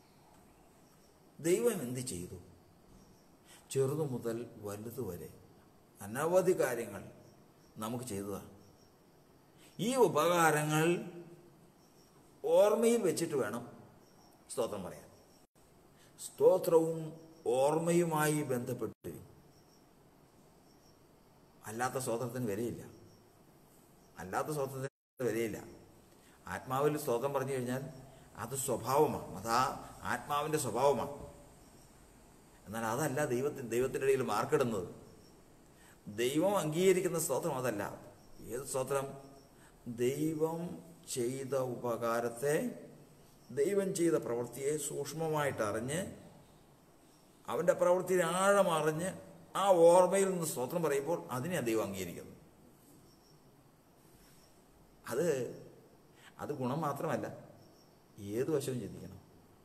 ദൈവം എന്ത് ചെയ്തു ചെറുതു മുതൽ വലുത് വരെ അനവധി കാര്യങ്ങൾ നമുക്ക് ചെയ്തതാണ് ഈ ഉപകാരങ്ങൾ ഓർമ്മയിൽ വെച്ചിട്ട് വേണം സ്തോത്രം പറയാൻ സ്തോത്രവും ഓർമ്മയുമായി ബന്ധപ്പെട്ട് അല്ലാത്ത സ്തോത്രത്തിന് വിലയില്ല അല്ലാത്ത സ്തോത്രത്തിന് വിലയില്ല ആത്മാവിൽ സ്തോത്രം പറഞ്ഞു കഴിഞ്ഞാൽ അത് സ്വഭാവമാണ് അതാ ആത്മാവിൻ്റെ സ്വഭാവമാണ് എന്നാൽ അതല്ല ദൈവത്തിന് ദൈവത്തിൻ്റെ ഇടയിൽ മാർക്കിടുന്നത് ദൈവം അംഗീകരിക്കുന്ന സ്തോത്രം അതല്ല ഏത് സ്തോത്രം ദൈവം ചെയ്ത ഉപകാരത്തെ ദൈവം ചെയ്ത പ്രവൃത്തിയെ സൂക്ഷ്മമായിട്ട് അറിഞ്ഞ് അവൻ്റെ പ്രവൃത്തിയെ ആഴമറിഞ്ഞ് ആ ഓർമ്മയിൽ നിന്ന് സ്തോത്രം പറയുമ്പോൾ അതിനെ ദൈവം അംഗീകരിക്കുന്നു അത് അത് ഗുണം മാത്രമല്ല ഏത് വശവും ചിന്തിക്കണം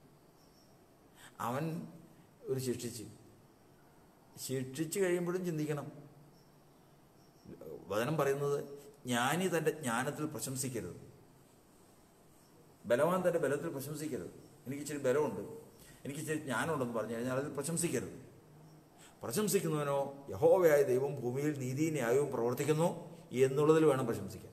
അവൻ ഒരു ശിക്ഷിച്ച് ശിക്ഷിച്ച് കഴിയുമ്പോഴും ചിന്തിക്കണം വചനം പറയുന്നത് ജ്ഞാനി തൻ്റെ ജ്ഞാനത്തിൽ പ്രശംസിക്കരുത് ബലവാൻ തൻ്റെ ബലത്തിൽ പ്രശംസിക്കരുത് എനിക്ക് ഇച്ചിരി ബലമുണ്ട് എനിക്ക് ഇച്ചിരി ജ്ഞാനമുണ്ടെന്ന് പറഞ്ഞു കഴിഞ്ഞാൽ അതിൽ പ്രശംസിക്കരുത് പ്രശംസിക്കുന്നവനോ യഹോവയായ ദൈവം ഭൂമിയിൽ നീതി ന്യായവും പ്രവർത്തിക്കുന്നു എന്നുള്ളതിൽ വേണം പ്രശംസിക്കാൻ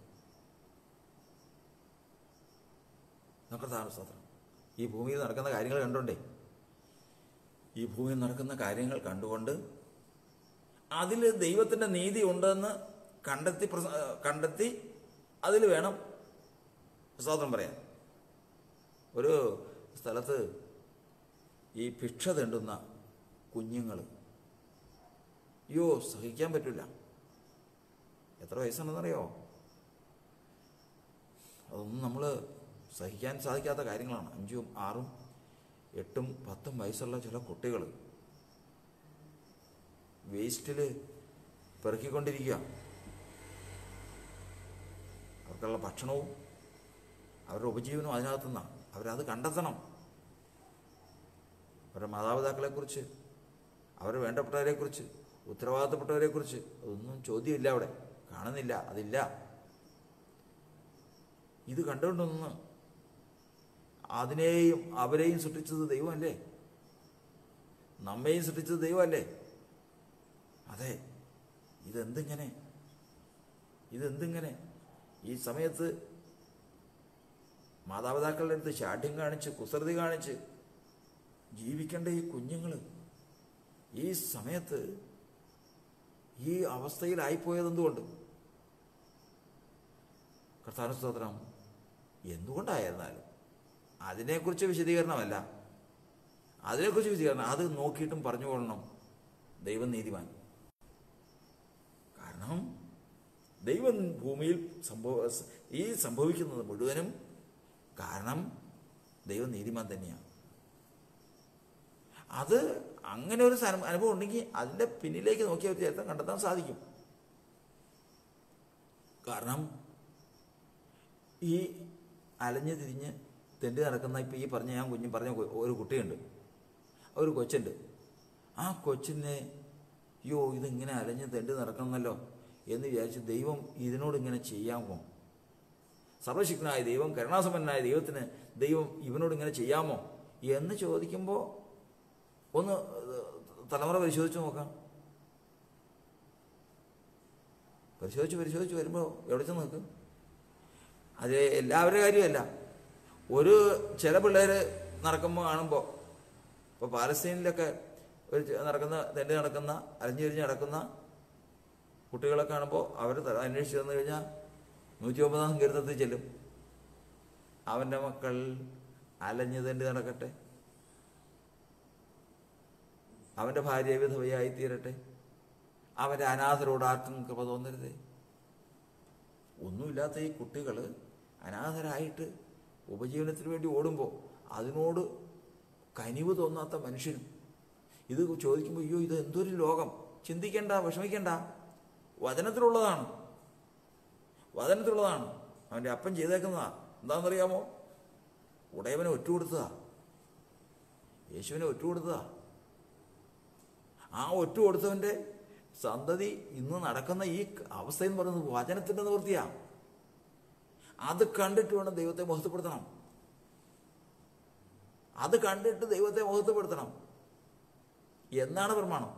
നമുക്കതാണ് സ്തോത്രം ഈ ഭൂമിയിൽ നടക്കുന്ന കാര്യങ്ങൾ കണ്ടോണ്ടേ ഈ ഭൂമിയിൽ നടക്കുന്ന കാര്യങ്ങൾ കണ്ടുകൊണ്ട് അതിൽ ദൈവത്തിൻ്റെ നീതി ഉണ്ടെന്ന് കണ്ടെത്തി പ്രസ- കണ്ടെത്തി അതിൽ വേണം സ്തോത്രം പറയാൻ ഒരു സ്ഥലത്ത് ഈ ഭിക്ഷ തെണ്ടുന്ന കുഞ്ഞുങ്ങൾ അയ്യോ സഹിക്കാൻ പറ്റില്ല എത്ര വയസ്സാണെന്നറിയോ അതൊന്നും നമ്മൾ സഹിക്കാൻ സാധിക്കാത്ത കാര്യങ്ങളാണ് അഞ്ചും ആറും എട്ടും പത്തും വയസ്സുള്ള ചില കുട്ടികൾ വേസ്റ്റിൽ പെറുക്കിക്കൊണ്ടിരിക്കുക അവർക്കുള്ള ഭക്ഷണവും അവരുടെ ഉപജീവനവും അതിനകത്തു നിന്നാണ് അവരത് കണ്ടെത്തണം അവരുടെ മാതാപിതാക്കളെക്കുറിച്ച് അവരുടെ വേണ്ടപ്പെട്ടവരെക്കുറിച്ച് ഉത്തരവാദിത്തപ്പെട്ടവരെക്കുറിച്ച് അതൊന്നും ചോദ്യമില്ല അവിടെ കാണുന്നില്ല അതില്ല ഇത് കണ്ടുകൊണ്ടൊന്ന് അതിനെയും അവരെയും സൃഷ്ടിച്ചത് ദൈവമല്ലേ നമ്മെയും സൃഷ്ടിച്ചത് ദൈവമല്ലേ അതെ ഇതെന്തിങ്ങനെ ഇതെന്തിങ്ങനെ ഈ സമയത്ത് മാതാപിതാക്കളുടെ അടുത്ത് ശാഠ്യം കാണിച്ച് കുസൃതി കാണിച്ച് ജീവിക്കേണ്ട ഈ കുഞ്ഞുങ്ങൾ ഈ സമയത്ത് ഈ അവസ്ഥയിലായിപ്പോയത് എന്തുകൊണ്ട് കർത്താന സ്തോത്രം എന്തുകൊണ്ടായിരുന്നാലും അതിനെക്കുറിച്ച് വിശദീകരണമല്ല അതിനെക്കുറിച്ച് വിശദീകരണം അത് നോക്കിയിട്ടും പറഞ്ഞുകൊള്ളണം ദൈവം നീതിമാൻ കാരണം ദൈവം ഭൂമിയിൽ സംഭവ ഈ സംഭവിക്കുന്നത് മുഴുവനും കാരണം ദൈവം നീതിമാൻ തന്നെയാണ് അത് അങ്ങനെ ഒരു സന- അനുഭവം ഉണ്ടെങ്കിൽ അതിൻ്റെ പിന്നിലേക്ക് നോക്കിയ ഒരു ചരിത്രം കണ്ടെത്താൻ സാധിക്കും കാരണം ഈ അലഞ്ഞു തിരിഞ്ഞ് തെണ്ടി നടക്കുന്ന ഇപ്പം ഈ പറഞ്ഞ ഞാൻ കുഞ്ഞു പറഞ്ഞ കൊ- ഒരു കുട്ടിയുണ്ട് ഒരു കൊച്ചുണ്ട് ആ കൊച്ചിനെ അയ്യോ ഇതിങ്ങനെ അലഞ്ഞ് തെണ്ടി നടക്കണമല്ലോ എന്ന് വിചാരിച്ച് ദൈവം ഇതിനോട് ഇങ്ങനെ ചെയ്യാമോ സർവശക്തനായ ദൈവം കരുണാസമ്പന്നനായ ദൈവത്തിന് ദൈവം ഇവനോട് ഇങ്ങനെ ചെയ്യാമോ എന്ന് ചോദിക്കുമ്പോൾ ഒന്ന് തലമുറ പരിശോധിച്ച് നോക്കാം പരിശോധിച്ച് പരിശോധിച്ച് വരുമ്പോൾ എവിടെ ചെന്ന് നിൽക്കും അത് എല്ലാവരുടെ കാര്യമല്ല ഒരു ചില പിള്ളേർ നടക്കുമ്പോൾ കാണുമ്പോൾ ഇപ്പോൾ പാലസ്തീനിലൊക്കെ ഒരു ചെ- നടക്കുന്ന തെണ്ടി നടക്കുന്ന അലഞ്ഞു തിരിഞ്ഞ് നടക്കുന്ന കുട്ടികളെ കാണുമ്പോൾ അവർ ത- അന്വേഷിച്ച് തന്നു കഴിഞ്ഞാൽ നൂറ്റി ഒമ്പതാം സങ്കീർത്തത്തിൽ ചെല്ലും അവൻ്റെ മക്കൾ അലഞ്ഞു തെണ്ടി നടക്കട്ടെ അവൻ്റെ ഭാര്യ വിധവയായി തീരട്ടെ അവൻ്റെ അനാഥരോട് ആർക്കും കൃപ തോന്നരുതേ ഒന്നുമില്ലാത്ത ഈ കുട്ടികൾ അനാഥരായിട്ട് ഉപജീവനത്തിന് വേണ്ടി ഓടുമ്പോൾ അതിനോട് കനിവ് തോന്നാത്ത മനുഷ്യനും ഇത് ചോദിക്കുമ്പോൾ അയ്യോ ഇത് എന്തൊരു ലോകം ചിന്തിക്കണ്ട വിഷമിക്കണ്ട വചനത്തിലുള്ളതാണ് വചനത്തിലുള്ളതാണ് അവൻ്റെ അപ്പൻ ചെയ്തേക്കുന്നതാ എന്താണെന്നറിയാമോ ഉടയവനെ ഒറ്റുകൊടുത്തതാ യേശുവിനെ ഒറ്റുകൊടുത്തതാ ആ ഒറ്റ കൊടുത്തവൻ്റെ സന്തതി ഇന്ന് നടക്കുന്ന ഈ അവസ്ഥ എന്ന് പറയുന്നത് വചനത്തിൻ്റെ നിവൃത്തിയാണ് അത് കണ്ടിട്ട് വേണം ദൈവത്തെ മഹത്വപ്പെടുത്തണം അത് കണ്ടിട്ട് ദൈവത്തെ മഹത്വപ്പെടുത്തണം എന്നാണ് പ്രമാണം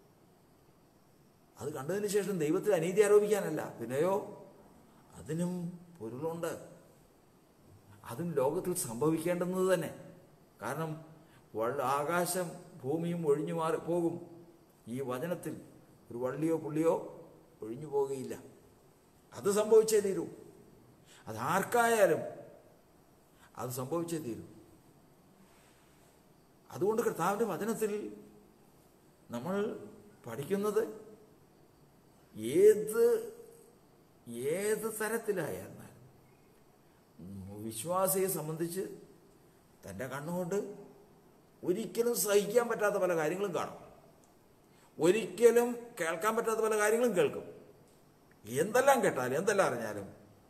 അത് കണ്ടതിന് ശേഷം ദൈവത്തിൽ അനീതി ആരോപിക്കാനല്ല പിന്നെയോ അതിനും പൊരുളുണ്ട് അതും ലോകത്തിൽ സംഭവിക്കേണ്ടുന്നത് തന്നെ കാരണം വള്ള- ആകാശം ഭൂമിയും ഒഴിഞ്ഞു മാറി പോകും ഈ വചനത്തിൽ ഒരു വള്ളിയോ പുള്ളിയോ ഒഴിഞ്ഞു പോകുകയില്ല അത് സംഭവിച്ചേ തീരൂ അതാർക്കായാലും അത് സംഭവിച്ചേ തീരൂ അതുകൊണ്ട് കർത്താവിൻ്റെ വചനത്തിൽ നമ്മൾ പഠിക്കുന്നത് ഏത് ഏത് തരത്തിലായിരുന്നാലും വിശ്വാസിയെ സംബന്ധിച്ച് തൻ്റെ കണ്ണുകൊണ്ട് ഒരിക്കലും സഹിക്കാൻ പറ്റാത്ത പല കാര്യങ്ങളും കാണും ഒരിക്കലും കേൾക്കാൻ പറ്റാത്ത പല കാര്യങ്ങളും കേൾക്കും എന്തെല്ലാം കേട്ടാലും എന്തെല്ലാം അറിഞ്ഞാലും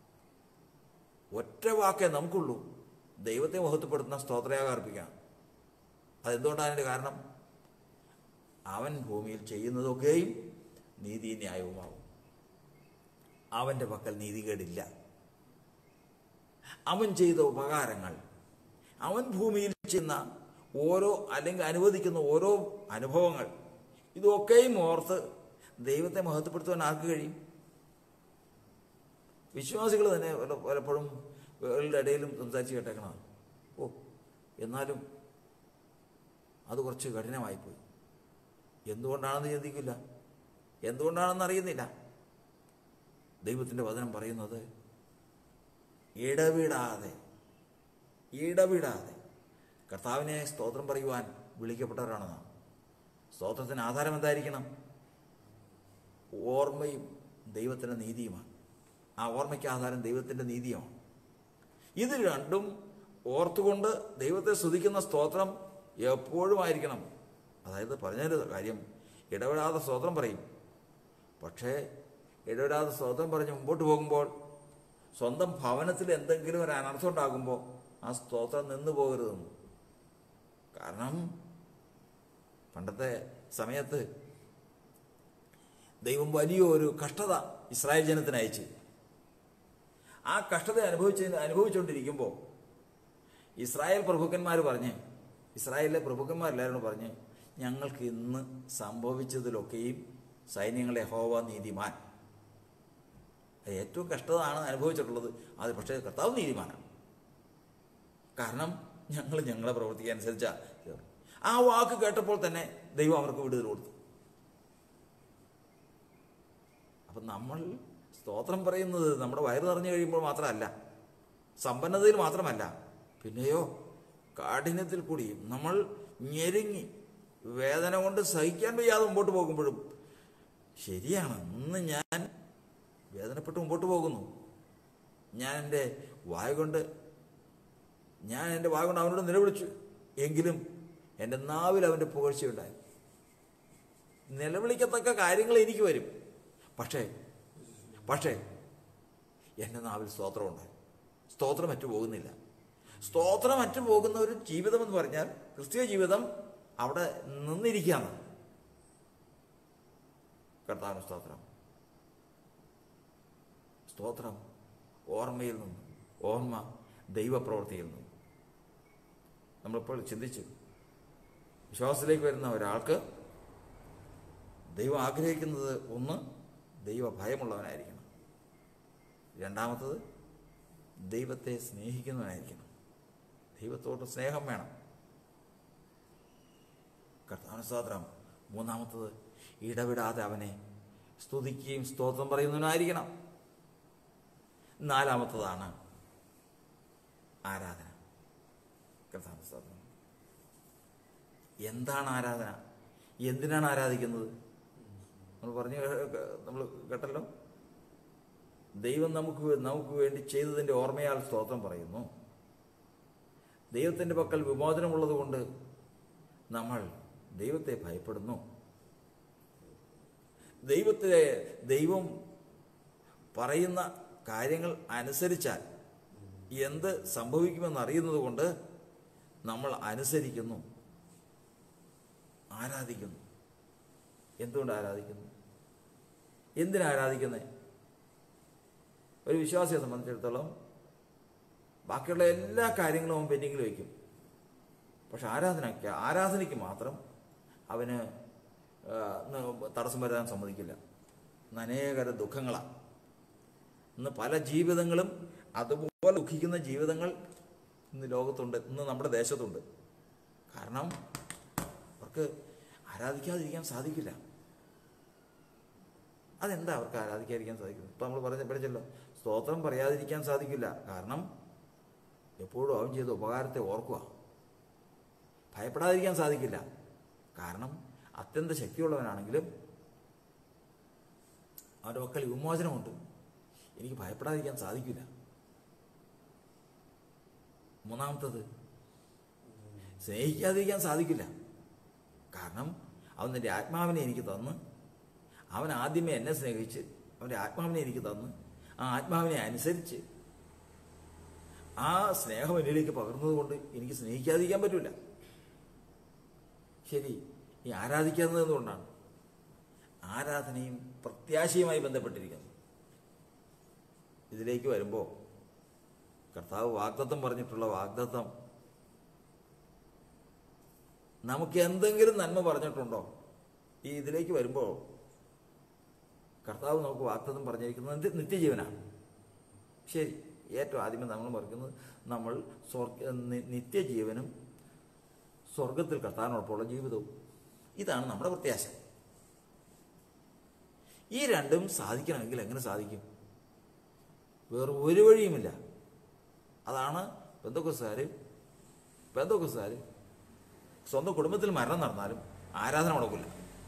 ഒറ്റ വാക്കേ നമുക്കുള്ളൂ ദൈവത്തെ മഹത്വപ്പെടുത്തുന്ന സ്തോത്രയാഗം അർപ്പിക്കണം അതെന്തുകൊണ്ടാണ് അതിൻ്റെ കാരണം അവൻ ഭൂമിയിൽ ചെയ്യുന്നതൊക്കെയും നീതി ന്യായവുമാവും അവൻ്റെ പക്കൽ നീതികേടില്ല അവൻ ചെയ്ത ഉപകാരങ്ങൾ അവൻ ഭൂമിയിൽ ചെയ്യുന്ന ഓരോ അല്ലെങ്കിൽ അനുവദിക്കുന്ന ഓരോ അനുഭവങ്ങൾ ഇതൊക്കെയും ഓർത്ത് ദൈവത്തെ മഹത്വപ്പെടുത്തുവാൻ ആർക്ക് കഴിയും വിശ്വാസികൾ തന്നെ പല- പലപ്പോഴും വേളുടെ ഇടയിലും സംസാരിച്ച് കേട്ടേക്കണം ഓ എന്നാലും അത് കുറച്ച് കഠിനമായിപ്പോയി എന്തുകൊണ്ടാണെന്ന് ചിന്തിക്കില്ല എന്തുകൊണ്ടാണെന്ന് അറിയുന്നില്ല ദൈവത്തിൻ്റെ വചനം പറയുന്നത് ഇടവിടാതെ ഇടവിടാതെ കർത്താവിനെ സ്തോത്രം പറയുവാൻ വിളിക്കപ്പെട്ടവരാണ് നാം സ്തോത്രത്തിന് ആധാരം എന്തായിരിക്കണം ഓർമ്മയും ദൈവത്തിൻ്റെ നീതിയുമാണ് ആ ഓർമ്മയ്ക്ക് ആധാരം ദൈവത്തിൻ്റെ നീതിയാണ് ഇത് രണ്ടും ഓർത്തുകൊണ്ട് ദൈവത്തെ സ്തുതിക്കുന്ന സ്തോത്രം എപ്പോഴും ആയിരിക്കണം അതായത് പറഞ്ഞൊരു കാര്യം ഇടപെടാതെ സ്തോത്രം പറയും പക്ഷേ ഇടപെടാതെ സ്തോത്രം പറഞ്ഞ് മുമ്പോട്ട് പോകുമ്പോൾ സ്വന്തം ഭവനത്തിൽ എന്തെങ്കിലും ഒരു അനർത്ഥം ഉണ്ടാകുമ്പോൾ ആ സ്തോത്രം നിന്നു പോകരുതെന്ന് കാരണം പണ്ടത്തെ സമയത്ത് ദൈവം വലിയൊരു കഷ്ടത ഇസ്രായേൽ ജനത്തിന് അയച്ചു ആ കഷ്ടത അനുഭവിച്ച് അനുഭവിച്ചുകൊണ്ടിരിക്കുമ്പോൾ ഇസ്രായേൽ പ്രഭുക്കന്മാർ പറഞ്ഞ് ഇസ്രായേലിലെ പ്രഭുക്കന്മാരെല്ലാവരും പറഞ്ഞ് ഞങ്ങൾക്ക് ഇന്ന് സംഭവിച്ചതിലൊക്കെയും സൈന്യങ്ങളെ ഹോവ നീതിമാൻ അത് ഏറ്റവും കഷ്ടതാണ് അനുഭവിച്ചിട്ടുള്ളത് അത് പക്ഷേ കർത്താവ് നീതിമാനാണ് കാരണം ഞങ്ങൾ ഞങ്ങളെ പ്രവർത്തിക്കാൻ അനുസരിച്ച ആ വാക്ക് കേട്ടപ്പോൾ തന്നെ ദൈവം അവർക്ക് വിടുതൽ കൊടുത്തു അപ്പം നമ്മൾ സ്തോത്രം പറയുന്നത് നമ്മുടെ വയറ് നിറഞ്ഞു കഴിയുമ്പോൾ മാത്രമല്ല സമ്പന്നതയിൽ മാത്രമല്ല പിന്നെയോ കാഠിന്യത്തിൽ കൂടിയും നമ്മൾ ഞെരുങ്ങി വേദന കൊണ്ട് സഹിക്കാൻ വയ്യാതെ മുമ്പോട്ട് പോകുമ്പോഴും ശരിയാണ് ഇന്ന് ഞാൻ വേദനപ്പെട്ട് മുമ്പോട്ട് പോകുന്നു ഞാൻ എൻ്റെ വായ കൊണ്ട് ഞാൻ എൻ്റെ വായ കൊണ്ട് അവനോട് നിലവിളിച്ചു എങ്കിലും എൻ്റെ നാവിൽ അവൻ്റെ പുകഴ്ചയുണ്ടായി നിലവിളിക്കത്തക്ക കാര്യങ്ങൾ എനിക്ക് വരും പക്ഷേ പക്ഷേ എൻ്റെ നാവിൽ സ്തോത്രമുണ്ടായി സ്തോത്രം മറ്റു പോകുന്നില്ല സ്തോത്രം മറ്റു പോകുന്ന ഒരു ജീവിതം എന്ന് പറഞ്ഞാൽ ക്രിസ്തീയ ജീവിതം അവിടെ നിന്നിരിക്കുകയാണ് കർത്താവിന് സ്തോത്രം സ്തോത്രം ഓർമ്മയിൽ നിന്നും ഓർമ്മ ദൈവപ്രവൃത്തിയിൽ നിന്നും നമ്മളിപ്പോൾ ചിന്തിച്ചു വിശ്വാസത്തിലേക്ക് വരുന്ന ഒരാൾക്ക് ദൈവം ആഗ്രഹിക്കുന്നത് ഒന്ന് ദൈവ ഭയമുള്ളവനായിരിക്കണം രണ്ടാമത്തത് ദൈവത്തെ സ്നേഹിക്കുന്നവനായിരിക്കണം ദൈവത്തോട് സ്നേഹം വേണം കർത്താവിന് സ്തോത്രം മൂന്നാമത്തത് ഇടവിടാതെ അവനെ സ്തുതിക്കുകയും സ്തോത്രം പറയുന്നവനായിരിക്കണം നാലാമത്തതാണ് ആരാധന കർത്താവിന് സ്തോത്രം എന്താണ് ആരാധന എന്തിനാണ് ആരാധിക്കുന്നത് നമ്മൾ പറഞ്ഞു കേ- നമ്മൾ കേട്ടല്ലോ ദൈവം നമുക്ക് വേ- നമുക്ക് വേണ്ടി ചെയ്തതിൻ്റെ ഓർമ്മയാൽ സ്തോത്രം പറയുന്നു ദൈവത്തിൻ്റെ പക്കൽ വിമോചനമുള്ളത് കൊണ്ട് നമ്മൾ ദൈവത്തെ ഭയപ്പെടുന്നു ദൈവത്തെ ദൈവം പറയുന്ന കാര്യങ്ങൾ അനുസരിച്ചാൽ എന്ത് സംഭവിക്കുമെന്ന് അറിയുന്നത് കൊണ്ട് നമ്മൾ അനുസരിക്കുന്നു ആരാധിക്കുന്നു എന്തുകൊണ്ട് ആരാധിക്കുന്നു എന്തിനാ ആരാധിക്കുന്നത് ഒരു വിശ്വാസിയെ സംബന്ധിച്ചിടത്തോളം ബാക്കിയുള്ള എല്ലാ കാര്യങ്ങളും അവൻ പെൻഡിങ്ങിൽ വയ്ക്കും പക്ഷെ ആരാധനയ്ക്ക് ആരാധനയ്ക്ക് മാത്രം അവന് ആ, ന- തടസ്സം വരാൻ സമ്മതിക്കില്ല ഇന്ന് അനേകര ദുഃഖങ്ങളാണ് ഇന്ന് പല ജീവിതങ്ങളും അതുപോലെ ദുഃഖിക്കുന്ന ജീവിതങ്ങൾ ഇന്ന് ലോകത്തുണ്ട് ഇന്ന് നമ്മുടെ ദേശത്തുണ്ട് കാരണം അവർക്ക് ആരാധിക്കാതിരിക്കാൻ സാധിക്കില്ല അതെന്താ അവർക്ക് ആരാധിക്കാതിരിക്കാൻ സാധിക്കുന്നത് ഇപ്പം നമ്മൾ പറഞ്ഞ പഠിച്ചല്ലോ സ്തോത്രം പറയാതിരിക്കാൻ സാധിക്കില്ല കാരണം എപ്പോഴും അവൻ ചെയ്ത ഉപകാരത്തെ ഓർക്കുക ഭയപ്പെടാതിരിക്കാൻ സാധിക്കില്ല കാരണം അത്യന്ത ശക്തിയുള്ളവനാണെങ്കിലും അവൻ്റെ മക്കൾ വിമോചനമുണ്ട് എനിക്ക് ഭയപ്പെടാതിരിക്കാൻ സാധിക്കില്ല മൂന്നാമത്തത് സ്നേഹിക്കാതിരിക്കാൻ സാധിക്കില്ല കാരണം അവൻ എൻ്റെ ആത്മാവിനെ എനിക്ക് തന്ന് അവൻ ആദ്യമേ എന്നെ സ്നേഹിച്ച് അവൻ്റെ ആത്മാവിനെ എനിക്ക് തന്ന് ആ ആത്മാവിനെ അനുസരിച്ച് ആ സ്നേഹം എന്നിലേക്ക് പകർന്നതുകൊണ്ട് എനിക്ക് സ്നേഹിക്കാതിരിക്കാൻ പറ്റില്ല ശരി ഈ ആരാധിക്കുന്നത് എന്തുകൊണ്ടാണ് ആരാധനയും പ്രത്യാശയുമായി ബന്ധപ്പെട്ടിരിക്കുന്നു ഇതിലേക്ക് വരുമ്പോൾ കർത്താവ് വാഗ്ദത്തം പറഞ്ഞിട്ടുള്ള വാഗ്ദത്തം നമുക്ക് എന്തെങ്കിലും നന്മ പറഞ്ഞിട്ടുണ്ടോ ഈ ഇതിലേക്ക് വരുമ്പോൾ കർത്താവ് നമുക്ക് വാഗ്ദത്തം പറഞ്ഞിരിക്കുന്നത് നിത്യ- നിത്യജീവനാണ് ശരി ഏറ്റവും ആദ്യമേ നമ്മൾ പറയുന്നത് നമ്മൾ സ്വർഗ നി- നിത്യജീവനും സ്വർഗത്തിൽ കർത്താവിനോടൊപ്പമുള്ള ജീവിതവും ഇതാണ് നമ്മുടെ പ്രത്യാശ ഈ രണ്ടും സാധിക്കണമെങ്കിൽ എങ്ങനെ സാധിക്കും വേറെ ഒരു വഴിയുമില്ല അതാണ് ബന്ധുക്കസാർ ബന്ധുക്കസാർ സ്വന്തം കുടുംബത്തിൽ മരണം നടന്നാലും ആരാധന മുടക്കില്ല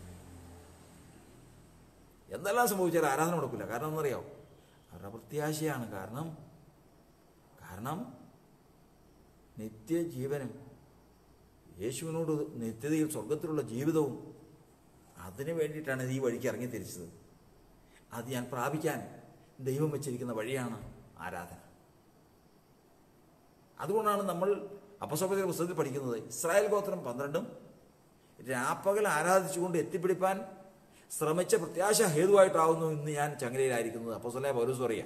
എന്തെല്ലാം സംഭവിച്ചാലും ആരാധന മുടക്കില്ല കാരണം എന്നറിയാമോ അവരുടെ പ്രത്യാശയാണ് കാരണം കാരണം നിത്യജീവനും യേശുവിനോട് നിത്യതയിൽ സ്വർഗത്തിലുള്ള ജീവിതവും അതിനു വേണ്ടിയിട്ടാണ് ഈ വഴിക്ക് ഇറങ്ങി തിരിച്ചത് അത് ഞാൻ പ്രാപിക്കാൻ ദൈവം വെച്ചിരിക്കുന്ന വഴിയാണ് ആരാധന അതുകൊണ്ടാണ് നമ്മൾ അപ്പസോപത്തിന്റെ പുസ്തകത്തിൽ പഠിക്കുന്നത് ഇസ്രായേൽ ഗോത്രം പന്ത്രണ്ടും രാപ്പകൽ ആരാധിച്ചുകൊണ്ട് എത്തിപ്പിടിപ്പാൻ ശ്രമിച്ച പ്രത്യാശ ഹേതുവായിട്ടാവുന്നു ഇന്ന് ഞാൻ ചങ്ങലയിലായിരിക്കുന്നത് അപ്പസോലെ പൗരൂസ് പറയാം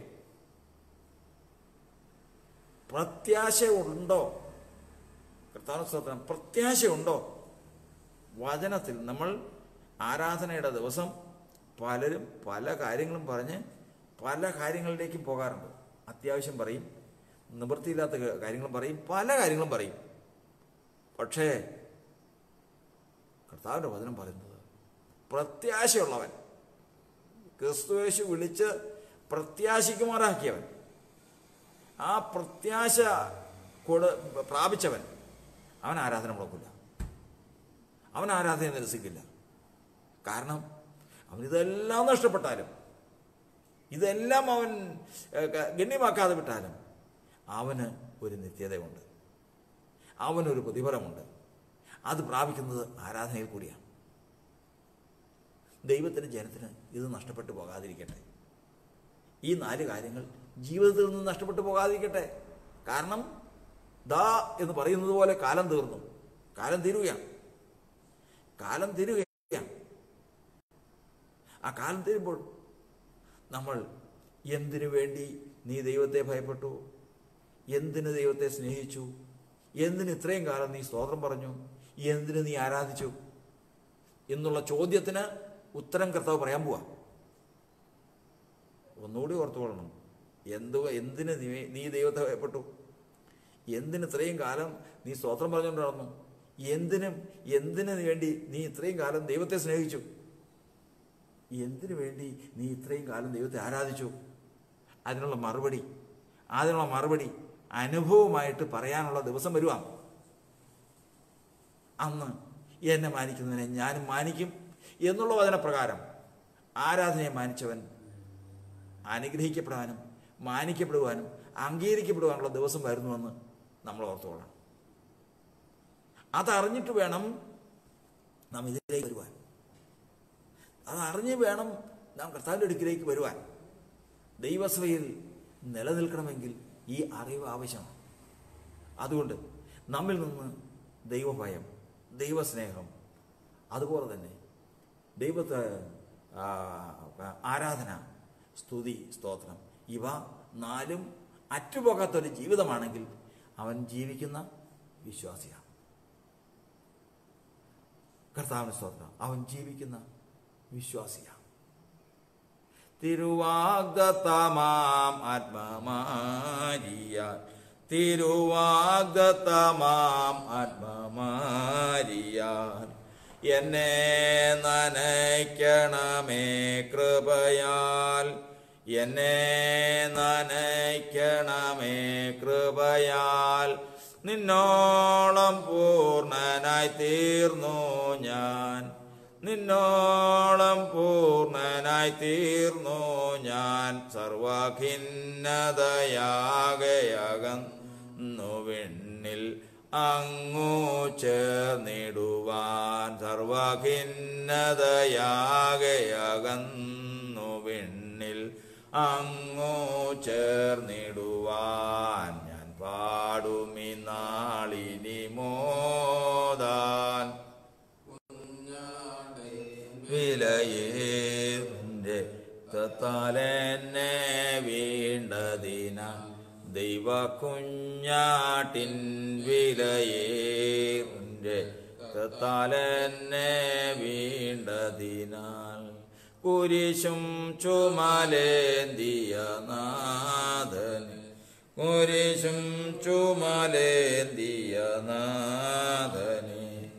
പ്രത്യാശ ഉണ്ടോ കർത്താവ് സ്തോത്രം പ്രത്യാശയുണ്ടോ വചനത്തിൽ നമ്മൾ ആരാധനയുടെ ദിവസം പലരും പല കാര്യങ്ങളും പറഞ്ഞ് പല കാര്യങ്ങളിലേക്കും പോകാറുണ്ട് അത്യാവശ്യം പറയും നിവൃത്തിയില്ലാത്ത ക- കാര്യങ്ങളും പറയും പല കാര്യങ്ങളും പറയും പക്ഷേ കർത്താവിൻ്റെ വചനം പറയുന്നത് പ്രത്യാശയുള്ളവൻ ക്രിസ്തുവേശു വിളിച്ച് പ്രത്യാശിക്കുമാറാക്കിയവൻ ആ പ്രത്യാശ കൊടു പ്രാപിച്ചവൻ അവൻ ആരാധന മുടക്കില്ല അവൻ ആരാധന നിരസിക്കില്ല കാരണം അവൻ ഇതെല്ലാം നഷ്ടപ്പെട്ടാലും ഇതെല്ലാം അവൻ ഏഹ്, ക- ഗണ്യമാക്കാതെ വിട്ടാലും അവന് ഒരു നിത്യതയുണ്ട് അവനൊരു പ്രതിഫലമുണ്ട് അത് പ്രാപിക്കുന്നത് ആരാധനയിൽ കൂടിയാണ് ദൈവത്തിൻ്റെ ജനത്തിന് ഇത് നഷ്ടപ്പെട്ടു പോകാതിരിക്കട്ടെ ഈ നാല് കാര്യങ്ങൾ ജീവിതത്തിൽ നിന്ന് നഷ്ടപ്പെട്ടു പോകാതിരിക്കട്ടെ കാരണം ദാ എന്ന് പറയുന്നത് പോലെ കാലം തീർന്നു കാലം തീരുകയാണ് കാലം തീരുകയാണ് ആ കാലം തീരുമ്പോൾ നമ്മൾ എന്തിനു വേണ്ടി നീ ദൈവത്തെ ഭയപ്പെട്ടു എന്തിന് ദൈവത്തെ സ്നേഹിച്ചു എന്തിന് ഇത്രയും കാലം നീ സ്തോത്രം പറഞ്ഞു എന്തിന് നീ ആരാധിച്ചു എന്നുള്ള ചോദ്യത്തിന് ഉത്തരം കർത്താവ് പറയാൻ പോവാ ഒന്നുകൂടി ഓർത്തുകൊള്ളണം എന്ത് എന്തിന് നീ നീ ദൈവത്തെ ഭയപ്പെട്ടു എന്തിന് ഇത്രയും കാലം നീ സ്തോത്രം പറഞ്ഞുകൊണ്ട് നടന്നു എന്തിനും എന്തിനു വേണ്ടി നീ ഇത്രയും കാലം ദൈവത്തെ സ്നേഹിച്ചു എന്തിനു വേണ്ടി നീ ഇത്രയും കാലം ദൈവത്തെ ആരാധിച്ചു അതിനുള്ള മറുപടി അതിനുള്ള മറുപടി അനുഭവമായിട്ട് പറയാനുള്ള ദിവസം വരുവാം അന്ന് എന്നെ മാനിക്കുന്നതിനെ ഞാനും മാനിക്കും എന്നുള്ള വചനപ്രകാരം ആരാധനയെ മാനിച്ചവൻ അനുഗ്രഹിക്കപ്പെടാനും മാനിക്കപ്പെടുവാനും അംഗീകരിക്കപ്പെടുവാനുള്ള ദിവസം വരുന്നുവെന്ന് നമ്മൾ ഓർത്തുകൊള്ളണം അതറിഞ്ഞിട്ട് വേണം നാം ഇതിലേക്ക് വരുവാൻ അതറിഞ്ഞ് വേണം നാം കർത്താവിൻ്റെ അടുക്കിലേക്ക് വരുവാൻ ദൈവസഭയിൽ നിലനിൽക്കണമെങ്കിൽ ഈ അറിവ് ആവശ്യമാണ് അതുകൊണ്ട് നമ്മിൽ നിന്ന് ദൈവഭയം ദൈവസ്നേഹം അതുപോലെ തന്നെ ദൈവത്തെ ആ, ആരാധന സ്തുതി സ്തോത്രം ഇവ നാലും അറ്റുപോകാത്തൊരു ജീവിതമാണെങ്കിൽ അവൻ ജീവിക്കുന്ന വിശ്വാസിയാണ് കർത്താവിന് സ്തോത്രം അവൻ ജീവിക്കുന്ന വിശ്വാസിയാണ് തിരുവാഗ്ദത്തമാം ആത്മമാരിയ തിരുവാഗ്ദത്തമാം ആത്മമാരിയ എന്നെ നനയ്ക്കണമേ നനയ്ക്കണമേ കൃപയാൽ എന്നെ നനയ്ക്കണമേ കൃപയാൽ നിന്നോളം പൂർണ്ണനായി തീർന്നു ഞാൻ നിന്നോളം പൂർണ്ണനായി തീർന്നു ഞാൻ സർവഖിന്നതയാകയകന്നു വിണ്ണിൽ അങ്ങു ചേർന്നിടുവാൻ സർവഖിന്നതയാകയകന്നു വിണ്ണിൽ അങ്ങു ചേർന്നിടുവാൻ ഞാൻ പാടുമി നാളിനി മോദാൻ വിലയേന്റെ തത്താലെന്നെ വീണ്ടതിന ദൈവ കുഞ്ഞാട്ടിൻ വിലയേന്റെ തത്താലെന്നെ വീണ്ടതിനാൽ കുരിശും ചുമലേന്തിയ നാഥന് കുരിശും ചുമലേന്തിയ നാഥനെ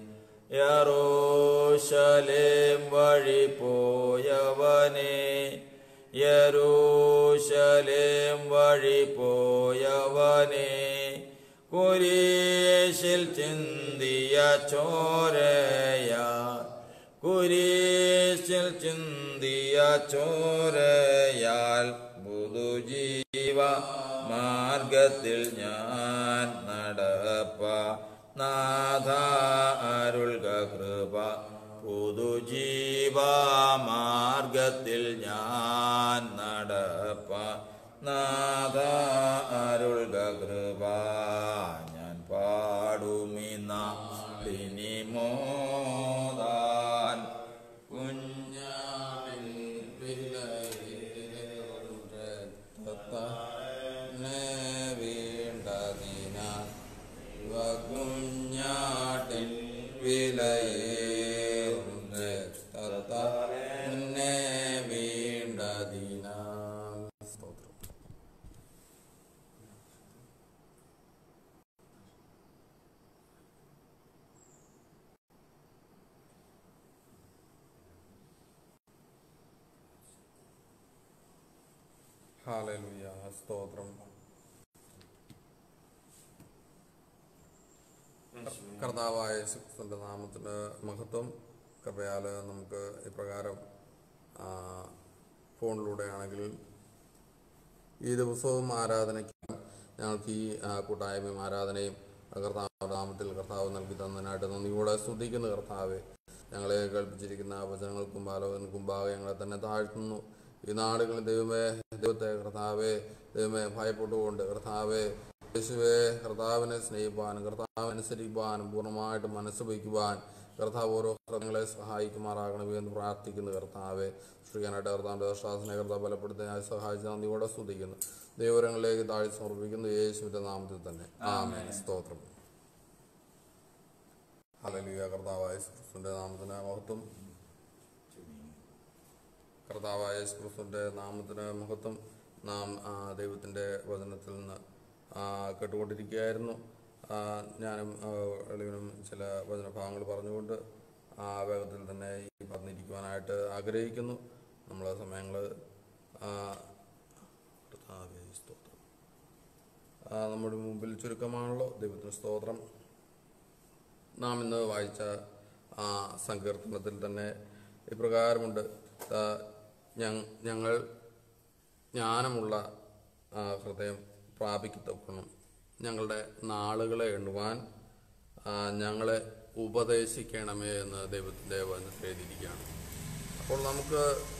യറോശലേം വഴി പോയവനെ യറൂശലേം വഴി പോയവനെ കുരിശിൽ ചിന്തിയ ചോരയ കുരിശിൽ ചിന്തിയ ചോരയാൽ പുതുജീവ മാർഗത്തിൽ ഞാൻ നടപ്പ നാഥ അരുൾക കൃപ പുതുജീവ മാർഗത്തിൽ ഞാൻ നടപ്പ നാഥ അരുൾക കൃപ ഞാൻ പാടുമി നാളിനി മോദാൻ കുഞ്ഞാവിൻ കുഞ്ഞാട്ടിൻ വിലയേറുണ്ട് തത്തന്നെ വീണ്ടതിനാൽ സ്തോത്രം ഹാലലുയ സ്തോത്രം കർത്താവായ യേശുക്രിസ്തുവിന്റെ നാമത്തിന് മഹത്വം കൃപയാൽ നമുക്ക് ഇപ്രകാരം ആ, ഫോണിലൂടെയാണെങ്കിൽ ഈ ദിവസവും ആരാധനയ്ക്ക് ഞങ്ങൾക്ക് ഈ ആ, കൂട്ടായ്മയും ആരാധനയും കർത്താവ് നാമത്തിൽ കർത്താവ് നൽകി തന്നതിനായിട്ട് നന്ദിയോടെ സ്തുതിക്കുന്ന കർത്താവെ ഞങ്ങളെ കൽപ്പിച്ചിരിക്കുന്ന വചനങ്ങൾക്കും ആലോചനക്കും ഭാഗം ഞങ്ങളെ തന്നെ താഴ്ത്തുന്നു ഈ നാടുകളിൽ ദൈവമേ ദൈവത്തെ കർത്താവെ ദൈവമേ ഭയപ്പെട്ടുകൊണ്ട് കർത്താവെ യേശുവെ കർത്താവിനെ സ്നേഹിപ്പാനും കർത്താവ് അനുസരിക്കുവാനും പൂർണ്ണമായിട്ട് മനസ്സ് വയ്ക്കുവാൻ കർത്താവ് ഓരോ ഹൃദയങ്ങളെ സഹായിക്കുമാറാകണമേ എന്ന് പ്രാർത്ഥിക്കുന്നു കർത്താവെ ശ്രീകാനായിട്ട് കർത്താവിൻ്റെ ദർശാസനെ കർത്താവ് ബലപ്പെടുത്താൻ സഹായിച്ച നന്ദിയോടെ സ്തുതിക്കുന്നു ദൈവരങ്ങളിലേക്ക് താഴി സമർപ്പിക്കുന്നു യേശുവിൻ്റെ നാമത്തിൽ തന്നെ ആമേൻ സ്തോത്രം ഹല്ലേലൂയ കർത്താവായ ക്രിസ്തുവിൻ്റെ നാമത്തിന് മഹത്വം കർത്താവായ യേശുക്രിസ്തുവിൻ്റെ നാമത്തിന് മഹത്വം നാം ആ, ദൈവത്തിൻ്റെ വചനത്തിൽ നിന്ന് ആ, കേട്ടുകൊണ്ടിരിക്കുകയായിരുന്നു ആ, ഞാനും ആ, എളിവനും ചില വചനഭാഗങ്ങൾ പറഞ്ഞുകൊണ്ട് ആ വേഗത്തിൽ തന്നെ ഈ പറഞ്ഞിരിക്കുവാനായിട്ട് ആഗ്രഹിക്കുന്നു നമ്മളെ സമയങ്ങൾ കർത്താവേ സ്തോത്രം ആ, നമ്മുടെ മുമ്പിൽ ചുരുക്കമാണല്ലോ ദൈവത്തിന് സ്തോത്രം നാം ഇന്ന് വായിച്ച ആ സങ്കീർത്തനത്തിൽ തന്നെ ഇപ്രകാരമുണ്ട് ആ, ഞ- ഞങ്ങൾ ജ്ഞാനമുള്ള ആ, ഹൃദയം പ്രാപിക്കത്തക്കണം ഞങ്ങളുടെ നാളുകളെ എണ്ണുവാൻ ആ, ഞങ്ങളെ ഉപദേശിക്കണമേ എന്ന് ദൈവത്തിൻ്റെ വചനത്തിൽ എഴുതിയിരിക്കുകയാണ് അപ്പോൾ നമുക്ക്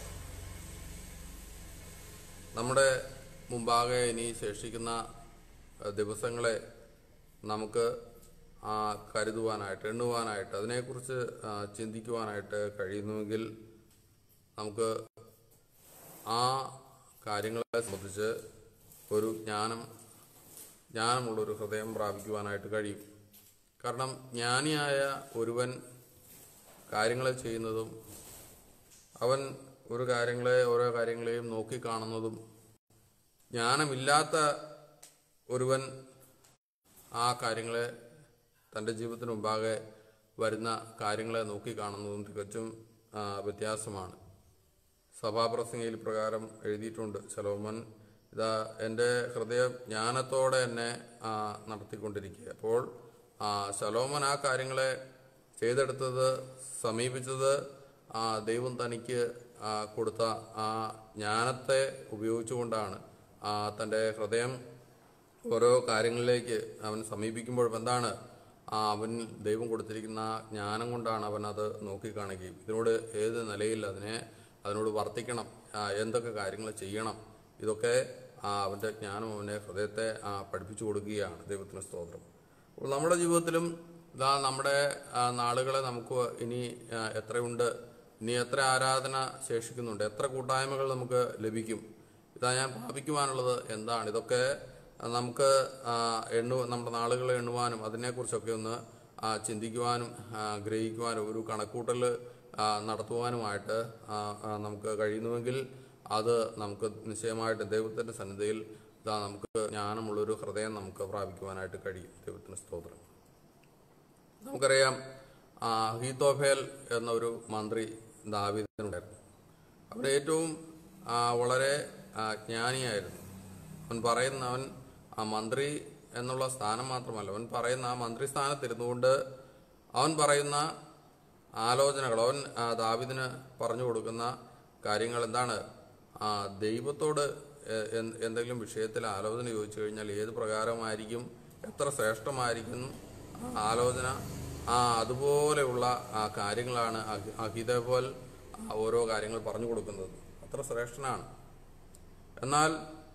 നമ്മുടെ മുമ്പാകെ ഇനി ശേഷിക്കുന്ന ആ, ദിവസങ്ങളെ നമുക്ക് ആ, കരുതുവാനായിട്ട് എണ്ണുവാനായിട്ട് അതിനെക്കുറിച്ച് ആ, ചിന്തിക്കുവാനായിട്ട് കഴിയുന്നുവെങ്കിൽ നമുക്ക് ആ കാര്യങ്ങളെ സംബന്ധിച്ച് ഒരു ജ്ഞാനം ജ്ഞാനമുള്ളൊരു ഹൃദയം പ്രാപിക്കുവാനായിട്ട് കഴിയും കാരണം ജ്ഞാനിയായ ഒരുവൻ കാര്യങ്ങളെ ചെയ്യുന്നതും അവൻ ഒരു കാര്യങ്ങളെ ഓരോ കാര്യങ്ങളെയും നോക്കിക്കാണുന്നതും ജ്ഞാനമില്ലാത്ത ഒരുവൻ ആ കാര്യങ്ങളെ തൻ്റെ ജീവിതത്തിന് മുമ്പാകെ വരുന്ന കാര്യങ്ങളെ നോക്കിക്കാണുന്നതും തികച്ചും ആ, വ്യത്യാസമാണ് സഭാപ്രസംഗയിൽ പ്രകാരം എഴുതിയിട്ടുണ്ട് ശലോമൻ ഇതാ എൻ്റെ ഹൃദയം ജ്ഞാനത്തോടെ എന്നെ ആ, നടത്തിക്കൊണ്ടിരിക്കുക അപ്പോൾ ആ, ശലോമൻ ആ കാര്യങ്ങളെ ചെയ്തെടുത്തത് സമീപിച്ചത് ആ, ദൈവം തനിക്ക് ആ, കൊടുത്ത ആ ജ്ഞാനത്തെ ഉപയോഗിച്ചുകൊണ്ടാണ് ആ, തൻ്റെ ഹൃദയം ഓരോ കാര്യങ്ങളിലേക്ക് അവൻ സമീപിക്കുമ്പോൾ എന്താണ് ആ അവൻ ദൈവം കൊടുത്തിരിക്കുന്ന ആ ജ്ഞാനം കൊണ്ടാണ് അവൻ അത് നോക്കിക്കാണുകയും ഇതിനോട് ഏത് നിലയിൽ അതിനെ അതിനോട് വർത്തിക്കണം ആ, എന്തൊക്കെ കാര്യങ്ങൾ ചെയ്യണം ഇതൊക്കെ ആ, അവൻ്റെ ജ്ഞാനം അവൻ്റെ ഹൃദയത്തെ ആ, പഠിപ്പിച്ചു കൊടുക്കുകയാണ് ദൈവത്തിന് സ്തോത്രം അപ്പോൾ നമ്മുടെ ജീവിതത്തിലും ഇതാ നമ്മുടെ ആ, നാളുകളെ നമുക്ക് ഇനി ആ, എത്രയുണ്ട് ഇനി എത്ര ആരാധന ശേഷിക്കുന്നുണ്ട് എത്ര കൂട്ടായ്മകൾ നമുക്ക് ലഭിക്കും ഇതാ ഞാൻ ഭാവിക്കുവാനുള്ളത് എന്താണ് ഇതൊക്കെ ആ, നമുക്ക് ആ, എണ്ണു നമ്മുടെ നാളുകളെ എണ്ണുവാനും അതിനെക്കുറിച്ചൊക്കെ ഒന്ന് ആ, ചിന്തിക്കുവാനും ആ, ഗ്രഹിക്കുവാനും ഒരു കണക്കൂട്ടൽ ആ, നടത്തുവാനുമായിട്ട് ആ, ആ, നമുക്ക് കഴിയുന്നുവെങ്കിൽ അത് നമുക്ക് നിശ്ചയമായിട്ട് ദൈവത്തിൻ്റെ സന്നിധിയിൽ ഇതാ നമുക്ക് ജ്ഞാനമുള്ളൊരു ഹൃദയം നമുക്ക് പ്രാപിക്കുവാനായിട്ട് കഴിയും ദൈവത്തിന് സ്തോത്രം നമുക്കറിയാം ആ, ഹീത്തോഫേൽ എന്നൊരു മന്ത്രി ദാവീദിനുണ്ടായിരുന്നു അവൻ ഏറ്റവും ആ, വളരെ ആ, ജ്ഞാനിയായിരുന്നു അവൻ പറയുന്ന അവൻ ആ മന്ത്രി എന്നുള്ള സ്ഥാനം മാത്രമല്ല അവൻ പറയുന്ന ആ മന്ത്രി സ്ഥാനത്തിരുന്നുകൊണ്ട് അവൻ പറയുന്ന ആലോചനകൾ അവൻ ആ, ദാവീദിന് പറഞ്ഞു കൊടുക്കുന്ന കാര്യങ്ങൾ എന്താണ് ആ ദൈവത്തോട് എ- എന്ത് എന്തെങ്കിലും വിഷയത്തിൽ ആലോചന ചോദിച്ചു കഴിഞ്ഞാൽ ഏത് പ്രകാരമായിരിക്കും എത്ര ശ്രേഷ്ഠമായിരിക്കും ആ ആലോചന ആ അതുപോലെയുള്ള ആ കാര്യങ്ങളാണ് അഹി- അഹിതപോൽ ആ ഓരോ കാര്യങ്ങൾ പറഞ്ഞു കൊടുക്കുന്നത് അത്ര ശ്രേഷ്ഠനാണ് എന്നാൽ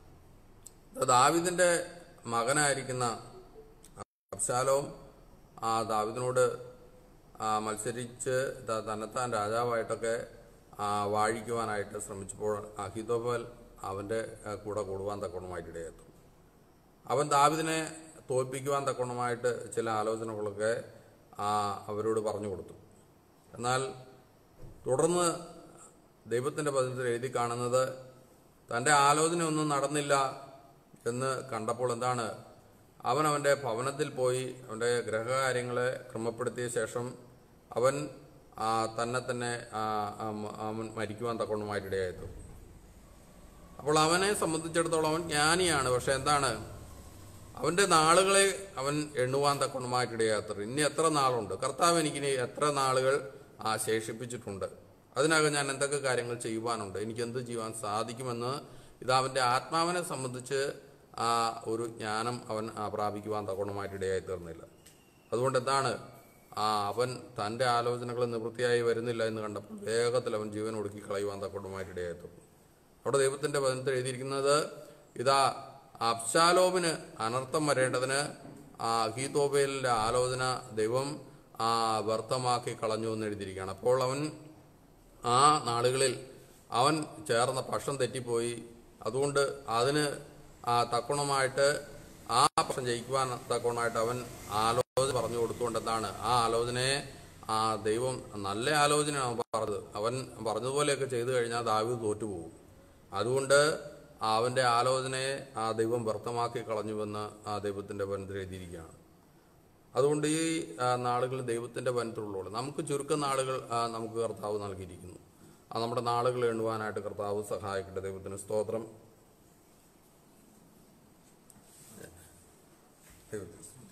ദാവിദിന്റെ മകനായിരിക്കുന്ന അബ്ശാലോം ആ ദാവിദിനോട് ആ, മത്സരിച്ച് ത- തന്നെത്താൻ രാജാവായിട്ടൊക്കെ ആ, വാഴിക്കുവാനായിട്ട് ശ്രമിച്ചപ്പോൾ അഹിതോഫൽ അവന്റെ ആ, കൂടെ കൂടുവാൻ തക്കണമായിട്ട് ഇടയെത്തും അവൻ ദാവിദിനെ തോൽപ്പിക്കുവാൻ തക്കണമായിട്ട് ചില ആലോചനകളൊക്കെ ആ, അവരോട് പറഞ്ഞു കൊടുത്തു എന്നാൽ തുടർന്ന് ദൈവത്തിന്റെ പദത്തിൽ എഴുതി കാണുന്നത് തന്റെ ആലോചനയൊന്നും നടന്നില്ല എന്ന് കണ്ടപ്പോൾ എന്താണ് അവൻ അവന്റെ ഭവനത്തിൽ പോയി അവന്റെ ഗ്രഹകാര്യങ്ങളെ ക്രമപ്പെടുത്തിയ ശേഷം അവൻ ആ, തന്നെ തന്നെ ആ, ആ, അവൻ മരിക്കുവാൻ തക്കണമായിട്ടിടയായിരുന്നു അപ്പോൾ അവനെ സംബന്ധിച്ചിടത്തോളം അവൻ ജ്ഞാനിയാണ് പക്ഷെ എന്താണ് അവന്റെ നാളുകളെ അവൻ എണ്ണുവാൻ തക്കണമായിട്ടിടയാത്ര ഇനി എത്ര നാളുണ്ട് കർത്താവ് എനിക്കിനി എത്ര നാളുകൾ ആ ശേഷിപ്പിച്ചിട്ടുണ്ട് അതിനകം ഞാൻ എന്തൊക്കെ കാര്യങ്ങൾ ചെയ്യുവാനുണ്ട് എനിക്ക് എന്ത് ചെയ്യുവാൻ സാധിക്കുമെന്ന് ഇത് അവന്റെ ആത്മാവിനെ സംബന്ധിച്ച് ആ ഒരു ജ്ഞാനം അവൻ ആ, പ്രാപിക്കുവാൻ തക്കണമായിട്ടിടയായി തീർന്നില്ല അതുകൊണ്ട് എന്താണ് ആ അവൻ തന്റെ ആലോചനകൾ നിവൃത്തിയായി വരുന്നില്ല എന്ന് കണ്ടപ്പോൾ വേഗത്തിൽ അവൻ ജീവൻ ഒടുക്കി കളയുവാൻ തക്കണമായിട്ടിടയായി തീർന്നു അവിടെ ദൈവത്തിന്റെ വചനത്തിൽ എഴുതിയിരിക്കുന്നത് ഇതാ അബ്ശാലോമിന് അനർത്ഥം വരേണ്ടതിന് ആ ഹീതോബേലിന്റെ ആലോചന ദൈവം ആ വ്യർത്ഥമാക്കി കളഞ്ഞു എന്ന് എഴുതിയിരിക്കുകയാണ് അപ്പോൾ അവൻ ആ നാളുകളിൽ അവൻ ചേർന്ന പക്ഷം തെറ്റിപ്പോയി അതുകൊണ്ട് അതിന് ആ തക്കണമായിട്ട് ആ പക്ഷം ജയിക്കുവാൻ തക്കണമായിട്ട് അവൻ ആലോചന പറഞ്ഞു കൊടുത്തുകൊണ്ട് എന്താണ് ആ ആലോചനയെ ആ ദൈവം നല്ല ആലോചനയാണ് അവൻ പറഞ്ഞത് അവൻ പറഞ്ഞതുപോലെയൊക്കെ ചെയ്തു കഴിഞ്ഞാൽ ദാവീദ് തോറ്റുപോകും അതുകൊണ്ട് അവന്റെ ആലോചനയെ ആ ദൈവം വ്യർത്ഥമാക്കി കളഞ്ഞുവെന്ന് ആ ദൈവത്തിന്റെ വനത്തിൽ എഴുതിയിരിക്കുകയാണ് അതുകൊണ്ട് ഈ ആ, നാളുകൾ ദൈവത്തിന്റെ വനത്തിലുള്ളൂ നമുക്ക് ചുരുക്കം നാളുകൾ ആ, നമുക്ക് കർത്താവ് നൽകിയിരിക്കുന്നു ആ നമ്മുടെ നാളുകൾ എണ്ണുവാനായിട്ട് കർത്താവ് സഹായിക്കട്ടെ ദൈവത്തിന് സ്തോത്രം ദൈവത്തിന് സ്തോത്രം.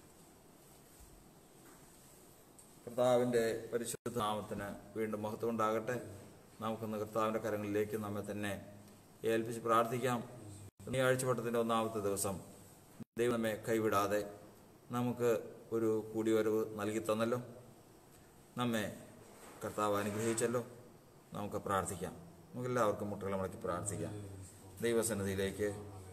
കർത്താവിൻ്റെ പരിശുദ്ധ നാമത്തിന് വീണ്ടും മഹത്വം ഉണ്ടാകട്ടെ നമുക്കിന്ന് കർത്താവിൻ്റെ കരങ്ങളിലേക്ക് നമ്മെ തന്നെ ഏൽപ്പിച്ച് പ്രാർത്ഥിക്കാം ഈ ആഴ്ചവട്ടത്തിൻ്റെ ഒന്നാമത്തെ ദിവസം ദൈവം നമ്മെ കൈവിടാതെ നമുക്ക് ഒരു കൂടിവരവ് നൽകി തന്നല്ലോ നമ്മെ കർത്താവ് അനുഗ്രഹിച്ചല്ലോ നമുക്ക് പ്രാർത്ഥിക്കാം നമുക്കെല്ലാവർക്കും മുട്ടുകളെ മുടക്കി പ്രാർത്ഥിക്കാം ദൈവസന്നിധിയിലേക്ക്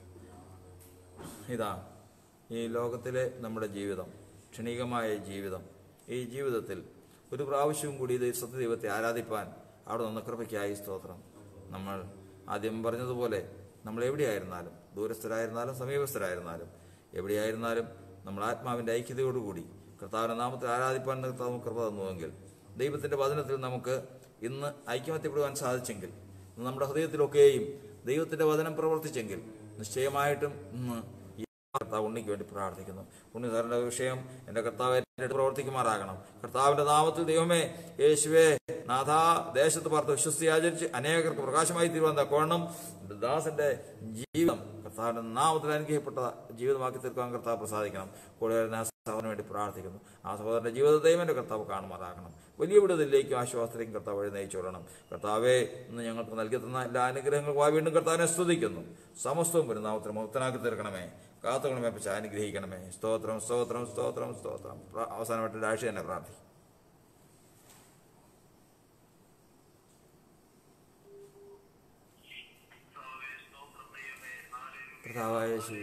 ഇതാ ഈ ലോകത്തിലെ നമ്മുടെ ജീവിതം ക്ഷണികമായ ജീവിതം ഈ ജീവിതത്തിൽ ഒരു പ്രാവശ്യവും കൂടി ഇത് സത്യദൈവത്തെ ആരാധിപ്പാൻ അവിടെ നിന്ന് കൃപയ്ക്കായി സ്തോത്രം നമ്മൾ ആദ്യം പറഞ്ഞതുപോലെ നമ്മൾ എവിടെയായിരുന്നാലും ദൂരസ്ഥരായിരുന്നാലും സമീപസ്ഥരായിരുന്നാലും എവിടെയായിരുന്നാലും നമ്മൾ ആത്മാവിൻ്റെ ഐക്യതയോടുകൂടി കർത്താവിൻ്റെ നാമത്തിൽ ആരാധിപ്പാൻ കർത്താവ് നമുക്ക് കൃപ തന്നുവെങ്കിൽ ദൈവത്തിൻ്റെ വചനത്തിൽ നമുക്ക് ഇന്ന് ഐക്യമത്യപ്പെടുവാൻ സാധിച്ചെങ്കിൽ ഇന്ന് നമ്മുടെ ഹൃദയത്തിലൊക്കെയും ദൈവത്തിൻ്റെ വചനം പ്രവർത്തിച്ചെങ്കിൽ നിശ്ചയമായിട്ടും ഇന്ന് ഈ കർത്താവ് ഉണ്ണിക്ക് വേണ്ടി പ്രാർത്ഥിക്കുന്നു ഉണ്ണി സാറിന്റെ വിഷയം എൻ്റെ കർത്താവ് എൻ്റെ പ്രവർത്തിക്കുമാറാകണം കർത്താവിന്റെ നാമത്തിൽ ദൈവമേ യേശുവേ നാഥ ദേശത്ത് പാർത്ത് വിശ്വസ്തി ആചരിച്ച് അനേകർക്ക് പ്രകാശമായി തീരുവാൻ തക്കവണ്ണം ദാസന്റെ ജീവിതം കർത്താവിന്റെ നാമത്തിൽ അനുഗ്രഹിക്കപ്പെട്ട ജീവിതമാക്കി തീർക്കാൻ കർത്താവ് പ്രസാദിക്കണം കൂടുതൽ ഞാൻ സഹോദരന് വേണ്ടി പ്രാർത്ഥിക്കുന്നു ആ സഹോദരന്റെ ജീവിതത്തെയും എൻ്റെ കർത്താവ് കാണുമാറാകണം വലിയ വിടുതലിലേക്കും ആശ്വാസത്തിലേക്കും കർത്താവ് വഴി നയിച്ചോളണം കർത്താവെ ഇന്ന് ഞങ്ങൾക്ക് നൽകി തന്ന എല്ലാ അനുഗ്രഹങ്ങൾക്കും വീണ്ടും കർത്താവിനെ സ്തുതിക്കുന്നു സമസ്തവും ഒരു നാമത്തിന് മുക്തനാക്കി തീർക്കണമേ കാത്തുകളെ പച്ച അനുഗ്രഹിക്കണമേ സ്തോത്രം സ്തോത്രം സ്തോത്രം സ്തോത്രം പ്ര- അവസാനമായിട്ട് രാഴ്ച തന്നെ പ്രാർത്ഥിക്കും കർത്താവായ യേശുവേ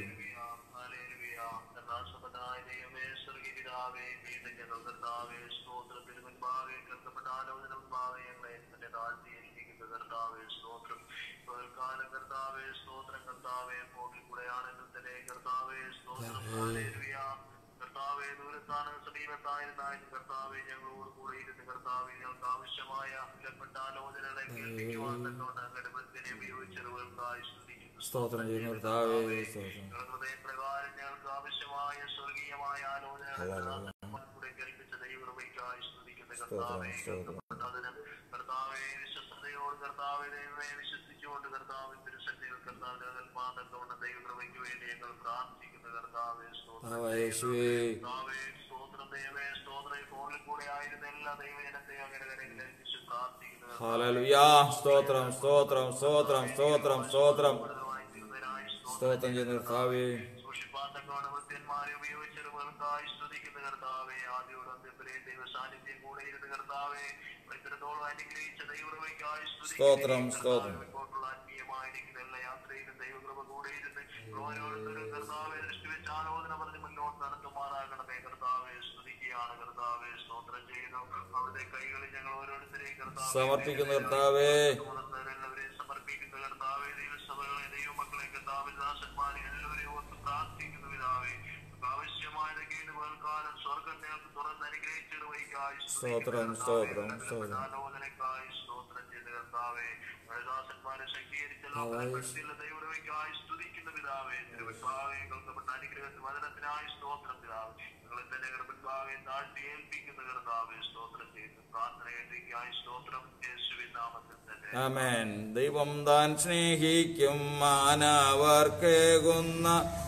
കർത്താവെ ദൂരത്താണ് സമീപത്തായിരുന്നാലും കർത്താവെ ഞങ്ങളോട് കൂടെ ഇരുന്ന് കർത്താവെ ഞങ്ങൾക്ക് ആവശ്യമായ വിലപ്പെട്ട ആലോചനകളെ കേൾപ്പിക്കുവാൻ തക്കവണ്ണം അങ്ങയുടെ ബന്ധനെ ഉപയോഗിച്ചതുകൾക്കായി സ്തുതിക്കുന്നു സ്തോത്രം ചെയ്യുന്ന കർത്താവേ സ്തോത്രം ഹൃദയപ്രകാരം ഞങ്ങൾക്ക് ആവശ്യമായ സ്വർഗീയമായ ആലോചന കൂടെ കൽപ്പിച്ച ദൈവകൃപയ്ക്കായി സ്തുതിക്കുന്ന കർത്താവെ സ്തോത്രം. അതിനും കർത്താവെ വിശ്വസ്തയോട് കർത്താവെ ദൈവമേ വിശ്വസിച്ചുകൊണ്ട് കർത്താവ് തിരുസന്നിധിയിൽ കർത്താവിന്റെ കൽപ്പാന്തത്തോടെ ദൈവകൃപയ്ക്ക് വേണ്ടി ഞങ്ങൾ പ്രാർത്ഥിക്കുന്ന കർത്താവെ സ്തോത്രം കർത്താവായ യേശുവേ കർത്താവേ, സ്തോത്രം ദൈവമേ, സ്തോത്രം ഈ ഫോണിൽ കൂടെ ആയിരുന്ന എല്ലാ ദൈവജനത്തെയും അങ്ങയുടെ കരങ്ങളിൽ ഏൽപ്പിച്ച് പ്രാർത്ഥിക്കുന്നു കർത്താവേ. ഹാലലുയാ സ്തോത്രം സ്തോത്രം സ്തോത്രം സ്തോത്രം സ്തോത്രം കൂടുതലായി തീർന്നതിനായി സ്തോത്രം. സ്തോത്രം ചെയ്യുന്ന കർത്താവേ സൂക്ഷിപ്പാത്തക്കവണ്ണം ഭൃത്യന്മാരെ ഉപയോഗിച്ചതുകൾക്കായി സ്തുതിക്കുന്ന കർത്താവേ ആദ്യോട് അന്ത്യത്തിലെ ദൈവ സാന്നിധ്യം കൂടെ ഇരുന്ന് കർത്താവേ ഇത്രത്തോളം അനുഗ്രഹിച്ച ദൈവകൃപയ്ക്കായി സ്തോത്രം, സ്തോത്രം. ഇങ്ങോട്ടുള്ള ആത്മീയമായിരിക്കുന്ന എല്ലാ യാത്രയിലും ദൈവകൃപ കൂടെ ഇരുന്ന് ഓരോരുത്തരും കർത്താവെ ദൃഷ്ടി വെച്ച് ആലോചന പറഞ്ഞ് മുന്നോട്ട് നടത്തുമാറാകണമേ കർത്താവെ സ്തുതിക്കുകയാണ് കർത്താവെ സ്തോത്രം ചെയ്യുന്നു അവിടുത്തെ കൈകളിൽ ഞങ്ങൾ ഓരോരുത്തരെയും കർത്താവേ സമർപ്പിക്കുന്ന കർത്താവേ എല്ലാവരെയും സമർപ്പിക്കുന്ന കർത്താവേ ദൈവസഭകളെ ദൈവമക്കളെ കർത്താവ് ദാസന്മാരെ എല്ലാവരെയും ഓർത്ത് പ്രാർത്ഥിക്കുന്നു പിതാവേ ആവശ്യമായതൊക്കെ ഇന്ന് വേൽക്കാലം സ്വർഗം ഞങ്ങൾക്ക് തുറന്ന് അനുഗ്രഹിച്ചിടുവയ്ക്കായി സ്തോത്രം, സ്തോത്രം, സ്തോത്രം. ആലോചനക്കായി സ്തോത്രം ചെയ്ത കർത്താവേ ദാസന്മാരെ ശക്തീകരിച്ചല്ലോ ദൈവമയ്ക്കായി സ്തുതിക്കുന്ന പിതാവേ തിരുവട്ടാവേ കേൾക്കപ്പെട്ട അനുഗ്രഹത്തിന് വചനത്തിനായി സ്തോത്രം പിതാവേ ഞങ്ങളെ തന്നെ കൃപക്കാവെ താഴ്ത്തി ഏൽപ്പിക്കുന്ന കർത്താവേ സ്തോത്രം ചെയ്യുന്നു പ്രാർത്ഥന കേട്ടിരിക്കായി സ്തോത്രം യേശുവിൻ നാമത്തിൽ തന്നെ ആമേൻ ദൈവം താൻ സ്നേഹിക്കും മാനവർക്കേകുന്ന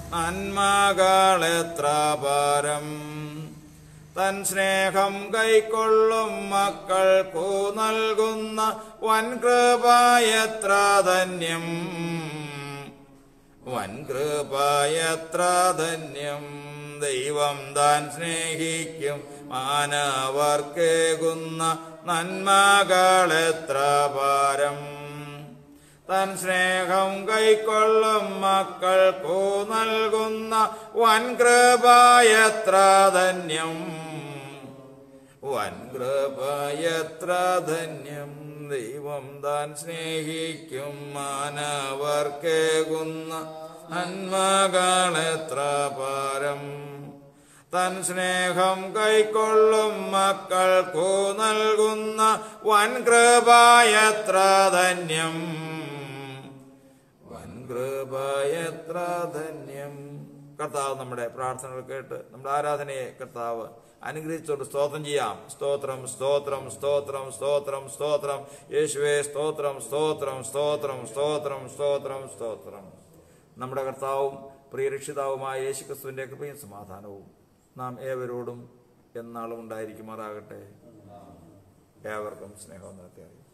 നന്മകളെത്ര പാരം തൻ സ്നേഹം കൈക്കൊള്ളും മക്കൾക്കു നൽകുന്ന വൻകൃപയത്ര ധന്യം വൻകൃപയത്ര ധന്യം ദൈവം താൻ സ്നേഹിക്കും മാനവർക്കേകുന്ന നന്മകളെത്ര പാരം തൻ സ്നേഹം കൈക്കൊള്ളും മക്കൾക്കു നൽകുന്ന വൻകൃപയത്ര ധന്യം വൻകൃപയത്ര ധന്യം ദൈവം താൻ സ്നേഹിക്കും മാനവർക്കേകുന്ന നന്മകളെത്ര പാരം തൻ സ്നേഹം കൈക്കൊള്ളും മക്കൾക്കു നൽകുന്ന വൻകൃപയത്ര ധന്യം വൻകൃപയത്ര ധന്യം കർത്താവ് നമ്മുടെ പ്രാർത്ഥനകൾ കേട്ട് നമ്മുടെ ആരാധനയെ കർത്താവ് അനുഗ്രഹിച്ചുകൊണ്ട് സ്തോത്രം ചെയ്യാം സ്തോത്രം സ്തോത്രം സ്തോത്രം സ്തോത്രം സ്തോത്രം യേശുവേ സ്തോത്രം സ്തോത്രം സ്തോത്രം സ്തോത്രം സ്തോത്രം സ്തോത്രം നമ്മുടെ കർത്താവും പ്രിയരക്ഷിതാവുമായ യേശു ക്രിസ്തുവിന്റെ കൃപയും സമാധാനവും നാം ഏവരോടും എന്നാളും ഉണ്ടായിരിക്കുമാറാകട്ടെ ഏവർക്കും സ്നേഹം നടത്തി അറിയിക്കും